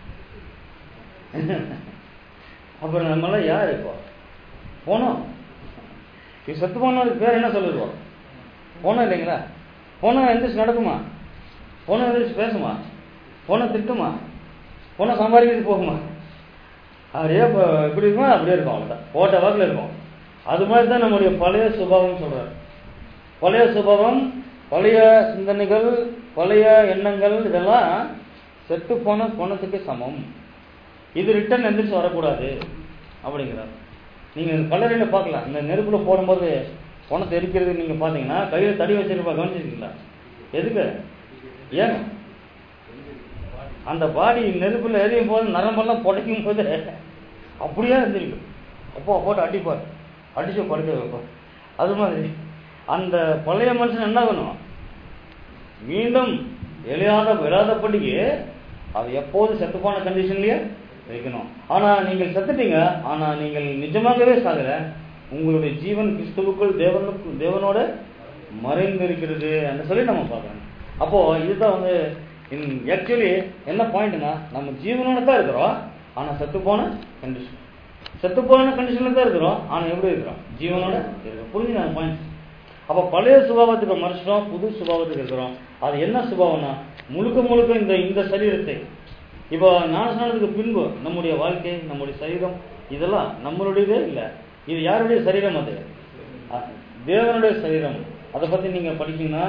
அப்புறம் நம்மளாம் யார் இப்போ போனோம் இது செத்து போனதுக்கு பேர் என்ன சொல்லிடுவோம் போனோம் இல்லைங்களா போனா எந்திரிச்சு நடக்குமா போனா எந்திரிச்சு பேசுமா போனா திட்டுமா போனா சம்பாதிக்கிறது போகுமா அப்படியே இப்போ எப்படி இருக்குமோ அப்படியே இருக்கும் அவ்வளோதான் போட்ட வாக்கில் இருக்கும் அது மாதிரி தான் நம்முடைய பழைய சுபாவம் சொல்றாரு பழைய சுபாவம் பழைய சிந்தனைகள் பழைய எண்ணங்கள் இதெல்லாம் செத்து போன பணத்துக்கு சமம் இது ரிட்டர்ன் எந்திரிச்சு வரக்கூடாது அப்படிங்கிறார் நீங்க கல்லறையில் பார்க்கலாம் இந்த நெருப்புல போடும்போது பணத்தை எரிக்கிறது நீங்க பாத்தீங்கன்னா கையில தடி வச்சிருப்பா கவனிச்சிருக்கீங்களா எதுக்கு ஏன் அந்த பாடி நெருப்புல எரியும் போது நரம்பெல்லாம் புடைக்கும் போது அப்படியே இருந்திருக்கு அப்போ போட்டு அடிப்பார் அடிச்சு படுக்க வைப்பார் அது மாதிரி அந்த பழைய மனுஷன் என்ன ஆகணும் மீண்டும் எழியாத விழாதபடிக்கு அது எப்போது செத்துப்பான கண்டிஷன்லயே வைக்கணும் ஆனா நீங்கள் செத்துட்டீங்க ஆனா நீங்கள் நிஜமாகவே சாகல உங்களுடைய ஜீவன் கிறிஸ்துவுக்குள் தேவனுக்கு தேவனோட மறைந்திருக்கிறது என்று சொல்லி நம்ம பார்க்கணும் அப்போ இதுதான் வந்து ஆக்சுவலி என்ன பாயிண்ட்னா நம்ம ஜீவனோட தான் இருக்கிறோம் ஆனா செத்து போன கண்டிஷன் செத்து போன கண்டிஷன்ல தான் இருக்கிறோம் ஆனா எப்படி இருக்கிறோம் ஜீவனோட இருக்கிறோம் புரிஞ்சு நான் பாயிண்ட் அப்ப பழைய சுபாவத்துக்கு மறைச்சிட்டோம் புது சுபாவத்துக்கு இருக்கிறோம் அது என்ன சுபாவம்னா முழுக்க முழுக்க இந்த இந்த சரீரத்தை இப்போ ஞானஸ்நானத்துக்கு பின்பு நம்முடைய வாழ்க்கை நம்முடைய சரீரம் இதெல்லாம் நம்மளுடையதே இல்லை இது யாருடைய சரீரம் அது அஹ், தேவனுடைய சரீரம் அதை பத்தி நீங்க படிச்சீங்கன்னா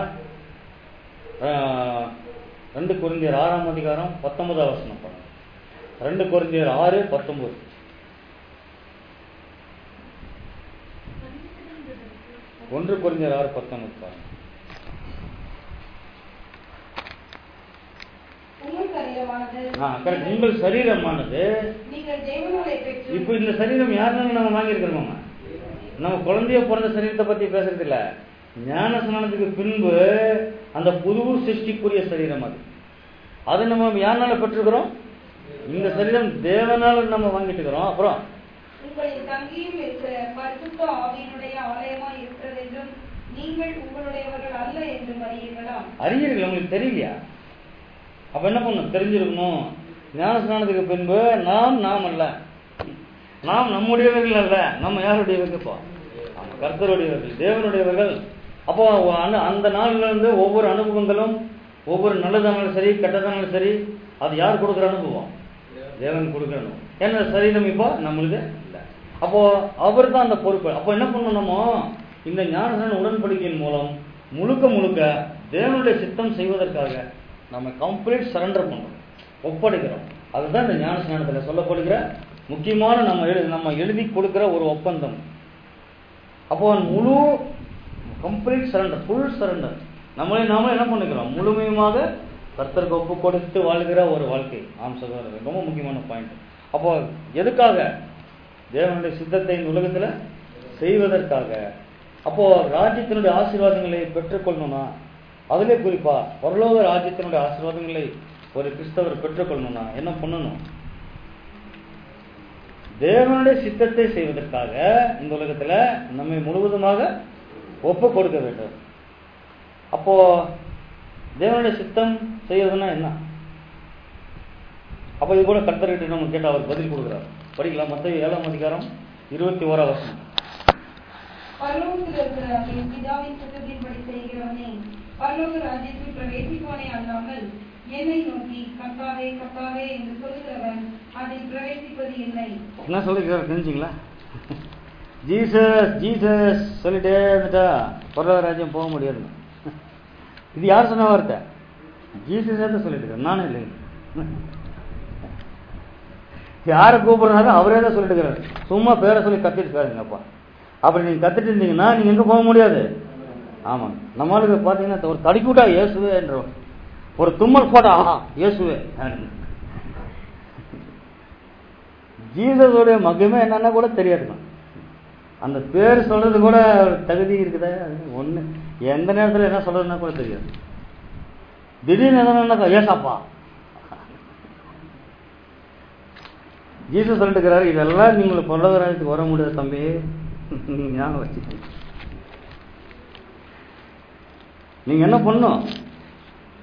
ஆஹ், ரெண்டு குருந்தியர் ஆறாம் அதிகாரம் பத்தொன்பதாம் வசனம் பாருங்க ரெண்டு குருந்தியர் ஆறு பத்தொன்பது ஒன்று குருந்தியர் ஆறு பத்தொன்பது பாருங்க உங்கள் சரீரமானது ஆ கரெக்ட் உங்கள் சரீரமானது நீங்கள் தேவனாலே பெற்று இப்போ இந்த சரீரம் யாருன்னு நம்ம வாங்கியிருக்கிறோமா நம்ம குழந்தைய பிறந்த சரீரத்தை பத்தி பேசுறது இல்ல ஞான ஸ்நானத்துக்கு பின்பு அந்த புது சிருஷ்டிக்குரிய சரீரம் அது அது நம்ம யாருனால பெற்றிருக்கிறோம் இந்த சரீரம் தேவனால நம்ம வாங்கிட்டு இருக்கிறோம் அப்புறம் உங்களின் தங்கியும் இருக்கிற பரிசுத்த ஆவியினுடைய ஆலயமா இருக்கிறது என்றும் நீங்கள் உங்களுடையவர்கள் அல்ல என்றும் அறியீர்களா அறியீர்கள் உங்களுக்கு தெரியலையா அப்ப என்ன பண்ணணும் தெரிஞ்சிருக்கணும் ஞான ஸ்நானத்துக்கு பின்பு நாம் நாம் அல்ல நாம் நம்முடையவர்கள் அல்ல நம்ம யாருடையவர்கள் இப்போ நம்ம கர்த்தருடையவர்கள் தேவனுடையவர்கள் அப்போ அந்த- அந்த நாள்ல இருந்து ஒவ்வொரு அனுபவங்களும் ஒவ்வொரு நல்லதானாலும் சரி கெட்டதானாலும் சரி அது யார் கொடுக்குற அனுபவம் தேவன் கொடுக்குற அனுபவம் ஏன்னா சரீரம் இப்போ நம்மளுக்கு இல்லை அப்போ அவர் தான் அந்த பொறுப்பு அப்போ என்ன பண்ணணும் நம்ம இந்த ஞானஸ்நான உடன்படிக்கையின் மூலம் முழுக்க முழுக்க தேவனுடைய சித்தம் செய்வதற்காக நம்ம கம்ப்ளீட் சரண்டர் பண்றோம் ஒப்படைக்கிறோம் அதுதான் இந்த ஞான ஸ்நானத்தில் சொல்லப்படுகிற முக்கியமான நம்ம எழு நம்ம எழுதி கொடுக்கிற ஒரு ஒப்பந்தம் அப்போ முழு கம்ப்ளீட் சரண்டர் ஃபுல் சரண்டர் நம்மளே நாமளே என்ன பண்ணிக்கிறோம் முழுமையுமாக கர்த்தருக்கு ஒப்பு கொடுத்து வாழ்கிற ஒரு வாழ்க்கை ஆம் சகோதரர் ரொம்ப முக்கியமான பாயிண்ட் அப்போ எதுக்காக தேவனுடைய சித்தத்தை இந்த உலகத்துல செய்வதற்காக அப்போ ராஜ்யத்தினுடைய ஆசீர்வாதங்களை பெற்றுக்கொள்ளணும்னா அதிலே குறிப்பா பரலோக ராஜ்யத்தினுடைய ஆசீர்வாதங்களை ஒரு கிறிஸ்தவர் பெற்றுக்கொள்ளணும்னா என்ன பண்ணணும் தேவனுடைய சித்தத்தை செய்வதற்காக இந்த உலகத்துல நம்மை முழுவதுமாக ஒப்பு கொடுக்க வேண்டும் அப்போ தேவனுடைய சித்தம் செய்யறதுன்னா என்ன அப்ப இது கூட கர்த்தர்கிட்ட நம்ம கேட்டா அவர் பதில் கொடுக்குறார் படிக்கலாம் மத்த ஏழாம் அதிகாரம் இருபத்தி ஓராம் வசனம் பரலோகத்தில் இருக்கிற என் பிதாவின் சித்தத்தின்படி செய்கிறவனே பரலோக ராஜ்யத்தில் பிரவேசிப்பானே அல்லாமல் என்னை நோக்கி கர்த்தாவே கர்த்தாவே என்று சொல்கிறவன் அதில் பிரவேசிப்பது இல்லை என்ன சொல்லிருக்காரு தெரிஞ்சுங்களா ஜீசஸ் ஜீசஸ் சொல்லிட்டே இருந்துட்டா பரலோக ராஜ்யம் போக முடியாது இது யார் சொன்ன வார்த்தை ஜீசஸ் தான் சொல்லிட்டு இருக்காரு நானும் இல்லைங்க யாரை கூப்பிடுறாரோ அவரே தான் சொல்லிட்டு இருக்காரு சும்மா பேரை சொல்லி கத்திட்டு இருக்காருங்கப்பா அப்படி நீங்க கத்திட்டு இருந்தீங்கன்னா நீங்க எங்க போக முடியாது ஆமாம் நம்மளுக்கு பாத்தீங்கன்னா ஒரு தடிக்கூட்டா இயேசுவே என்ற ஒரு தும்மல் போட்டா ஆஹா இயேசுவே ஜீசஸோடைய மகிமை என்னன்னா கூட தெரியாதுங்க அந்த பேர் சொல்றது கூட ஒரு தகுதி இருக்குதா ஒண்ணு எந்த நேரத்துல என்ன சொல்றதுன்னா கூட தெரியாது திடீர்னு எதனா ஏசாப்பா ஜீசஸ் சொல்லிட்டு இருக்கிறாரு இதெல்லாம் நீங்களை பொருளாதாரத்துக்கு வர முடியாது தம்பி ஞாபகம் வச்சுக்கோங்க நீங்க என்ன பண்ணும்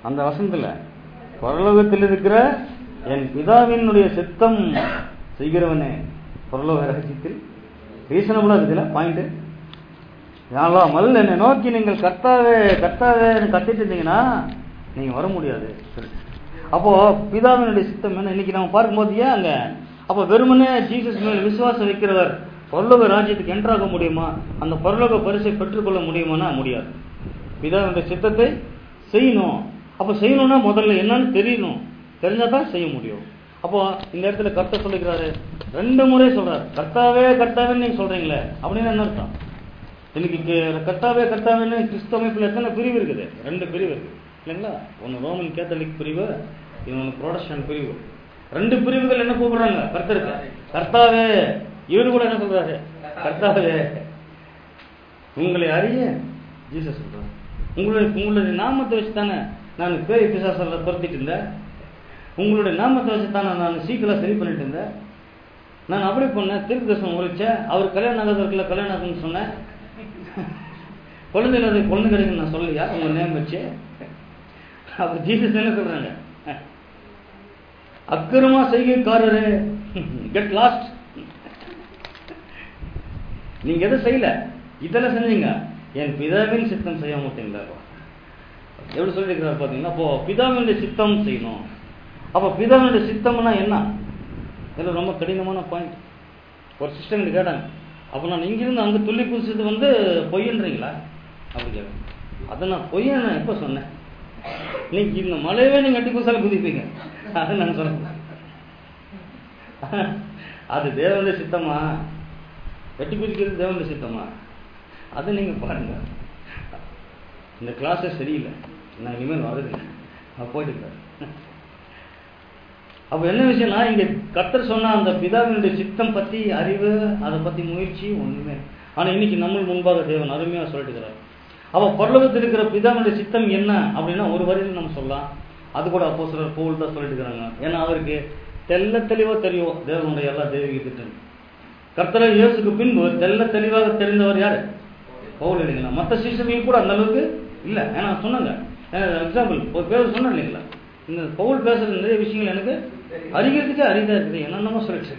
அந்த வசனத்துல பரலோகத்தில் இருக்கிற என் பிதாவினுடைய சித்தம் செய்கிறவனே பரலோக ரகசியத்தில் ரீசனபுளா இருக்குல்ல பாயிண்ட் யாரெல்லாம் முதல்ல என்னை நோக்கி நீங்கள் கர்த்தாவே கர்த்தாவே கத்திட்டு இருந்தீங்கன்னா நீங்க வர முடியாது அப்போ பிதாவினுடைய சித்தம் என்ன இன்னைக்கு நம்ம பார்க்கும்போது ஏன் அங்க அப்போ வெறுமனே ஜீசஸ் மேல் விசுவாசம் வைக்கிறவர் பரலோக ராஜ்யத்துக்கு என்ட்ராக முடியுமா அந்த பரலோக பரிசை பெற்றுக்கொள்ள முடியுமானா முடியாது பிதாவினுடைய சித்தத்தை செய்யணும் அப்போ செய்யணும்னா முதல்ல என்னன்னு தெரியணும் தெரிஞ்சா தான் செய்ய முடியும் அப்போ இந்த இடத்துல கர்த்தர் சொல்லிக்கிறாரு ரெண்டு முறை சொல்றாரு கர்த்தாவே கர்த்தாவேன்னு நீங்க சொல்றீங்களே அப்படின்னு என்ன அர்த்தம் இன்னைக்கு கே- கர்த்தாவே கர்த்தாவேன்னு கிறிஸ்தவ அமைப்புல எத்தனை பிரிவு இருக்குது ரெண்டு பிரிவு இருக்கு இல்லைங்களா ஒன்னு ரோமன் கேத்தலிக் பிரிவு இன்னொன்னு புரோடஸ்டன் பிரிவு ரெண்டு பிரிவுகள் என்ன கூப்பிடுறாங்க கர்த்தருக்கு கர்த்தாவே இவரு கூட என்ன சொல்றாரு கர்த்தாவே உங்களை அறிய ஜீசஸ் சொல்றாரு உங்களுடைய உங்களுடைய நாமத்தை வச்சு தானே நான் பேய் பிசாசல்ல துரத்திட்டு இருந்தேன் உங்களுடைய நாமத்தை வச்சு தானே நான் சீக்கிரம் சரி பண்ணிட்டு இருந்தேன் நான் அப்படி பண்ணேன் தீர்க்க தரிசனம் உரைச்சேன் அவர் கல்யாணம் ஆகாதவர்களை கல்யாணம் ஆகுன்னு சொன்னேன் குழந்தை இல்லாத குழந்தை கிடைக்கும் நான் சொல்லலையா உங்க நேம் வச்சு அப்ப ஜீசஸ் என்ன சொல்றாங்க அக்கிரமா செய்கைக்காரரே கெட் லாஸ்ட் நீங்க எதை செய்யல இதெல்லாம் செஞ்சீங்க என் பிதாவின் சித்தம் செய்ய மாட்டீங்களா எப்படி சொல்லியிருக்கிறார் பாத்தீங்கன்னா அப்போ பிதாவினுடைய சித்தம் செய்யணும் அப்போ பிதாவினுடைய சித்தம்னா என்ன இதெல்லாம் ரொம்ப கடினமான பாயிண்ட் ஒரு சிஸ்டம் கேட்டாங்க அப்போ நான் இங்கிருந்து அங்கே துள்ளி குதிச்சது வந்து பொய்ன்றீங்களா அப்படி கேட்க அதை நான் பொய்யை நான் எப்போ சொன்னேன் நீங்க இந்த மலையவே நீங்க கட்டி குதிச்சாலும் குதிப்பீங்க அதை நான் சொல்றேன் அது தேவனுடைய சித்தமா வெட்டி குதிக்கிறது தேவனுடைய சித்தமா அது நீங்க பாருங்க இந்த கிளாஸே சரியில்லை நான் இனிமேல் வரதில்லை நான் போயிட்டு இருக்கேன் அப்ப என்ன விஷயம்னா இங்க கத்தர் சொன்ன அந்த பிதாவினுடைய சித்தம் பத்தி அறிவு அதை பத்தி முயற்சி ஒண்ணுமே ஆனா இன்னைக்கு நம்ம முன்பாக தேவன் அருமையா சொல்லிட்டு இருக்கிறார் அப்ப பரலோகத்தில் இருக்கிற பிதாவினுடைய சித்தம் என்ன அப்படின்னா ஒரு வரியில் நம்ம சொல்லலாம் அது கூட அப்போ சிலர் போல் தான் சொல்லிட்டு இருக்கிறாங்க ஏன்னா அவருக்கு தெல்ல தெளிவா தெரியும் தேவனுடைய எல்லா தெய்வீக திட்டம் கர்த்தரை இயேசுக்கு பின்பு தெல்ல தெளிவாக தெரிந்தவர் யாரு பவுல் இல்லைங்களா மற்ற சிசுமையும் கூட அந்த அளவுக்கு இல்ல ஏன்னா சொன்னாங்க எக்ஸாம்பிள் ஒரு பேர் சொன்னேன் இல்லைங்களா இந்த பவுல் பேசுற நிறைய விஷயங்கள் எனக்கு அறிகிறதுக்கு அரிதா இருக்குது என்னென்னமோ சொல்லிட்டு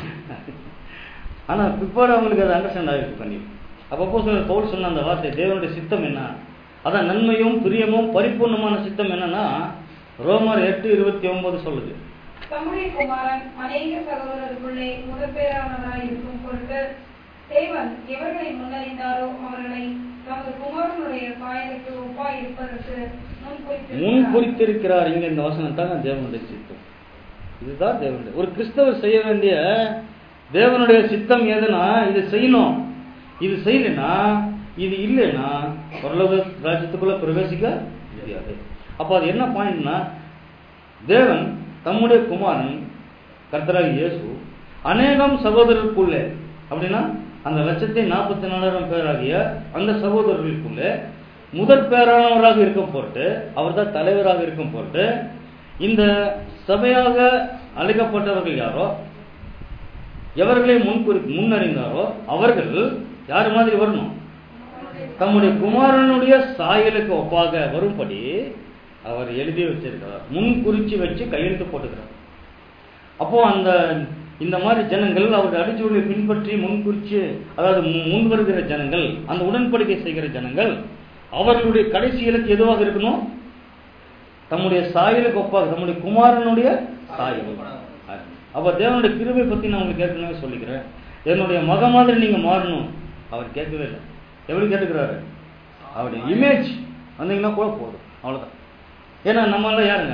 ஆனா பிற்பாடு அவங்களுக்கு அது அண்டர்ஸ்டாண்ட் ஆகிருக்கு பண்ணி அப்பப்போ சில பவுல் சொன்ன அந்த வார்த்தை தேவனுடைய சித்தம் என்ன அதான் நன்மையும் பிரியமும் பரிபூர்ணமான சித்தம் என்னன்னா ரோமர் எட்டு இருபத்தி ஒன்பது சொல்லுது தம்முடைய குமாரன் அநேக சகோதரருக்குள்ளே முதற்பேரானவராய் இருக்கும் பொருட்டு தேவன் எவர்களை முன்னறிந்தாரோ அவர்களை தமது குமாரனுடைய சாயலுக்கு ஒப்பாய் இருப்பதற்கு முன் முன் குறித்திருக்கிறார். குறித்திருக்கிறார் இங்க இந்த வசனம் தான் தேவனுடைய சித்தம் இதுதான் தேவனுடைய ஒரு கிறிஸ்தவர் செய்ய வேண்டிய தேவனுடைய சித்தம் எதுனா இது செய்யணும் இது செய்யலைன்னா இது இல்லைன்னா பரலோக ராஜ்யத்துக்குள்ள பிரவேசிக்க முடியாது அப்ப அது என்ன பாயிண்ட்னா தேவன் தம்முடைய குமாரன் கர்த்தராகி இயேசு அநேகம் சகோதரருக்குள்ளே அப்படின்னா அந்த லட்சத்தி நாற்பத்தி நாலாயிரம் பேராகிய அந்த சகோதரர்களுக்குள்ளே முதற் பேரானவராக இருக்கும் பொருட்டு அவர் தான் தலைவராக இருக்கும் பொருட்டு இந்த சபையாக அழைக்கப்பட்டவர்கள் யாரோ எவர்களை முன்குறி முன்னறிந்தாரோ அவர்கள் யார் மாதிரி வரணும் தம்முடைய குமாரனுடைய சாயலுக்கு ஒப்பாக வரும்படி அவர் எழுதி வச்சிருக்கிறார் முன் குறிச்சு வச்சு கையெழுத்து போட்டுக்கிறார் அப்போ அந்த இந்த மாதிரி ஜனங்கள் அவருடைய அடிச்சுவலை பின்பற்றி முன் குறிச்சு அதாவது மு- முன் வருகிற ஜனங்கள் அந்த உடன்படிக்கை செய்கிற ஜனங்கள் அவர்களுடைய கடைசி இலக்கு எதுவாக இருக்கணும் தம்முடைய சாயலுக்கு ஒப்பாக தம்முடைய குமாரனுடைய சாயல் அப்ப தேவனுடைய கிருபை பத்தி நான் உங்களுக்கு ஏற்கனவே சொல்லிக்கிறேன் என்னுடைய மக மாதிரி நீங்க மாறணும் அவர் கேட்கவே இல்லை எப்படி கேட்டுக்கிறாரு அவருடைய இமேஜ் வந்தீங்கன்னா கூட போதும் அவ்வளவுதான் ஏன்னா நம்மளால யாருங்க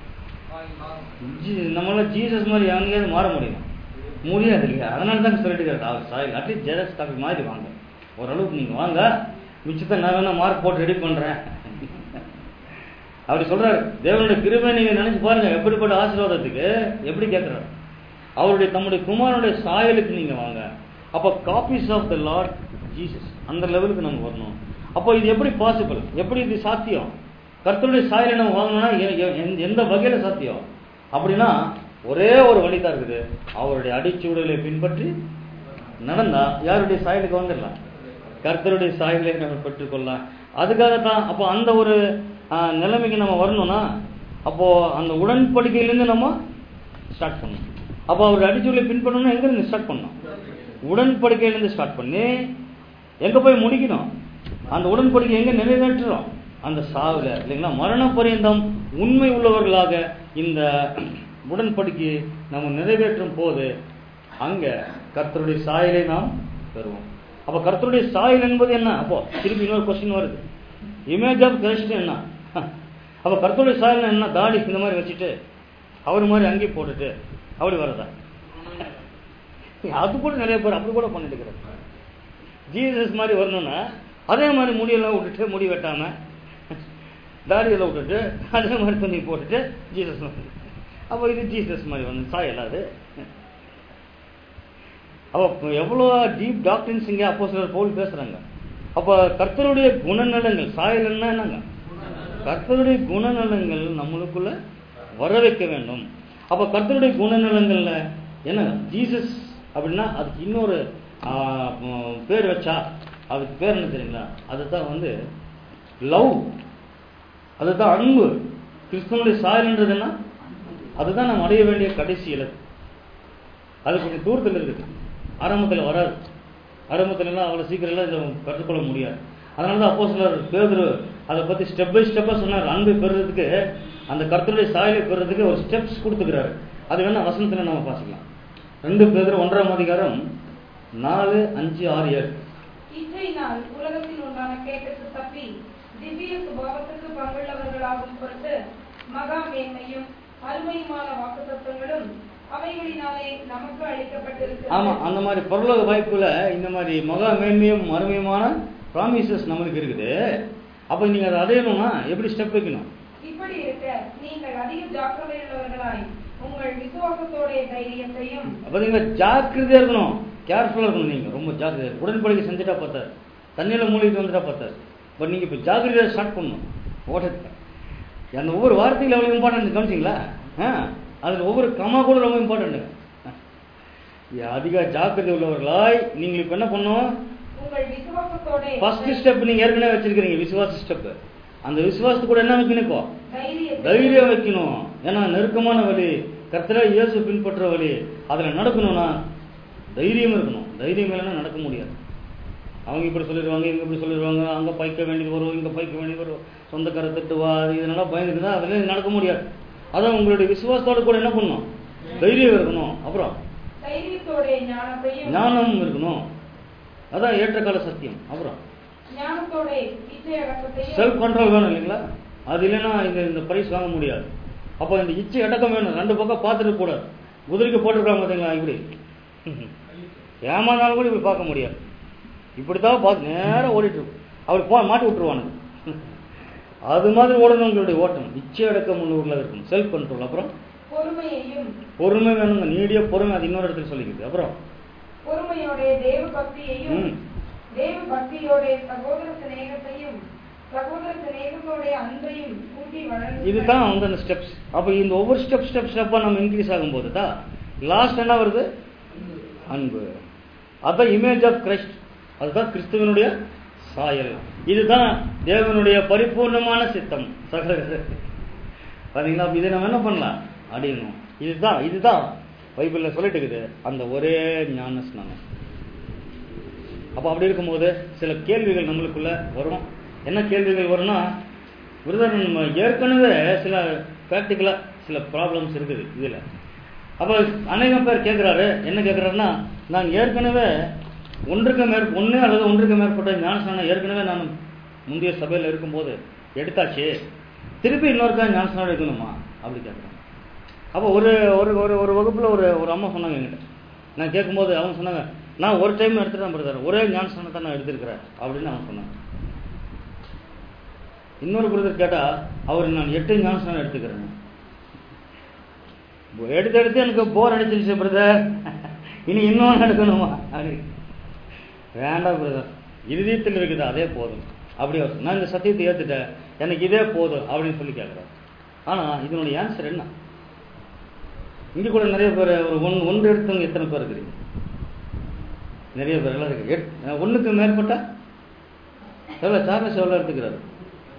ஜீ- நம்மளால ஜீசஸ் மாதிரி எங்கேயாவது மாற முடியுமா முடியாது இல்லையா அதனால தான் சொல்லிட்டு இருக்காரு அவர் சாயல் அட்லீஸ்ட் ஜெரக்ஸ் காப்பி மாதிரி வாங்க ஓரளவுக்கு நீங்க வாங்க மிச்சத்தை நான் வேணா மார்க் போட்டு ரெடி பண்றேன் அப்படி சொல்றாரு தேவனுடைய கிருபை நீங்க நினைச்சு பாருங்க எப்படிப்பட்ட ஆசீர்வாதத்துக்கு எப்படி கேட்கிறாரு அவருடைய தம்முடைய குமாரனுடைய சாயலுக்கு நீங்க வாங்க அப்ப copies of the Lord Jesus அந்த லெவலுக்கு நம்ம வரணும் அப்போ இது எப்படி பாசிபிள் எப்படி இது சாத்தியம் கர்த்தருடைய சாயலை நம்ம வாங்கணும்னா எ- எ- எந்த- எந்த வகையில சாத்தியம் அப்படின்னா ஒரே ஒரு வழி தான் இருக்குது அவருடைய அடிச்சுவடுகளை பின்பற்றி நடந்தா யாருடைய சாயலுக்கு வந்துடலாம் கர்த்தருடைய சாயலை நம்ம பெற்றுக்கொள்ளலாம் அதுக்காக தான் அப்போ அந்த ஒரு ஆஹ், நிலைமைக்கு நம்ம வரணும்னா அப்போ அந்த உடன்படிக்கையிலேருந்து நம்ம ஸ்டார்ட் பண்ணணும் அப்போ அவர் அடிச்சுள்ள பின்பற்றணும்னா எங்கேருந்து ஸ்டார்ட் பண்ணணும் உடன்படிக்கையிலேருந்து ஸ்டார்ட் பண்ணி எங்கே போய் முடிக்கணும் அந்த உடன்படிக்கை எங்கே நிறைவேற்றுறோம் அந்த சாவுல இல்லைங்களா மரண பரியந்தம் உண்மை உள்ளவர்களாக இந்த உடன்படிக்கையை நம்ம நிறைவேற்றும் போது அங்க கர்த்தருடைய சாயலை நாம் பெறுவோம் அப்ப கர்த்தருடைய சாயல் என்பது என்ன அப்போ திருப்பி இன்னொரு கொஸ்டின் வருது இமேஜ் ஆஃப் கிரைஸ்ட் என்ன அப்ப கர்த்தருடைய சாயல் என்ன தாடி இந்த மாதிரி வச்சுட்டு அவர் மாதிரி அங்கேயே போட்டுட்டு அப்படி வரதா அது கூட நிறைய பேர் அப்படி கூட பண்ணிட்டு இருக்கிறாங்க ஜீசஸ் மாதிரி வரணும்னா அதே மாதிரி முடியெல்லாம் விட்டுட்டு முடி வெட்டாம தாடியெல்லாம் விட்டுட்டு அதே மாதிரி துணி போட்டுட்டு ஜீசஸ் மாதிரி அப்போ இது ஜீசஸ் மாதிரி வந்து சாயல் அது அப்போ எவ்வளோ டீப் டாக்டர்ஸ் இங்கே அப்போ சிலர் போல் பேசுறாங்க அப்போ கர்த்தருடைய குணநலங்கள் சாயல்னா என்னங்க கர்த்தருடைய குணநலங்கள் நம்மளுக்குள்ள வர வைக்க வேண்டும் அப்போ கர்த்தருடைய குணநலங்கள்ல என்ன ஜீசஸ் அப்படின்னா அதுக்கு இன்னொரு ஆ, ம், பேர் வச்சா அதுக்கு பேர் என்ன தெரியுங்களா அதுதான் வந்து லவ் அதுதான் அன்பு கிறிஸ்தவனுடைய சாயல்ன்றது என்ன அதுதான் நாம் அடைய வேண்டிய கடைசி இலக்கு அது கொஞ்சம் தூரத்தில் இருக்குது ஆரம்பத்தில் வராது ஆரம்பத்துல எல்லாம் அவ்வளோ சீக்கிரம் எல்லாம் இதை கற்றுக்கொள்ள முடியாது அதனால தான் அப்போ சிலர் பேதரு அதை பற்றி ஸ்டெப் பை ஸ்டெப்பாக சொன்னார் அன்பு பெறுறதுக்கு அந்த கர்த்தருடைய சாயலை பெறுறதுக்கு ஒரு ஸ்டெப்ஸ் கொடுத்துக்கிறாரு அது வேணா வசனத்தில் நம்ம பார்த்துக்கலாம் ரெண்டு பேதர் ஒன்றாம் அதிகாரம் நாலு அஞ்சு ஆறு ஏழு இச்சையினால் உலகத்தில் உண்டான கேட்டுக்கு தப்பி திவ்ய சுபாவத்துக்கு பங்குள்ளவர்களாகும் பொருட்டு மகா மேன்மையும் அருமையுமான வாக்குத்தத்தங்களும் அவைகளினாலே நமக்கு ஆமா அளிக்கப்பட்டிருக்கிறது அந்த மாதிரி பரலோக வாய்ப்புல இந்த மாதிரி மகா மேன்மையும் அருமையுமான ப்ராமிசஸ் நம்மளுக்கு இருக்குது அப்போ நீங்க அதை அடையணும்னா எப்படி ஸ்டெப் வைக்கணும் இப்படி இருக்க நீங்கள் அதிக ஜாக்கிரதையுள்ளவர்களாய் உங்கள் விசுவாசத்தோடைய தைரியத்தையும் அப்போ நீங்க ஜாக்கிரதையா இருக்கணும் கேர்ஃபுல்லா இருக்கணும் நீங்க ரொம்ப ஜாக்கிரதை உடன்படிக்கை செஞ்சுட்டா பார்த்தாரு தண்ணியில மூழ்கிட்டு வந்துட்டா பார்த்தாரு பட் நீங்க இப்போ ஜாக்கிரதையா ஸ்டார்ட் பண்ணணும் ஓட்டத்தை அந்த ஒவ்வொரு வார்த்தையில் எவ்வளோ இம்பார்ட்டன்ட் கவனிச்சிங்களா ஆ அதில் ஒவ்வொரு கமா கூட ரொம்ப இம்பார்ட்டன்ட் அதிக ஜாக்கிரதை உள்ளவர்களாய் நீங்கள் இப்போ என்ன பண்ணணும் உங்கள் விசுவாசத்தோட ஃபர்ஸ்ட் ஸ்டெப் நீங்க ஏற்கனவே வச்சிருக்கீங்க விசுவாச ஸ்டெப் அந்த விசுவாசத்து கூட என்ன வைக்கணும் இப்போ தைரியத்தையும் தைரியம் வைக்கணும் ஏன்னா நெருக்கமான வழி கர்த்தரா இயேசு பின்பற்ற வழி அதுல நடக்கணும்னா தைரியம் இருக்கணும் தைரியம் இல்லைன்னா நடக்க முடியாது அவங்க இப்படி சொல்லிடுவாங்க இவங்க இப்படி சொல்லிடுவாங்க அங்க பைக்க வேண்டியது வரும் இங்க பைக்க வேண்டியது வரும் சொந்தக்கார திட்டுவா இதனால பயந்துட்டு தான் அதுல நடக்க முடியாது அதான் உங்களுடைய விசுவாசத்தோட கூட என்ன பண்ணணும் தைரியம் இருக்கணும் அப்புறம் தைரியத்தோட ஞானத்தையும் ஞானம் இருக்கணும் அதான் ஏற்றகால சத்தியம் அப்புறம் ஞானத்தோட இச்சை அடக்கத்தையும் செல்ஃப் கண்ட்ரோல் வேணும் இல்லைங்களா அது இல்லைன்னா இந்த இந்த பிரைஸ் வாங்க முடியாது அப்போ இந்த இச்சை அடக்கம் வேணும் ரெண்டு பக்கம் பார்த்துட்டு கூடாது குதிரைக்கு போட்டிருக்காங்க பார்த்தீங்களா இப்படி ஏமாந்தாலும் கூட இப்படி பார்க்க முடியாது இப்படித்தான் பார்த்து நேரம் ஓடிட்டு இருக்கும் அவர் போ மாட்டி விட்டுருவானுங்க அது மாதிரி ஓடணும் உங்களுடைய ஓட்டம் இச்சை அடக்கம் உள்ளூரில் இருக்கும் செல்ஃப் கண்ட்ரோல் அப்புறம் பொறுமையையும் பொறுமை வேணுங்க நீடிய பொறுமை அது இன்னொரு இடத்துல சொல்லிக்குது அப்புறம் பொறுமையோட தேவ பக்தியையும் ம். தேவ பக்தியோட சகோதர சிநேகத்தையும் சகோதர சிநேகத்தோட அன்பையும் கூட்டி வளர்ந்து இதுதான் வந்து அந்த ஸ்டெப்ஸ் அப்போ இந்த ஒவ்வொரு ஸ்டெப் ஸ்டெப் ஸ்டெப்பாக நம்ம இன்க்ரீஸ் ஆகும்போது தான் லாஸ்ட் என்ன வருது அன்பு அதான் இமேஜ் ஆஃப் கிரைஸ்ட் அதுதான் கிறிஸ்துவனுடைய சாயல் இதுதான் தேவனுடைய பரிபூர்ணமான சித்தம் சகோதரர்களே. பாத்தீங்களா அப்ப இதை நம்ம என்ன பண்ணலாம் அடையணும் இதுதான் இதுதான் பைபிளில் சொல்லிட்டு இருக்குது அந்த ஒரே ஞான ஸ்நானம் அப்போ அப்படி இருக்கும்போது சில கேள்விகள் நம்மளுக்குள்ள வரும் என்ன கேள்விகள் வரும்னா விருதர் நம்ம ஏற்கனவே சில ப்ராக்டிக்கலாக சில ப்ராப்ளம்ஸ் இருக்குது இதில் அப்போ அநேகம் பேர் கேட்குறாரு என்ன கேட்குறாருன்னா நான் ஏற்கனவே ஒன்றுக்கு மேற் ஒன்று அல்லது ஒன்றுக்கு மேற்பட்ட ஞானஸ்நானம் ஏற்கனவே நான் முந்தைய சபையில் இருக்கும்போது எடுத்தாச்சு திருப்பி இன்னொருக்கா ஞானஸ்நானம் எடுக்கணுமா அப்படி கேட்குறாங்க அப்போ ஒரு ஒரு ஒரு ஒரு வகுப்பில் ஒரு ஒரு அம்மா சொன்னாங்க என்கிட்ட நான் கேட்கும்போது அவங்க சொன்னாங்க நான் ஒரு டைம் எடுத்துட்டேன் பிரதர் ஒரே ஞானஸ்நானத்தை நான் எடுத்திருக்கிறேன் அப்படின்னு அவங்க சொன்னாங்க இன்னொரு பிரதர் கேட்டா அவர் நான் எட்டு ஞானஸ்நானம் எடுத்துக்கிறேன் எடுத்து எடுத்து எனக்கு போர் அடிச்சிருச்சு பிரதர் இனி இன்னொன்று எடுக்கணுமா அப்படி வேண்டாம் பிரதர் இறுதியத்தில் இருக்குது அதே போதும் அப்படி அவர் சொன்னார். நான் இந்த சத்தியத்தை ஏற்றுட்டேன் எனக்கு இதே போதும் அப்படின்னு சொல்லி கேட்குறாரு ஆனால் இதனுடைய ஆன்சர் என்ன இங்கே கூட நிறைய பேர் ஒரு ஒன் ஒன்று எடுத்தவங்க எத்தனை பேர் இருக்கிறீங்க நிறைய பேர் எல்லாம் இருக்கு எட் ஒன்றுக்கு மேற்பட்ட எவ்வளோ சார்லஸ் எவ்வளோ எடுத்துக்கிறாரு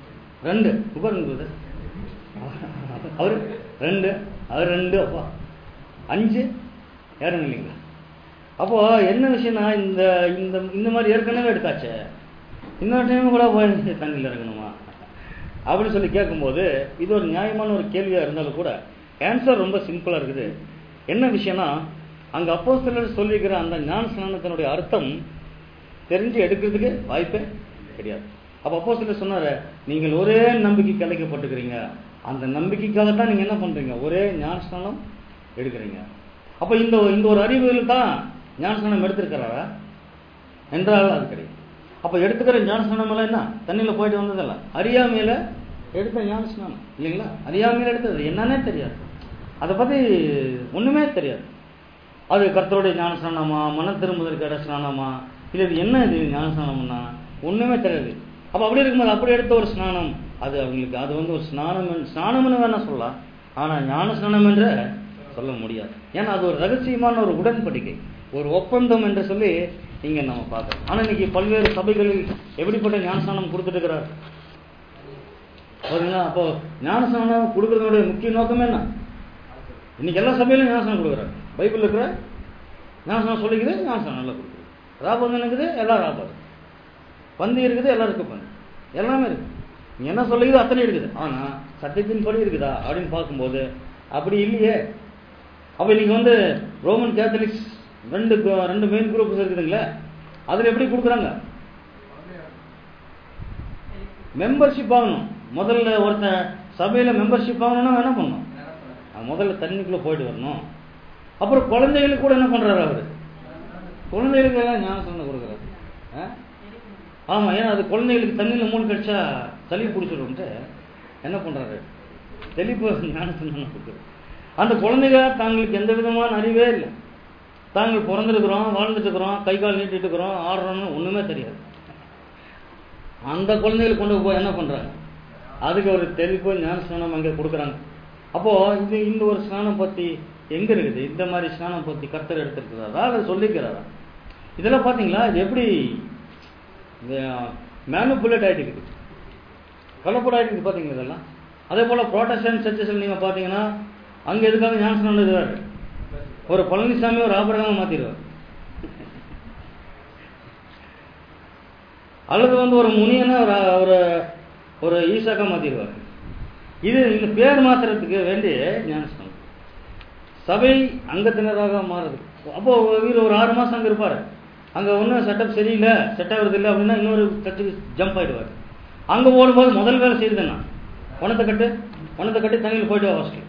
ரெண்டு உட்காருங்க brother. அவரு ரெண்டு அவர் ரெண்டு அப்பா அஞ்சு யாரும் இல்லைங்களா அப்போ என்ன விஷயம்னா இந்த இந்த இந்த மாதிரி ஏற்கனவே எடுத்தாச்சே இன்னொரு டைம் கூட போய் தண்ணியில் இறங்கணுமா அப்படின்னு சொல்லி கேட்கும்போது இது ஒரு நியாயமான ஒரு கேள்வியாக இருந்தாலும் கூட ஆன்சர் ரொம்ப சிம்பிளாக இருக்குது என்ன விஷயம்னா அங்கே அப்போ சிலர் சொல்லிக்கிற அந்த ஞான ஸ்நானத்தினுடைய அர்த்தம் தெரிஞ்சு எடுக்கிறதுக்கு வாய்ப்பே கிடையாது அப்போ அப்போ சிலர் சொன்னாரு நீங்கள் ஒரே நம்பிக்கைக்கு அழைக்கப்பட்டுக்கிறீங்க அந்த நம்பிக்கைக்காக தான் நீங்கள் என்ன பண்ணுறீங்க ஒரே ஞான ஸ்நானம் எடுக்கிறீங்க அப்போ இந்த இந்த ஒரு அறிவியல் தான் ஞான ஸ்நானம் எடுத்திருக்கிறாரா என்றால் அது கிடையாது அப்போ எடுத்துக்கிற ஞான ஸ்நானம் எல்லாம் என்ன தண்ணியில் போயிட்டு வந்ததல்ல அறியாமையில எடுத்த ஞான ஸ்நானம் இல்லைங்களா அறியாமையில எடுத்தது என்னன்னே தெரியாது அதை பற்றி ஒன்றுமே தெரியாது அது கர்த்தருடைய ஞான ஸ்நானமா மன திரும்புதற்கு இட ஸ்நானமா இல்லை இது என்ன இது ஞான ஸ்நானம்னா ஒன்றுமே தெரியாது அப்போ அப்படி இருக்கும்போது அப்படி எடுத்த ஒரு ஸ்நானம் அது அவங்களுக்கு அது வந்து ஒரு ஸ்நானம் என்று- ஸ்நானம்னு வேணா சொல்லலாம் ஆனால் ஞான ஸ்நானம் என்று சொல்ல முடியாது ஏன்னா அது ஒரு ரகசியமான ஒரு உடன்படிக்கை ஒரு ஒப்பந்தம் என்று சொல்லி இங்க நம்ம பார்க்கறோம் ஆனா இன்னைக்கு பல்வேறு சபைகளில் எப்படிப்பட்ட ஞானஸ்நானம் கொடுத்துட்டு இருக்கிறார் பாத்தீங்களா அப்போ ஞானஸ்நானம் கொடுக்கறதோட முக்கிய நோக்கம் என்ன இன்னைக்கு எல்லா சபையிலும் ஞானஸ்நானம் கொடுக்குறாங்க பைபிள் இருக்கிற ஞானஸ்நானம் சொல்லிக்குது ஞானஸ்நானம் நல்லா கொடுக்குது ராபம் இருக்குது எல்லாம் ராபம் பந்தி இருக்குது எல்லாருக்கும் பந்தி எல்லாமே இருக்கு நீ என்ன சொல்லிக்குதோ அத்தனை இருக்குது ஆனா சத்தியத்தின் படி இருக்குதா அப்படின்னு பார்க்கும்போது அப்படி இல்லையே அப்ப இன்னைக்கு வந்து ரோமன் கேத்தலிக்ஸ் ரெண்டு கு- ரெண்டு மெயின் குரூப்ஸ் இருக்குதுங்களே அதுல எப்படி கொடுக்குறாங்க மெம்பர்ஷிப் ஆகணும் முதல்ல ஒருத்தன் சபையில மெம்பர்ஷிப் ஆகணும்னா என்ன பண்ணணும் அவன் முதல்ல தண்ணிக்குள்ள போயிட்டு வரணும் அப்புறம் குழந்தைகளுக்கு கூட என்ன பண்றாரு அவரு குழந்தைகளுக்கு எல்லாம் ஞானஸ்தானம் கொடுக்குறாரு ஆ? ஆமா ஏன்னா அது குழந்தைகளுக்கு தண்ணியில மூணு கடிச்சா சளி பிடிச்சிடும்ட்டு என்ன பண்றாரு தெளிப்பு ஞானஸ்தானம் கொடுக்குறாரு அந்த குழந்தைங்க தாங்களுக்கு எந்த விதமான அறிவே இல்லை தாங்கள் பிறந்திருக்கிறோம் வாழ்ந்துட்டு இருக்கிறோம் கை கால் நீட்டிட்டு இருக்கிறோம் ஆடுறோம்னு ஒண்ணுமே தெரியாது அந்த குழந்தைகளுக்கு கொண்டு போய் என்ன பண்றாங்க அதுக்கு ஒரு தெளிப்பு ஞான ஸ்நானம் அங்கே கொடுக்குறாங்க அப்போ இது இந்த ஒரு ஸ்நானம் பத்தி எங்க இருக்குது இந்த மாதிரி ஸ்நானம் பத்தி கர்த்தர் எடுத்திருக்கிறாரா அதை சொல்லிக்கிறாரா இதெல்லாம் பாத்தீங்களா இது எப்படி மேனுப்புலேட் ஆயிட்டு இருக்குது கலப்படம் ஆயிட்டு இருக்குது பாத்தீங்களா இதெல்லாம் அதே போல ப்ரோட்டஸ்டன்ட் சர்ச்சஸில் நீங்க பாத்தீங்கன்னா அங்க எதுக்காக ஞான ஸ்நானம் எழுதுறாரு ஒரு பழனிசாமி ஒரு ஆபரகமா மாத்திடுவார் அல்லது வந்து ஒரு முனியனை ஒரு ஒரு ஒரு ஈசாக்கா மாத்திடுவார் இது இந்த பேர் மாத்துறதுக்கு வேண்டி ஞானஸ்தானம் சபை அங்கத்தினராக மாறுது அப்போ இவர் ஒரு ஆறு மாசம் அங்க இருப்பாரு அங்க ஒன்றும் செட்டப் சரியில்லை செட் ஆகுறது இல்லை அப்படின்னா இன்னொரு சர்ச்சுக்கு ஜம்ப் ஆயிடுவார் அங்க ஓடும்போது முதல் வேலை செய்யுது என்ன பணத்தை கட்டு பணத்தை கட்டி தண்ணியில் போயிட்டு வா ஃபர்ஸ்ட்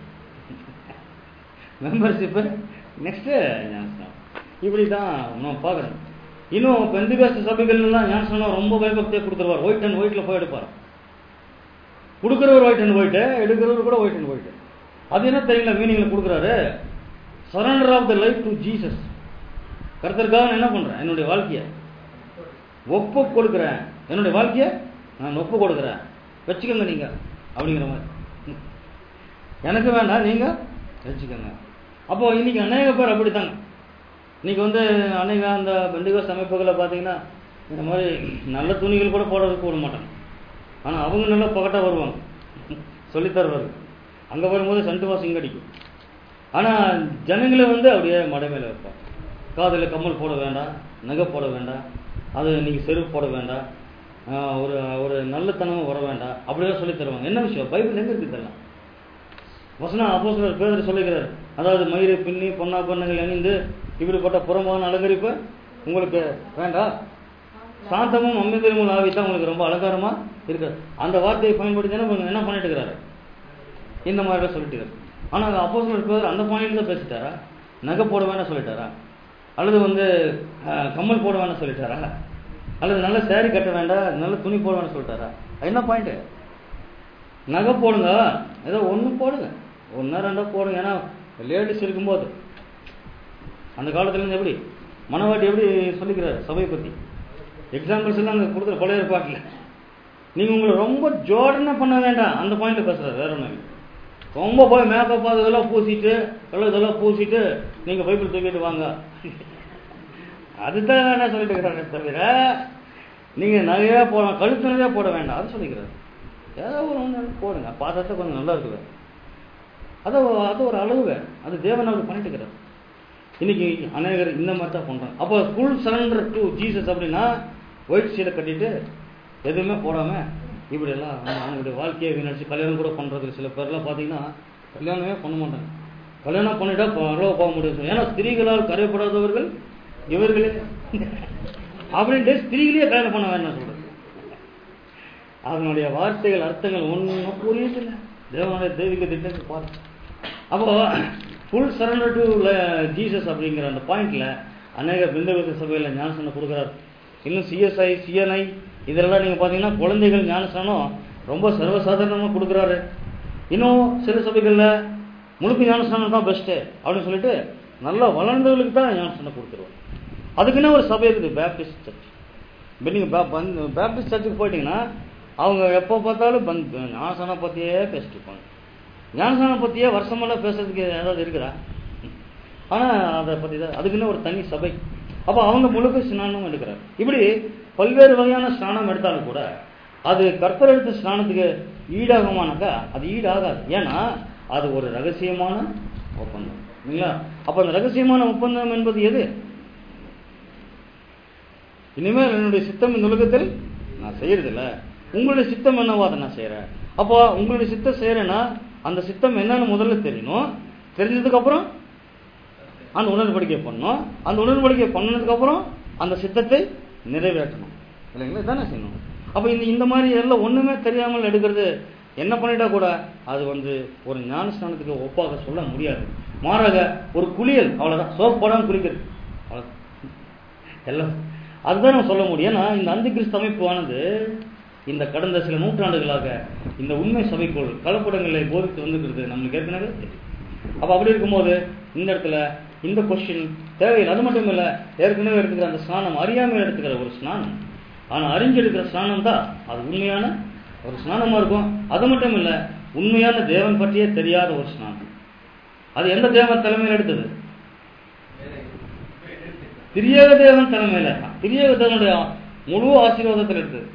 மெம்பர்ஷிப்பு நெக்ஸ்ட் ஞானஸ்தானம் இப்படி தான் நம்ம பார்க்குறோம் இன்னும் பெந்துகாச சபைகள்லாம் ஞானஸ்தானம் ரொம்ப பயபக்தியாக கொடுத்துருவார் ஒயிட் அண்ட் ஒயிட்ல போய் எடுப்பார் கொடுக்குறவர் ஒயிட் அண்ட் ஒயிட் எடுக்கிறவர் கூட ஒயிட் அண்ட் ஒயிட் அது என்ன தெரியல மீனிங்ல கொடுக்குறாரு surrender of the life to Jesus கருத்தருக்காக நான் என்ன பண்றேன் என்னுடைய வாழ்க்கைய ஒப்பு கொடுக்குறேன் என்னுடைய வாழ்க்கைய நான் ஒப்பு கொடுக்குறேன் வச்சுக்கோங்க நீங்க அப்படிங்கிற மாதிரி எனக்கு வேண்டாம் நீங்க வச்சுக்கோங்க அப்போ இன்னைக்கு அநேக பேர் அப்படித்தாங்க இன்னைக்கு வந்து அநேக அந்த பெண்டிகோஸ் அமைப்புகளை பார்த்தீங்கன்னா இந்த மாதிரி நல்ல துணிகள் கூட போடுறதுக்கு விட மாட்டாங்க ஆனால் அவங்க நல்லா பகட்டா வருவாங்க சொல்லித் தருவாரு அங்கே வரும்போது சண்டு வாசம் அடிக்கும் ஆனால் ஜனங்களை வந்து அப்படியே மடை மேலே வைப்பாங்க காதில் கம்மல் போட வேண்டாம் நகை போட வேண்டாம் அது நீங்கள் செருப்பு போட வேண்டாம் ஆஹ் ஒரு ஒரு நல்லத்தனமும் வர வேண்டாம் அப்படிதான் சொல்லித் தருவாங்க என்ன விஷயம் பைபிள் எங்க இருக்கு இதெல்லாம் வசனம் அப்போஸ்தலர் பேதர் சொல்லுகிறார் அதாவது மயிரை பின்னி பொன்னா பொண்ணுகள் அணிந்து இப்படிப்பட்ட புறம்பான அலங்கரிப்பு உங்களுக்கு வேண்டாம் சாந்தமும் அம்பிதமும் ஆவி தான் உங்களுக்கு ரொம்ப அலங்காரமா இருக்கு அந்த வார்த்தையை பயன்படுத்தி என்ன பண்ண- என்ன பண்ணிட்டு இருக்கிறாரு இந்த மாதிரி சொல்லிட்டு இருக்காரு ஆனா அப்போஸ்தலர் பேதர் அந்த பாயிண்ட் தான் பேசிட்டாரா நகை போட வேணாம் சொல்லிட்டாரா அல்லது வந்து அஹ், கம்மல் போட வேணாம் சொல்லிட்டாரா அல்லது நல்ல saree கட்ட வேண்டாம் நல்ல துணி போட வேணாம் சொல்லிட்டாரா என்ன பாயிண்ட் நகை போடுங்க ஏதோ ஒன்று போடுங்க ஒன்றா ரெண்டா போடுங்க ஏன்னா லேடிஸ் இருக்கும்போது அந்த காலத்துல இருந்து எப்படி மனவாட்டி எப்படி சொல்லிக்கிறார் சபையை பற்றி எக்ஸாம்பிள்ஸ் எல்லாம் அங்கே கொடுக்குற பழைய பாட்டில் நீங்கள் உங்களை ரொம்ப ஜோடனை பண்ண வேண்டாம் அந்த பாயிண்ட்ல பேசுறாரு வேற ஒன்றும் இல்லை. ரொம்ப போய் மேக்கப் அதெல்லாம் பூசிட்டு எல்லாம் இதெல்லாம் பூசிட்டு நீங்கள் பைபிள் தூக்கிட்டு வாங்க அதுதான் என்ன சொல்லிட்டு இருக்கிறாங்க தவிர நீங்கள் நிறைய போட கழுத்து நிறைய போட வேண்டாம் அது சொல்லிக்கிறாரு ஏதோ ஒரு ஒன்று போடுங்க பார்த்தா கொஞ்சம் நல்லா இருக்குது அது அது ஒரு அளவுங்க அது தேவன் அவர் பண்ணிட்டு இருக்கிறார் இன்னைக்கு அநேகர் இந்த மாதிரி தான் பண்றாங்க அப்போ ஃபுல் சரண்டர் டு ஜீசஸ் அப்படின்னா ஒயிட் சீலை கட்டிட்டு எதுவுமே போடாம இப்படி எல்லாம் அவங்க அவங்களுடைய வாழ்க்கையை வீணடிச்சு கல்யாணம் கூட பண்றதுக்கு சில பேர்லாம் பார்த்தீங்கன்னா கல்யாணமே பண்ண மாட்டாங்க கல்யாணம் பண்ணிட்டா பரவ போக முடியும் ஏன்னா ஸ்திரீகளால் கரையப்படாதவர்கள் இவர்களே அப்படின்ட்டு ஸ்திரீகளே கல்யாணம் பண்ண வேண்டாம் சொல்றது அதனுடைய வார்த்தைகள் அர்த்தங்கள் ஒன்றும் புரியதில்லை தேவனுடைய தெய்வீக திட்டத்தை பாரு அப்போ ஃபுல் சரண்டர் டு ஜீசஸ் அப்படிங்கிற அந்த பாயிண்ட்ல அநேக பிந்தவித சபையில் ஞானசனம் கொடுக்குறாரு இன்னும் சிஎஸ்ஐ சிஎன்ஐ இதெல்லாம் நீங்க பார்த்தீங்கன்னா குழந்தைகள் ஞானஸ்தானம் ரொம்ப சர்வசாதாரணமாக கொடுக்குறாரு இன்னும் சில சபைகளில் முழுக்க ஞானஸ்தானம் தான் பெஸ்ட்டு அப்படின்னு சொல்லிட்டு நல்லா வளர்ந்தவர்களுக்கு தான் ஞானஸ்தானம் கொடுத்துருவார் அதுக்குன்னு ஒரு சபை இருக்குது பேப்டிஸ்ட் சர்ச் இப்போ நீங்கள் பே பந்த் பேப்டிஸ்ட் சர்ச்சுக்கு போயிட்டீங்கன்னா அவங்க எப்போ பார்த்தாலும் பந்த் ஞானஸ்தானம் பற்றியே பேசிட்டு இருப்பாங்க ஞானஸ்தானம் பற்றியே வருஷமெல்லாம் பேசுறதுக்கு ஏதாவது இருக்குதா ஆனால் அதை பற்றி தான் அதுக்குன்னு ஒரு தனி சபை அப்போ அவங்க முழுக்க ஸ்நானம் எடுக்கிறார் இப்படி பல்வேறு வகையான ஸ்நானம் எடுத்தாலும் கூட அது கர்த்தர் எடுத்த ஸ்நானத்துக்கு ஈடாகுமானாக்கா அது ஈடாகாது ஏன்னா அது ஒரு ரகசியமான ஒப்பந்தம் இல்லைங்களா அப்போ அந்த ரகசியமான ஒப்பந்தம் என்பது எது இனிமேல் என்னுடைய சித்தம் இந்த உலகத்தில் நான் செய்யறதில்ல உங்களுடைய சித்தம் என்னவோ அதை நான் செய்யறேன் அப்போ உங்களுடைய சித்தம் செய்யறேன்னா அந்த சித்தம் என்னன்னு முதல்ல தெரியணும் தெரிஞ்சதுக்கு அப்புறம் அந்த உடன்படிக்கை பண்ணணும் அந்த உடன்படிக்கை பண்ணதுக்கு அப்புறம் அந்த சித்தத்தை நிறைவேற்றணும் இல்லைங்களா தானே செய்யணும் அப்போ இந்த இந்த மாதிரி எல்லாம் ஒண்ணுமே தெரியாமல் எடுக்கிறது என்ன பண்ணிட்டா கூட அது வந்து ஒரு ஞானஸ்தானத்துக்கு ஒப்பாக சொல்ல முடியாது மாறாக ஒரு குளியல் அவ்வளவுதான் சோப் போடாமல் குளிக்கிறது அவ்வளவுதான். எல்லாம் அதுதான் நம்ம சொல்ல முடியும் ஏன்னா இந்த அந்தி கிறிஸ்து அமைப்பானது இந்த கடந்த சில நூற்றாண்டுகளாக இந்த உண்மை சபைக்குள் கலப்படங்களை போதித்து வந்துக்கிறது நம்மளுக்கு ஏற்கனவே தெரியும் அப்ப அப்படி இருக்கும்போது இந்த இடத்துல இந்த கொஸ்டின் தேவையில்லை அது மட்டும் இல்ல ஏற்கனவே எடுத்துக்கிற அந்த ஸ்நானம் அறியாமல் எடுத்துக்கிற ஒரு ஸ்நானம் ஆனா அறிஞ்சு எடுக்கிற ஸ்நானம் தான் அது உண்மையான ஒரு ஸ்நானமா இருக்கும் அது மட்டும் இல்ல உண்மையான தேவன் பற்றியே தெரியாத ஒரு ஸ்நானம் அது எந்த தேவன் தலைமையில் எடுத்தது திரியேக தேவன் தலைமையில திரியேக தேவனுடைய முழு ஆசீர்வாதத்தில் எடுத்தது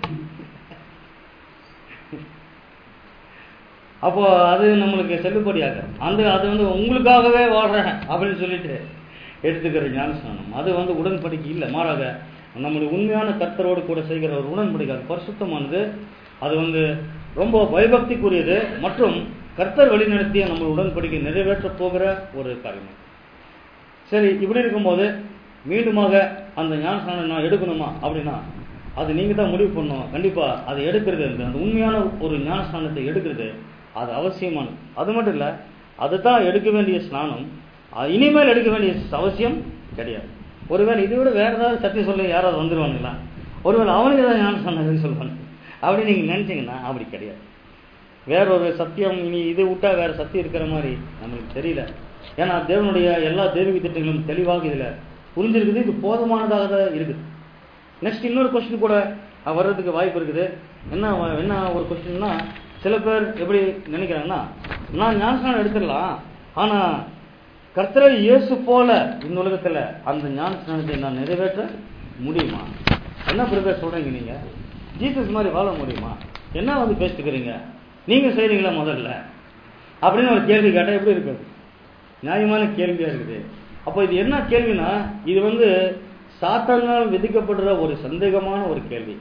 அப்போ அது நம்மளுக்கு செல்லுபடியாக அந்த அது வந்து உங்களுக்காகவே வாழ்றேன் அப்படின்னு சொல்லிட்டு எடுத்துக்கிற ஞானஸ்நானம் அது வந்து உடன்படிக்கை இல்லை மாறாக நம்முடைய உண்மையான கர்த்தரோடு கூட செய்கிற ஒரு உடன்படிக்கை அது பரிசுத்தமானது அது வந்து ரொம்ப பயபக்திக்குரியது மற்றும் கர்த்தர் வழிநடத்திய நம்ம உடன்படிக்கை நிறைவேற்ற போகிற ஒரு காரியம் சரி இப்படி இருக்கும்போது மீண்டுமாக அந்த ஞானஸ்நானம் நான் எடுக்கணுமா அப்படின்னா அது நீங்க தான் முடிவு பண்ணணும் கண்டிப்பா அதை எடுக்கிறது அந்த அந்த உண்மையான ஒரு ஞானஸ்நானத்தை எடுக்கிறது அது அவசியமானது அது மட்டும் இல்ல அதுதான் எடுக்க வேண்டிய ஸ்நானம் அது இனிமேல் எடுக்க வேண்டிய அவசியம் கிடையாது ஒருவேளை இதை விட வேற ஏதாவது சத்தியம் சொல்ல யாராவது வந்துருவாங்களா ஒருவேளை அவனுக்கு ஏதாவது ஞானஸ்நானம் எதுக்கு சொல்லுவாங்க அப்படி நீங்க நினைச்சீங்கன்னா அப்படி கிடையாது வேற ஒரு சத்தியம் இனி இது விட்டா வேற சத்தியம் இருக்கிற மாதிரி நம்மளுக்கு தெரியல ஏன்னா தேவனுடைய எல்லா தெய்வீக திட்டங்களும் தெளிவாக இதுல புரிஞ்சிருக்குது இது போதுமானதாக தான் இருக்குது நெக்ஸ்ட் இன்னொரு கொஸ்டின் கூட அஹ், வர்றதுக்கு வாய்ப்பு இருக்குது என்ன வ- என்ன ஒரு கொஸ்டின்னா சில பேர் எப்படி நினைக்கிறாங்கன்னா நான் ஞானஸ்நானம் எடுத்துடலாம் ஆனா கர்த்தரை இயேசு போல இந்த உலகத்துல அந்த ஞானஸ்நானத்தை நான் நிறைவேற்ற முடியுமா என்ன பிரதர் சொல்றீங்க நீங்க ஜீசஸ் மாதிரி வாழ முடியுமா என்ன வந்து பேசிட்டுக்கிறீங்க நீங்க செய்றீங்களா முதல்ல அப்படின்னு ஒரு கேள்வி கேட்டா எப்படி இருக்குது நியாயமான கேள்வியா இருக்குது அப்போ இது என்ன கேள்வினா இது வந்து சாத்தானால் விதிக்கப்படுற ஒரு சந்தேகமான ஒரு கேள்வி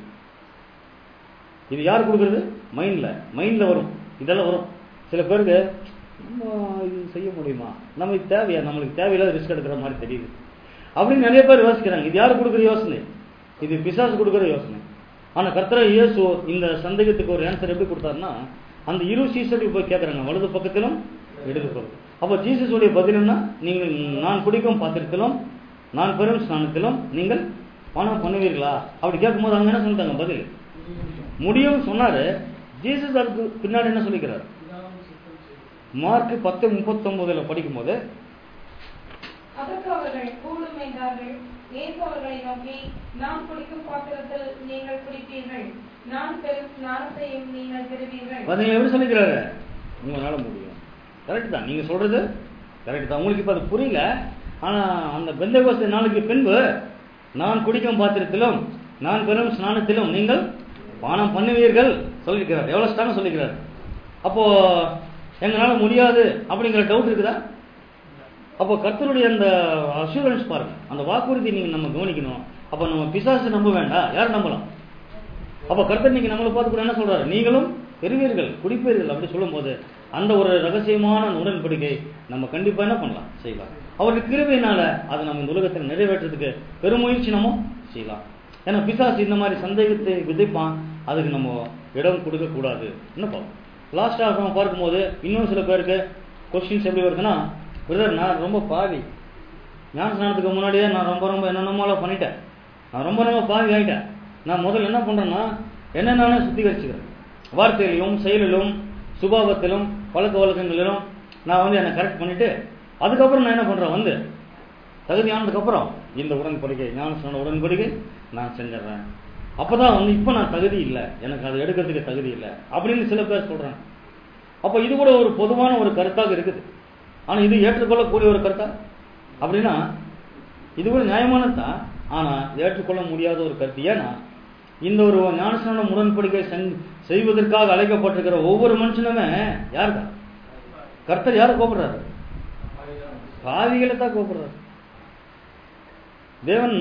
இது யார் கொடுக்குறது மைண்ட்ல மைண்ட்ல வரும் இதெல்லாம் வரும் சில பேருக்கு நம்ம இது செய்ய முடியுமா நமக்கு தேவையா நம்மளுக்கு தேவையில்லாத ரிஸ்க் எடுக்கிற மாதிரி தெரியுது அப்படின்னு நிறைய பேர் யோசிக்கிறாங்க இது யார் கொடுக்குற யோசனை இது பிசாசு கொடுக்குற யோசனை ஆனா கர்த்தர இயேசு இந்த சந்தேகத்துக்கு ஒரு ஆன்சர் எப்படி கொடுத்தாருன்னா அந்த இரு சீசருக்கு போய் கேட்கறாங்க வலது பக்கத்திலும் இடது பக்கம் அப்போ ஜீசஸுடைய பதில் என்ன நீங்கள் நான் குடிக்கும் பாத்திரத்திலும் நான் பெரும் ஸ்நானத்திலும் நீங்கள் பணம் பண்ணுவீர்களா அப்படி கேட்கும்போது அவங்க என்ன சொல்லிட்டாங்க பதில் முடியும் சொன்னாரு ஜீசஸ் அதுக்கு பின்னாடி என்ன சொல்லிக்கிறார் மார்க் பத்து முப்பத்தொன்பதுல படிக்கும்போது அதற்கு அவர்கள் கூடும் என்றார்கள் இயேசு அவர்களை நோக்கி நான் குடிக்கும் பாத்திரத்தில் நீங்கள் குடிப்பீர்கள் நான் பெரும் ஸ்நானத்தையும் நீங்கள் பெறுவீர்கள் பாத்தீங்களா எப்படி சொல்லிக்கிறாரு உங்களால முடியும் கரெக்ட் தான் நீங்க சொல்றது கரெக்ட் தான் உங்களுக்கு இப்ப அது புரியல ஆனா அந்த பெந்தகோஸ்து நாளுக்கு பின்பு நான் குடிக்கும் பாத்திரத்திலும் நான் பெறும் ஸ்நானத்திலும் நீங்கள் பானம் பண்ணுவீர்கள் சொல்லியிருக்கிறார் எவ்வளவு ஸ்ட்ராங் சொல்லிக்கிறார் அப்போ எங்களால முடியாது அப்படிங்கிற டவுட் இருக்குதா அப்போ கர்த்தருடைய அந்த அஷூரன்ஸ் பாருங்க அந்த வாக்குறுதி நீங்க நம்ம கவனிக்கணும் அப்போ நம்ம பிசாசு நம்ப வேண்டாம் யார் நம்பலாம் அப்போ கர்த்தர் நீங்க நம்மளை பார்த்து கூட என்ன சொல்றாரு நீங்களும் பெறுவீர்கள் குடிப்பீர்கள் அப்படி சொல்லும்போது அந்த ஒரு ரகசியமான உடன்படிக்கை நம்ம கண்டிப்பா என்ன பண்ணலாம் செய்யலாம் அவருடைய கிருபையினால அதை நம்ம இந்த உலகத்தில் நிறைவேற்றுறதுக்கு பெருமுயற்சி நம்ம செய்யலாம் ஏன்னா பிசாசு இந்த மாதிரி சந்தேகத்தை விதைப்பான் அதுக்கு நம்ம இடம் கொடுக்க கூடாது என்ன பார்ப்போம் லாஸ்டா நம்ம பார்க்கும்போது இன்னும் சில பேருக்கு கொஸ்டின்ஸ் எப்படி வருதுன்னா பிரதர் நான் ரொம்ப பாவி ஞான ஸ்நானத்துக்கு முன்னாடியே நான் ரொம்ப ரொம்ப என்னென்னமோலாம் பண்ணிட்டேன் நான் ரொம்ப ரொம்ப பாவி ஆகிட்டேன் நான் முதல்ல என்ன பண்றேன்னா என்ன நானே சுத்திகரிச்சுக்கிறேன் வார்த்தையிலும் செயலிலும் சுபாவத்திலும் பழக்க வழக்கங்களிலும் நான் வந்து என்னை கரெக்ட் பண்ணிட்டு அதுக்கப்புறம் நான் என்ன பண்றேன் வந்து தகுதியானதுக்கு அப்புறம் இந்த உடன்படிக்கை ஞான ஸ்நான உடன்படிக்கை நான் செஞ்சிடறேன் அப்பதான் வந்து இப்போ நான் தகுதி இல்லை எனக்கு அதை எடுக்கிறதுக்கு தகுதி இல்லை அப்படின்னு சில பேர் சொல்றாங்க அப்போ இது கூட ஒரு பொதுவான ஒரு கருத்தாக இருக்குது ஆனா இது ஏற்றுக்கொள்ளக்கூடிய ஒரு கருத்தா அப்படின்னா இது கூட நியாயமானது தான் ஆனா ஏற்றுக்கொள்ள முடியாத ஒரு கருத்து ஏன்னா இந்த ஒரு ஞானஸ்நான உடன்படிக்கை செஞ்- செய்வதற்காக அழைக்கப்பட்டிருக்கிற ஒவ்வொரு மனுஷனுமே யார் தான் கர்த்தர் யாரை கூப்பிடுறாரு பாவிகளை தான் கூப்பிடுறாரு தேவன்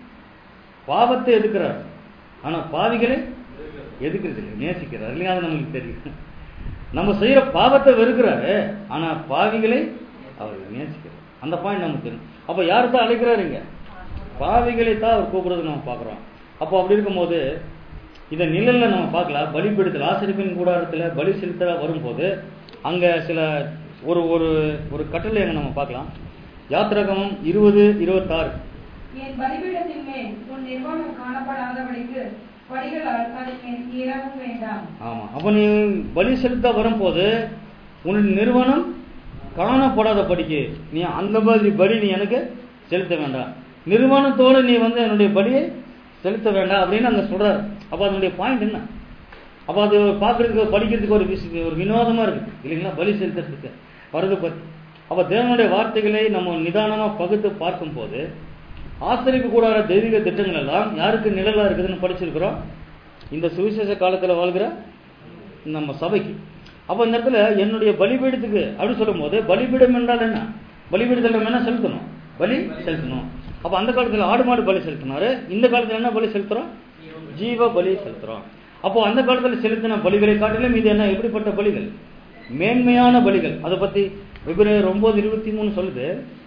பாவத்தை எதுக்குறார் ஆனா பாவிகளை எதுக்குறது இல்லை நேசிக்கிறார் இல்லையா அது நமக்கு தெரியும் நம்ம செய்யற பாவத்தை வெறுக்கிறாரு ஆனா பாவிகளை அவர் நேசிக்கிறார் அந்த பாயிண்ட் நமக்கு தெரியும் அப்ப யாரு தான் அழைக்கிறாருங்க பாவிகளை தான் அவர் கூப்பிடுறது நம்ம பார்க்கிறோம் அப்போ அப்படி இருக்கும்போது இதை நிழல்ல நம்ம பார்க்கலாம் பலிபீடத்தில் ஆசிரியப்பின் கூடாரத்துல பலி செலுத்த வரும்போது அங்க சில ஒரு ஒரு ஒரு கட்டளை அங்க நம்ம பார்க்கலாம் யாத்திரகமம் இருபது இருபத்தாறு என் பலிபீடத்தின் மேல் உன் நிர்வாணம் காணப்படாதபடிக்கு படிகள் அதன் மேல் ஏறவும் வேண்டாம் ஆமா அப்ப நீ பலி செலுத்த வரும்போது உன் நிறுவனம் காணப்படாத படிக்கு நீ அந்த மாதிரி பலி நீ எனக்கு செலுத்த வேண்டாம் நிறுவனத்தோட நீ வந்து என்னுடைய பலியை செலுத்த வேண்டாம் அப்படின்னு அங்க சொல்றாரு அப்ப அதனுடைய பாயிண்ட் என்ன அப்ப அது பார்க்கறதுக்கு படிக்கிறதுக்கு ஒரு விஷ- ஒரு வினோதமா இருக்கு இல்லைங்களா பலி செலுத்துறதுக்கு வருது பத்தி அப்ப தேவனுடைய வார்த்தைகளை நம்ம நிதானமா பகுத்து பார்க்கும்போது ஆசிரியப்பு கூடாத தெய்வீக திட்டங்கள் எல்லாம் யாருக்கு நிழலா இருக்குதுன்னு படிச்சிருக்கிறோம் இந்த சுவிசேஷ காலத்துல வாழ்கிற நம்ம சபைக்கு அப்ப இந்த இடத்துல என்னுடைய பலிபீடத்துக்கு அப்படி சொல்லும்போது பலிபீடம் என்றால் என்ன பலிபீடத்தில் நம்ம என்ன செலுத்தணும் பலி செலுத்தணும் அப்ப அந்த காலத்துல ஆடு மாடு பலி செலுத்தினாரு இந்த காலத்துல என்ன பலி செலுத்துறோம் ஜீவ பலி செலுத்துறோம் அப்போ அந்த காலத்துல செலுத்தின பலிகளை காட்டிலும் இது என்ன எப்படிப்பட்ட பலிகள் மேன்மையான பலிகள் அதை பத்தி எபிரேயர் ஒன்பது இருபத்தி மூணு சொல்லுது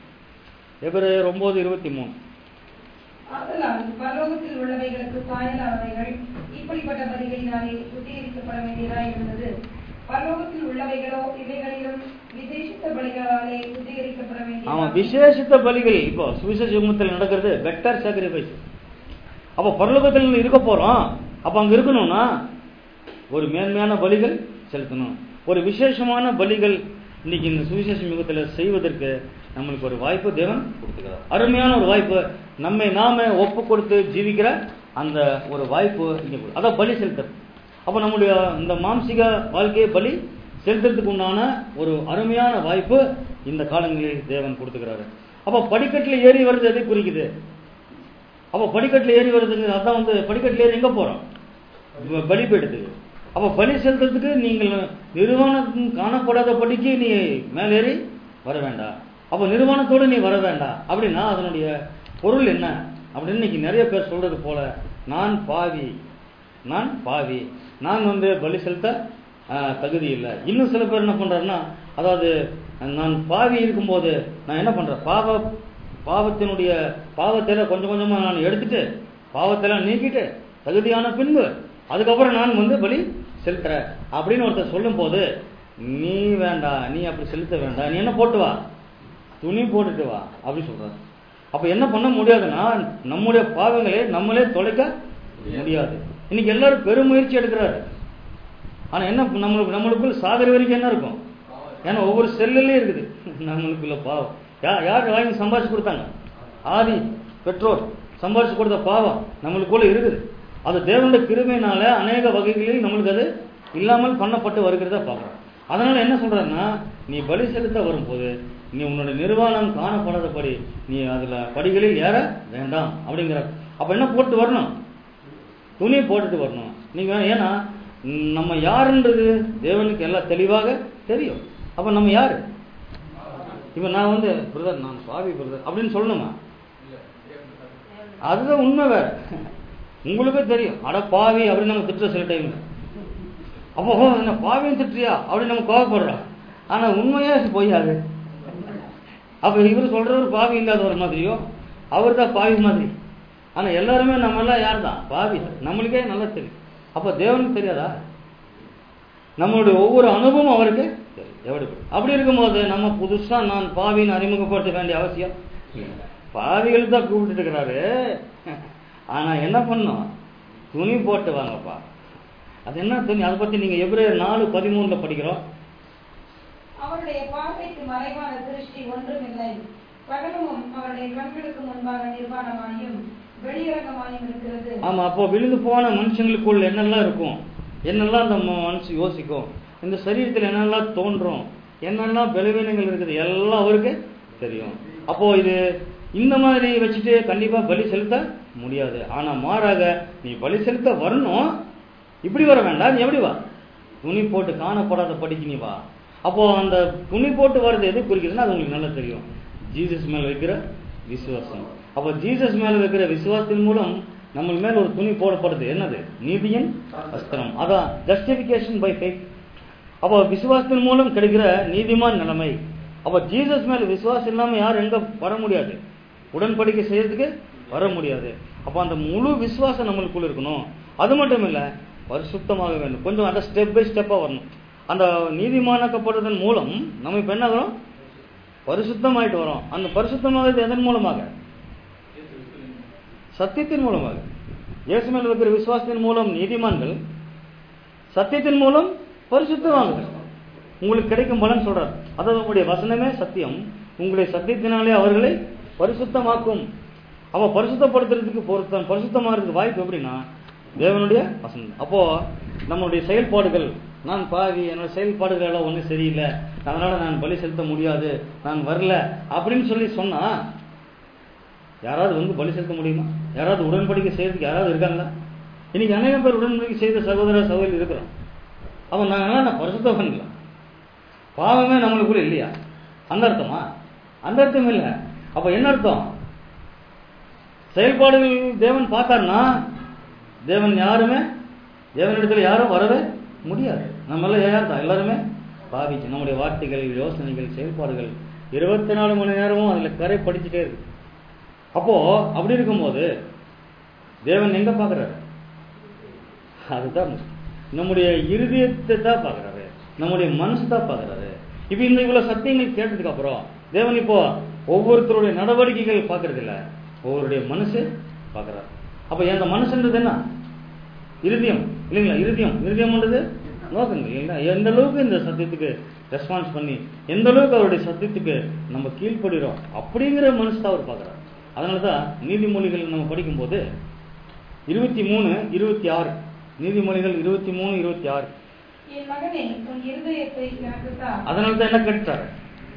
எபிரேயர் ஒன்பது இருபத்தி மூணு ஆதலால் பரலோகத்தில் உள்ளவைகளுக்கு சாயலானவைகள் இப்படிப்பட்ட பலிகளினாலே சுத்திகரிக்கப்பட வேண்டியதாய் இருந்தது பரலோகத்தில் உள்ளவைகளோ இவைகளிலும் விசேஷித்த பலிகளாலே சுத்திகரிக்கப்பட ஆமா வேண்டிய விசேஷித்த பலிகள் இப்போ சுவிசேஷ யுகத்தில் நடக்கிறது பெட்டர் சாக்ரிஃபைஸ் அப்ப பரலோகத்தில் இருக்க போறோம் அப்ப அங்க இருக்கணும்னா ஒரு மேன்மையான பலிகள் செலுத்தணும் ஒரு விசேஷமான பலிகள் இன்னைக்கு இந்த சுவிசேஷ யுகத்துல செய்வதற்கு நம்மளுக்கு ஒரு வாய்ப்பு தேவன் கொடுத்துக்கிறார் அருமையான ஒரு வாய்ப்பு நம்மை நாம ஒப்பு கொடுத்து ஜீவிக்கிற அந்த ஒரு வாய்ப்பு இங்க கொடு- அதான் பலி செலுத்துறது அப்ப நம்முடைய இந்த மாம்சிக வாழ்க்கையை பலி செலுத்துறதுக்கு உண்டான ஒரு அருமையான வாய்ப்பு இந்த காலங்களில் தேவன் கொடுத்துக்கிறாரு அப்ப படிக்கட்டுல ஏறி வருது எதை குறிக்குது அப்ப படிக்கட்டுல ஏறி வருதுங்க அதான் வந்து படிக்கட்டுல ஏறி எங்க போறோம் ப- பலிபீடத்துக்கு அப்ப பலி செலுத்துறதுக்கு நீங்கள் நிறுவனம் காணப்படாத படிக்கு நீ மேலேறி வர வேண்டாம் அப்ப நிறுவனத்தோடு நீ வர வேண்டாம் அப்படின்னா அதனுடைய பொருள் என்ன அப்படின்னு இன்னைக்கு நிறைய பேர் சொல்றது போல நான் பாவி நான் பாவி நான் வந்து பலி செலுத்த ஆஹ், தகுதி இல்லை இன்னும் சில பேர் என்ன பண்றாருன்னா அதாவது நான் பாவி இருக்கும்போது நான் என்ன பண்றேன் பாவ பாவத்தினுடைய பாவத்தையில கொஞ்சம் கொஞ்சமா நான் எடுத்துட்டு பாவத்தெல்லாம் நீக்கிட்டு தகுதியான பின்பு அதுக்கப்புறம் நான் வந்து பலி செலுத்துறேன் அப்படின்னு ஒருத்தர் சொல்லும் போது நீ வேண்டாம் நீ அப்படி செலுத்த வேண்டாம் நீ என்ன போட்டு வா துணி போட்டுட்டு வா அப்படி சொல்றாரு அப்ப என்ன பண்ண முடியாதுன்னா நம்முடைய பாவங்களை நம்மளே தொலைக்க முடியாது இன்னைக்கு எல்லாரும் பெருமுயற்சி எடுக்கிறாரு ஆனா என்ன நம்மளுக்கு நம்மளுக்குள்ள சாகர வரைக்கும் என்ன இருக்கும் ஏன்னா ஒவ்வொரு செல்லுலயும் இருக்குது நம்மளுக்குள்ள பாவம் யார் யார் வாங்கி சம்பாதிச்சு கொடுத்தாங்க ஆதி பெற்றோர் சம்பாதிச்சு கொடுத்த பாவம் நம்மளுக்குள்ள இருக்குது அது தேவனுடைய கிருமையினால அநேக வகைகளில் நம்மளுக்கு அது இல்லாமல் பண்ணப்பட்டு வருகிறத பார்க்கிறோம் அதனால என்ன சொல்றாருன்னா நீ பலி செலுத்த வரும்போது நீ உன்னோட நிர்வாணம் காணப்படாதபடி நீ அதுல படிகளில் ஏற வேண்டாம் அப்படிங்கிற அப்ப என்ன போட்டு வரணும் துணி போட்டுட்டு வரணும் நீங்க ஏன்னா ம், நம்ம யாருன்றது தேவனுக்கு எல்லாம் தெளிவாக தெரியும் அப்ப நம்ம யாரு இப்ப நான் வந்து பிரதர் நான் பாவி பிரதர் அப்படின்னு சொல்லணுமா அதுதான் உண்மை வேற உங்களுக்கே தெரியும் அட பாவி அப்படின்னு நம்ம திட்டுற சில டைம்ல அப்போ ஓ, என்ன பாவியும் திட்டுறியா அப்படின்னு நம்ம கோவப்படுறோம் ஆனா உண்மையா இது பொய்யாது அப்ப இவர் சொல்றவர் பாவி இல்லாதவர் மாதிரியோ அவர் தான் பாவி மாதிரி ஆனா எல்லாருமே நம்ம எல்லாம் யார் தான் பாவி தான். நம்மளுக்கே நல்லா தெரியும் அப்ப தேவனுக்கு தெரியாதா நம்மளுடைய ஒவ்வொரு அனுபவம் அவருக்கு தெரியும். எப்படி அப்படி இருக்கும்போது நம்ம புதுசா நான் பாவின்னு அறிமுகப்படுத்த வேண்டிய அவசியம் இல்லை. பாவிகள் தான் கூப்பிட்டு இருக்கிறாரு ஆனா என்ன பண்ணோம் துணி போட்டு வாங்கப்பா அது என்ன துணி அதை பத்தி நீங்க எப்ரேயர் நாலு பதிமூணுல படிக்கிறோம் அவருடைய பார்வைக்கு மறைவான திருஷ்டி ஒன்றுமில்லை சகலமும் அவருடைய கண்களுக்கு முன்பாக நிர்வாணமாயும் வெளியரங்கமாயும் இருக்கிறது ஆமா அப்போ விழுந்து போன மனுஷங்களுக்குள் என்னெல்லாம் இருக்கும் என்னெல்லாம் அந்த ம- மனசு யோசிக்கும் இந்த சரீரத்தில் என்னெல்லாம் தோன்றும் என்னெல்லாம் பலவீனங்கள் இருக்குது எல்லாம் அவருக்கு தெரியும் அப்போ இது இந்த மாதிரி வச்சுட்டு கண்டிப்பா பலி செலுத்த முடியாது ஆனா மாறாக நீ பலி செலுத்த வரணும் இப்படி வர வேண்டாம் நீ எப்படி வா துணி போட்டு காணப்படாத படிக்கு நீ வா அப்போ அந்த துணி போட்டு வர்றது எது குறிக்குதுன்னா அது உங்களுக்கு நல்லா தெரியும் ஜீசஸ் மேல வைக்கிற விசுவாசம் அப்போ ஜீசஸ் மேல வைக்கிற விசுவாசத்தின் மூலம் நம்ம மேல ஒரு துணி போடப்படுது என்னது நீதியின் அஸ்திரம் அதான் ஜஸ்டிபிகேஷன் பை ஃபேத் அப்போ விசுவாசத்தின் மூலம் கிடைக்கிற நீதிமான் நிலைமை அப்போ ஜீசஸ் மேல விசுவாசம் இல்லாம யாரும் எங்க வர முடியாது உடன்படிக்கை செய்யறதுக்கு வர முடியாது அப்போ அந்த முழு விசுவாசம் நம்மளுக்குள்ள இருக்கணும் அது மட்டும் இல்ல பரிசுத்தமாக வேண்டும் கொஞ்சம் அந்த ஸ்டெப் பை ஸ்டெப்பா வரணும் அந்த நீதிமானாக்கப்படுவதன் மூலம் நம்ம இப்ப என்ன ஆகிறோம் பரிசுத்தமாயிட்டு வரோம் அந்த பரிசுத்தமாகிறது எதன் மூலமாக சத்தியத்தின் மூலமாக இயேசு மேல் இருக்கிற விசுவாசத்தின் மூலம் நீதிமான்கள் சத்தியத்தின் மூலம் பரிசுத்தமாகுது உங்களுக்கு கிடைக்கும் பலன் சொல்றார் அதாவது உங்களுடைய வசனமே சத்தியம் உங்களுடைய சத்தியத்தினாலே அவர்களை பரிசுத்தமாக்கும் அவ பரிசுத்தப்படுத்துறதுக்கு பொருத்தம் பரிசுத்தமாகிறதுக்கு வாய்ப்பு எப்படின்னா தேவனுடைய வசனம் அப்போ நம்மளுடைய செயல்பாடுகள் நான் பாவி என்னோட செயல்பாடுகள் எல்லாம் ஒன்றும் சரியில்லை அதனால நான் பலி செலுத்த முடியாது நான் வரல அப்படின்னு சொல்லி சொன்னா யாராவது வந்து பலி செலுத்த முடியுமா யாராவது உடன்படிக்கை செய்யறதுக்கு யாராவது இருக்காங்களா இன்னைக்கு அநேகம் பேர் உடன்படிக்கை செய்த சகோதர சகோதரி இருக்கிறோம் அவன் நாங்களாம் நான் பரிசுத்தவன் இல்லை பாவமே நம்மளுக்குள்ள இல்லையா அந்த அர்த்தமா அந்த அர்த்தம் இல்லை அப்ப என்ன அர்த்தம் செயல்பாடுகள் தேவன் பார்த்தார்னா தேவன் யாருமே தேவனிடத்துல யாரும் வரவே முடியாது நம்ம எல்லாம் யார் தான் எல்லாருமே பாவிச்சு நம்முடைய வார்த்தைகள் யோசனைகள் செயல்பாடுகள் இருபத்தி நாலு மணி நேரமும் அதுல கரை படிச்சுட்டே இருக்கு அப்போ அப்படி இருக்கும்போது தேவன் எங்க பாக்குறாரு அதுதான் முக்கியம். நம்முடைய இருதயத்தை தான் பாக்குறாரு நம்முடைய மனசு தான் பாக்குறாரு இப்ப இந்த இவ்வளவு சத்தியங்கள் கேட்டதுக்கு அப்புறம் தேவன் இப்போ ஒவ்வொருத்தருடைய நடவடிக்கைகள் பாக்குறது இல்ல ஒவ்வொருடைய மனசு பாக்குறாரு அப்ப இந்த மனசுன்றது என்ன இருதயம் இல்லைங்களா இருதயம் இருதயம்ன்றது நோக்கங்கள் இல்லைங்களா எந்த அளவுக்கு இந்த சத்தியத்துக்கு ரெஸ்பான்ஸ் பண்ணி எந்த அளவுக்கு அவருடைய சத்தியத்துக்கு நம்ம கீழ்ப்படுகிறோம் அப்படிங்கிற மனசு தான் அவர் பார்க்குறாரு அதனால தான் நீதிமொழிகள் நம்ம படிக்கும்போது இருபத்தி மூணு இருபத்தி ஆறு நீதிமொழிகள் இருபத்தி மூணு இருபத்தி ஆறு என் மகனே உன் இருதயத்தை எனக்கு தா அதனால தான் என்ன கேட்டாரு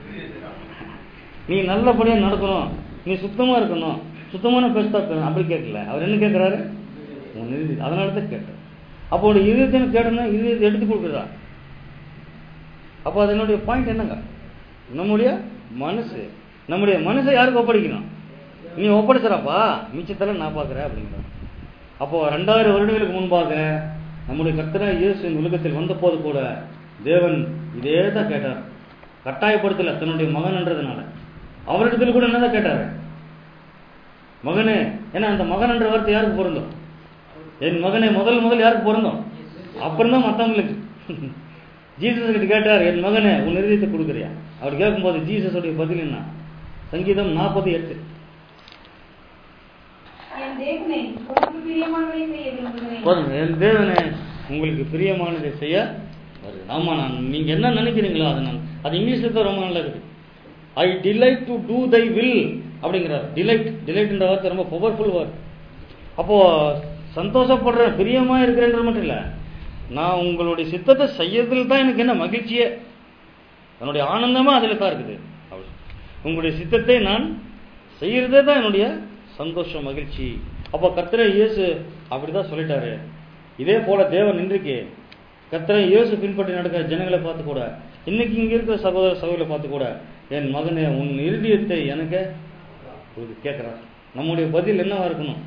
நீ நல்லபடியா நடக்கணும் நீ சுத்தமா இருக்கணும் சுத்தமான பேசா இருக்கணும் அப்படி கேட்கல அவர் என்ன கேட்கிறாரு உன் இருதயம் அதனால தான் கேட்டார் அப்போ ஒரு இருதயத்தை கேட்டோம்னா இருதயத்தை எடுத்து கொடுக்குறா அப்போ அது என்னுடைய பாயிண்ட் என்னங்க நம்முடைய மனசு நம்முடைய மனசை யாருக்கு ஒப்படைக்கணும் நீ ஒப்படைச்சிடப்பா மிச்சத்தெல்லாம் நான் பார்க்குறேன் அப்படிங்கிறான் அப்போ ரெண்டாயிரம் வருடங்களுக்கு முன்பாக நம்முடைய கர்த்தரா இயேசு இந்த உலகத்தில் வந்தபோது கூட தேவன் இதே தான் கேட்டார் கட்டாயப்படுத்தல தன்னுடைய மகன்ன்றதுனால அவரிடத்தில் கூட என்னதான் கேட்டாரு மகனே ஏன்னா அந்த மகன் என்ற வார்த்தை யாருக்கு பொருந்தும் என் மகனை முதல் முதல் யாருக்கு பொருந்தும் அப்புறம் தான் மற்றவங்களுக்கு ஜீசஸ் கிட்ட கேட்டார் என் மகனே உன் இருதயத்தை கொடுக்குறியா அவர் கேட்கும்போது ஜீசஸுடைய பதில் என்ன சங்கீதம் நாற்பது எட்டு என் தேவனே உனக்கு பிரியமானதை செய்ய விரும்புகிறேன் பாருங்க என் தேவனே உங்களுக்கு பிரியமானதை செய்ய வருது ஆமா நான் நீங்க என்ன நினைக்கிறீங்களோ அது நான் அது இங்கிலீஷ்ல தான் ரொம்ப நல்லா இருக்கு I delight to do thy will அப்படிங்கிறார் டிலைட் டிலைட்ன்ற வார்த்தை ரொம்ப பவர்ஃபுல் வார்த்தை அப்போ சந்தோஷப்படுறேன் பிரியமா இருக்கிறேன்றது மட்டும் இல்ல நான் உங்களுடைய சித்தத்தை செய்யறதுல தான் எனக்கு என்ன மகிழ்ச்சியே என்னுடைய ஆனந்தமா அதுல தான் இருக்குது அப்படி. உங்களுடைய சித்தத்தை நான் செய்யறதே தான் என்னுடைய சந்தோஷம் மகிழ்ச்சி அப்போ கர்த்தரே இயேசு அப்படிதான் சொல்லிட்டாரு இதே போல தேவன் இன்றைக்கு கர்த்தரை இயேசு பின்பற்றி நடக்கிற ஜனங்களை பார்த்து கூட இன்னைக்கு இங்க இருக்கிற சகோதர சகோதரிகளை பார்த்து கூட என் மகனே உன் இருதயத்தை எனக்கு கேட்கிறார் நம்முடைய பதில் என்னவா இருக்கணும்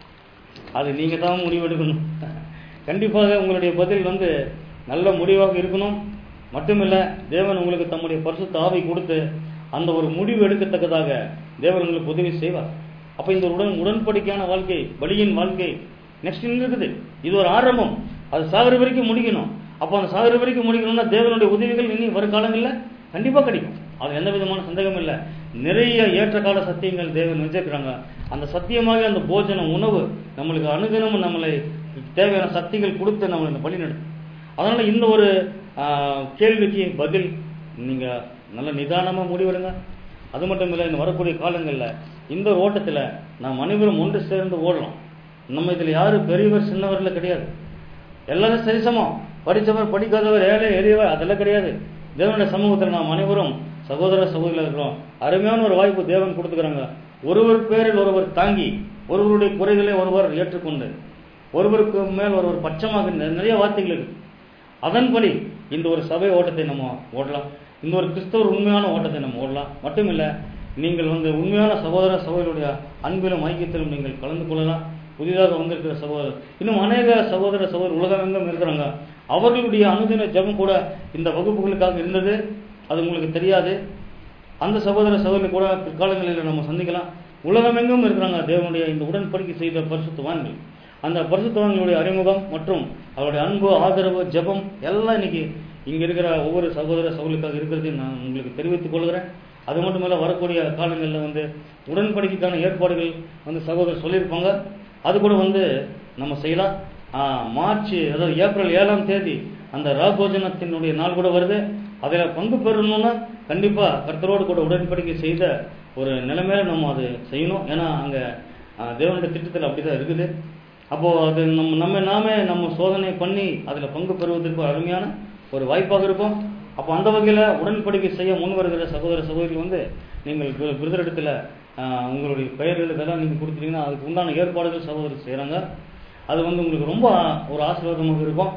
அது நீங்க தான் முடிவெடுக்கணும் கண்டிப்பாக உங்களுடைய பதில் வந்து நல்ல முடிவாக இருக்கணும் மட்டுமில்ல தேவன் உங்களுக்கு தம்முடைய பரிசுத்த ஆவை கொடுத்து அந்த ஒரு முடிவு எடுக்கத்தக்கதாக தேவன் உங்களுக்கு உதவி செய்வார் அப்ப இந்த உடன் உடன்படிக்கையான வாழ்க்கை பலியின் வாழ்க்கை நெக்ஸ்ட் இருக்குது இது ஒரு ஆரம்பம் அது சாகர வரைக்கும் முடிக்கணும் அப்ப அந்த சாகர வரைக்கும் முடிக்கணும்னா தேவனுடைய உதவிகள் இனி வருங்காலங்களில் கண்டிப்பா கிடைக்கும் அது எந்த விதமான சந்தேகம் இல்லை நிறைய ஏற்ற கால சத்தியங்கள் தேவன் வச்சிருக்கிறாங்க அந்த சத்தியமாக அந்த போஜனம் உணவு நம்மளுக்கு அனுதினமும் நம்மளை தேவையான சக்திகள் கொடுத்து நம்மளை வழி நடத்தும் அதனால இந்த ஒரு ஆஹ், கேள்விக்கு பதில் நீங்க நல்ல நிதானமா முடிவெடுங்க அது மட்டும் இல்லை இந்த வரக்கூடிய காலங்களில் இந்த ஒரு ஓட்டத்தில் நாம் அனைவரும் ஒன்று சேர்ந்து ஓடலாம் நம்ம இதில் யாரும் பெரியவர் சின்னவர்கள் கிடையாது எல்லாரும் சரிசமம் படித்தவர் படிக்காதவர் ஏழை எளியவர் அதெல்லாம் கிடையாது தேவனுடைய சமூகத்தில் நாம் அனைவரும் சகோதர சகோதரிகள் இருக்கிறோம் அருமையான ஒரு வாய்ப்பு தேவன் கொடுத்துக்கிறாங்க ஒருவர் பேரில் ஒருவர் தாங்கி ஒருவருடைய குறைகளை ஒருவர் ஏற்றுக்கொண்டு ஒருவருக்கு மேல் ஒருவர் பட்சமாக நி- நிறைய வார்த்தைகள் இருக்கு அதன்படி இந்த ஒரு சபை ஓட்டத்தை நம்ம ஓடலாம் இந்த ஒரு கிறிஸ்தவர் உண்மையான ஓட்டத்தை நம்ம ஓடலாம் மட்டுமில்ல நீங்கள் வந்து உண்மையான சகோதர சகோதரருடைய அன்பிலும் ஐக்கியத்திலும் நீங்கள் கலந்து கொள்ளலாம் புதிதாக வந்திருக்கிற சகோதரர் இன்னும் அநேக சகோதர சகோதரர் உலகமெங்கும் இருக்கிறாங்க அவர்களுடைய அனுதின ஜெபம் கூட இந்த வகுப்புகளுக்காக இருந்தது அது உங்களுக்கு தெரியாது அந்த சகோதர சகோதரி கூட பிற்காலங்களில் நம்ம சந்திக்கலாம் உலகமெங்கும் இருக்கிறாங்க தேவனுடைய இந்த உடன்படிக்கை செய்த பரிசுத்தவான்கள் அந்த பரிசுத்தவான்களுடைய அறிமுகம் மற்றும் அவருடைய அன்பு ஆதரவு ஜெபம் எல்லாம் இன்னைக்கு இங்க இருக்கிற ஒவ்வொரு சகோதர சகோதரிக்காக இருக்கிறது நான் உங்களுக்கு தெரிவித்துக் கொள்கிறேன் அது மட்டுமல்ல வரக்கூடிய காலங்களில் வந்து உடன்படிக்கைக்கான ஏற்பாடுகள் வந்து சகோதரர் சொல்லியிருப்பாங்க அது கூட வந்து நம்ம செய்யலாம் ஆஹ், மார்ச் அதாவது ஏப்ரல் ஏழாம் தேதி அந்த ராபோஜனத்தினுடைய நாள் கூட வருது அதில் பங்கு பெறணும்னா கண்டிப்பா கர்த்தரோடு கூட உடன்படிக்கை செய்த ஒரு நிலைமையில நம்ம அது செய்யணும் ஏன்னா அங்க ஆஹ், தேவனுடைய திட்டத்தில் அப்படிதான் இருக்குது அப்போ அது நம்ம நம்ம நாமே நம்ம சோதனை பண்ணி அதுல பங்கு பெறுவதற்கு ஒரு அருமையான ஒரு வாய்ப்பாக இருக்கும் அப்போ அந்த வகையில உடன்படிக்கை செய்ய முன் வருகிற சகோதர சகோதரிகள் வந்து நீங்கள் வி- விருதுரிடத்துல ஆஹ், உங்களுடைய பெயர்கள் இதெல்லாம் நீங்க கொடுத்துட்டீங்கன்னா அதுக்கு உண்டான ஏற்பாடுகள் சகோதரர் செய்றாங்க அது வந்து உங்களுக்கு ரொம்ப ஒரு ஆசீர்வாதமாக இருக்கும்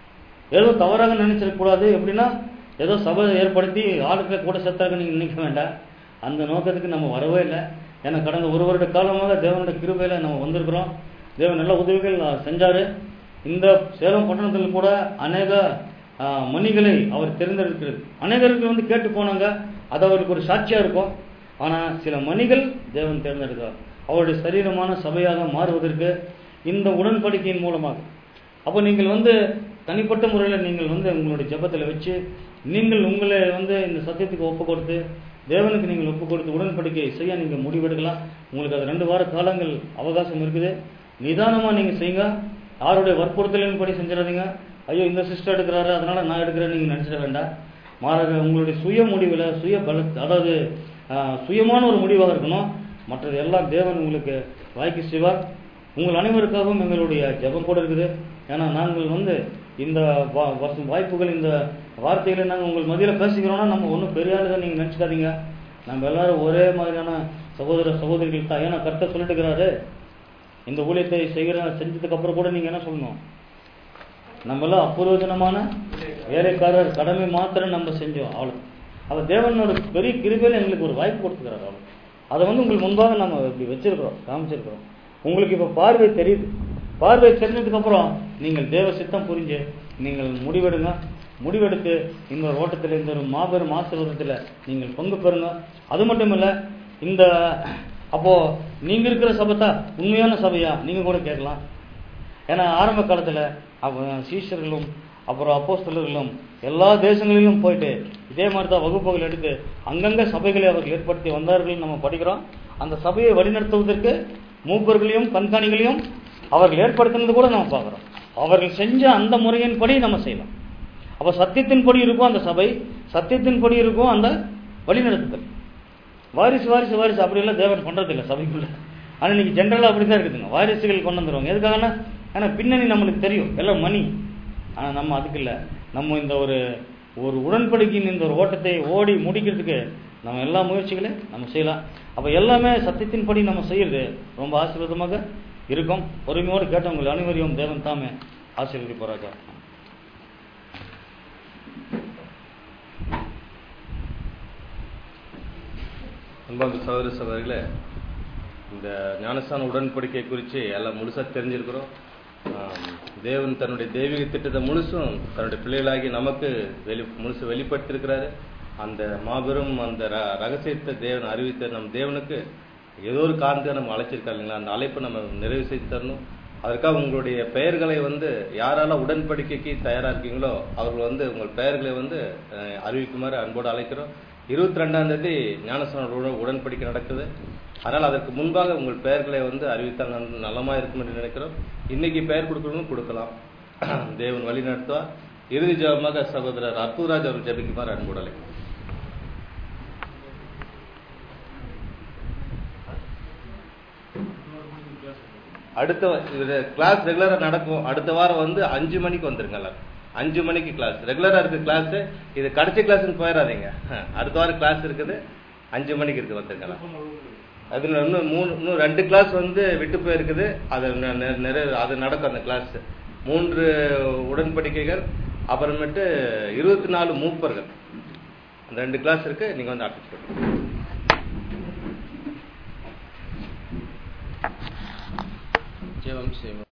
ஏதோ தவறாக நினைச்சிடக்கூடாது எப்படின்னா ஏதோ சபை ஏற்படுத்தி ஆளுக்களை கூட சேர்த்தாக நீங்க நினைக்க வேண்டாம் அந்த நோக்கத்துக்கு நம்ம வரவே இல்லை ஏன்னா கடந்த ஒரு வருட காலமாக தேவனுடைய கிருபையில நம்ம வந்திருக்கிறோம் தேவன் நல்ல உதவிகள் ஆஹ், செஞ்சாரு இந்த சேலம் பட்டணத்தில் கூட அநேக ஆஹ், மணிகளை அவர் தெரிந்தெடுக்கிறது அநேகருக்கு வந்து கேட்டு போனாங்க அது அவருக்கு ஒரு சாட்சியா இருக்கும் ஆனா சில மணிகள் தேவன் தேர்ந்தெடுக்கிறார் அவருடைய சரீரமான சபையாக மாறுவதற்கு இந்த உடன்படிக்கையின் மூலமாக அப்போ நீங்கள் வந்து தனிப்பட்ட முறையில் நீங்கள் வந்து உங்களுடைய ஜெபத்தில் வச்சு நீங்கள் உங்களை வந்து இந்த சத்தியத்துக்கு ஒப்பு கொடுத்து தேவனுக்கு நீங்கள் ஒப்பு கொடுத்து உடன்படிக்கை செய்ய நீங்கள் முடிவெடுக்கலாம் உங்களுக்கு அது ரெண்டு வார காலங்கள் அவகாசம் இருக்குது நிதானமாக நீங்கள் செய்யுங்க யாருடைய வற்புறுத்தலின் படி செஞ்சிடாதீங்க ஐயோ இந்த சிஸ்டர் எடுக்கிறாரு அதனால நான் எடுக்கிறேன் நீங்கள் நினச்சிட வேண்டாம் மாறாக உங்களுடைய சுய முடிவில் சுய பல அதாவது ஆஹ், சுயமான ஒரு முடிவாக இருக்கணும் மற்றது எல்லாம் தேவன் உங்களுக்கு வாய்க்கு செய்வார் உங்கள் அனைவருக்காகவும் எங்களுடைய ஜெபம் கூட இருக்குது ஏன்னா நாங்கள் வந்து இந்த வா- வச- வாய்ப்புகள் இந்த வார்த்தைகளை நாங்கள் உங்கள் மத்தியில் பேசிக்கிறோம்னா நம்ம ஒன்றும் பெரிய ஆளுதான் நீங்கள் நினச்சிக்காதீங்க நம்ம எல்லாரும் ஒரே மாதிரியான சகோதர சகோதரிகள் தான் ஏன்னா கரெக்டாக சொல்லிட்டு இருக்கிறாரு இந்த ஊழியத்தை செய்கிற செஞ்சதுக்கு அப்புறம் கூட நீங்கள் என்ன சொல்லணும் நம்மளாம் அபூர்வஜனமான வேலைக்காரர் கடமை மாத்திரம் நம்ம செஞ்சோம் அவ்வளோ அவ தேவனோட பெரிய கிருபையில எங்களுக்கு ஒரு வாய்ப்பு கொடுத்துக்கிறார் அவ்வளோ அதை வந்து உங்களுக்கு முன்பாக நம்ம இப்படி வச்சிருக்கிறோம் காமிச்சிருக்கிறோம் உங்களுக்கு இப்போ பார்வை தெரியுது பார்வை தெரிஞ்சதுக்கு அப்புறம் நீங்கள் தேவ சித்தம் புரிஞ்சு நீங்கள் முடிவெடுங்க முடிவெடுத்து இந்த ஒரு ஓட்டத்தில் இந்த ஒரு மாபெரும் ஆசீர்வாதத்தில் நீங்கள் பங்கு பெறுங்க அது மட்டும் இல்ல இந்த அப்போ நீங்க இருக்கிற சபைத்தா உண்மையான சபையா நீங்க கூட கேட்கலாம் ஏன்னா ஆரம்ப காலத்துல அவ சீஷர்களும் அப்புறம் அப்போஸ்தலர்களும் எல்லா தேசங்களிலும் போயிட்டு இதே மாதிரி தான் வகுப்புகள் எடுத்து அங்கங்க சபைகளை அவர்கள் ஏற்படுத்தி வந்தார்கள் நம்ம படிக்கிறோம் அந்த சபையை வழிநடத்துவதற்கு மூப்பர்களையும் கண்காணிகளையும் அவர்கள் ஏற்படுத்தினது கூட நம்ம பார்க்குறோம் அவர்கள் செஞ்ச அந்த முறையின்படி நம்ம செய்யலாம் அப்ப சத்தியத்தின்படி இருக்கும் அந்த சபை சத்தியத்தின்படி இருக்கும் அந்த வழிநடத்துதல் வாரிசு வாரிசு வாரிசு அப்படியெல்லாம் தேவன் பண்றதில்ல சபைக்குள்ள ஆனா இன்னைக்கு ஜென்ரலா அப்படிதான் இருக்குதுங்க வாரிசுகள் கொண்டு வந்துருவாங்க எதுக்காகனா ஏன்னா பின்னணி நம்மளுக்கு தெரியும் எல்லாம் மணி ஆனா நம்ம அதுக்கு இல்ல நம்ம இந்த ஒரு ஒரு உடன்படிக்கையின் இந்த ஒரு ஓட்டத்தை ஓடி முடிக்கிறதுக்கு நம்ம எல்லா முயற்சிகளையும் நம்ம செய்யலாம் அப்ப எல்லாமே சத்தியத்தின்படி நம்ம செய்யறது ரொம்ப ஆசீர்வாதமாக இருக்கும் பொறுமையோடு கேட்டவங்கள் அனைவரையும் தேவன் தாமே ஆசீர்வதிப்பாராக அன்பார்ந்த சகோதர சகோதரிகளே இந்த ஞானஸ்தான உடன்படிக்கை குறித்து எல்லாம் முழுசாக தெரிஞ்சிருக்கிறோம் ஆம், தேவன் தன்னுடைய தெய்வீக திட்டத்தை முழுசும் தன்னுடைய பிள்ளைகளாகி நமக்கு வெளி முழுசு வெளிப்படுத்தியிருக்கிறாரு அந்த மாபெரும் அந்த ர- ரகசியத்தை தேவன் அறிவித்த நம் தேவனுக்கு ஏதோ ஒரு காரணத்தை நம்ம அழைச்சிருக்காரு இல்லைங்களா அந்த அழைப்பை நம்ம நிறைவு செய்து தரணும் அதற்காக உங்களுடைய பெயர்களை வந்து யாரால உடன்படிக்கைக்கு தயாரா இருக்கீங்களோ அவர்கள் வந்து உங்கள் பெயர்களை வந்து அஹ், அறிவிக்குமாறு அன்போடு அழைக்கிறோம் இருபத்தி ரெண்டாம் தேதி ஞானஸ்தான உட- உடன்படிக்கை நடக்குது அதனால் அதற்கு முன்பாக உங்கள் பெயர்களை வந்து அறிவித்தால் நல்- நலமா இருக்கும் என்று நினைக்கிறோம் இன்னைக்கு பெயர் கொடுக்கறவங்களும் கொடுக்கலாம் தேவன் வழி நடத்துவார் இறுதி ஜெபமாக சகோதரர் அற்புதராஜ் அவர் ஜெபிக்குமாறு அன்போடு அழைக்கிறோம் அடுத்த கிளாஸ் ரெகுலரா நடக்கும் அடுத்த வாரம் வந்து அஞ்சு மணிக்கு வந்துருங்க எல்லாரும் அஞ்சு மணிக்கு கிளாஸ் ரெகுலரா இருக்கு கிளாஸ் இது கடைசி கிளாஸ்னு போயிடாதீங்க அடுத்த வாரம் கிளாஸ் இருக்குது அஞ்சு மணிக்கு இருக்கு வந்துருங்க எல்லாம். அது இன்னும் மூணு இன்னும் ரெண்டு கிளாஸ் வந்து விட்டு போயிருக்குது அது நெ- நெ- நிறைய அது நடக்கும் அந்த கிளாஸ் மூன்று உடன்படிக்கைகள் அப்புறமேட்டு இருபத்தி நாலு மூப்பர்கள் அந்த ரெண்டு கிளாஸ் இருக்கு நீங்க வந்து அட்டென்ட் பண்ணுங்க ஜெபம் செய்வோம்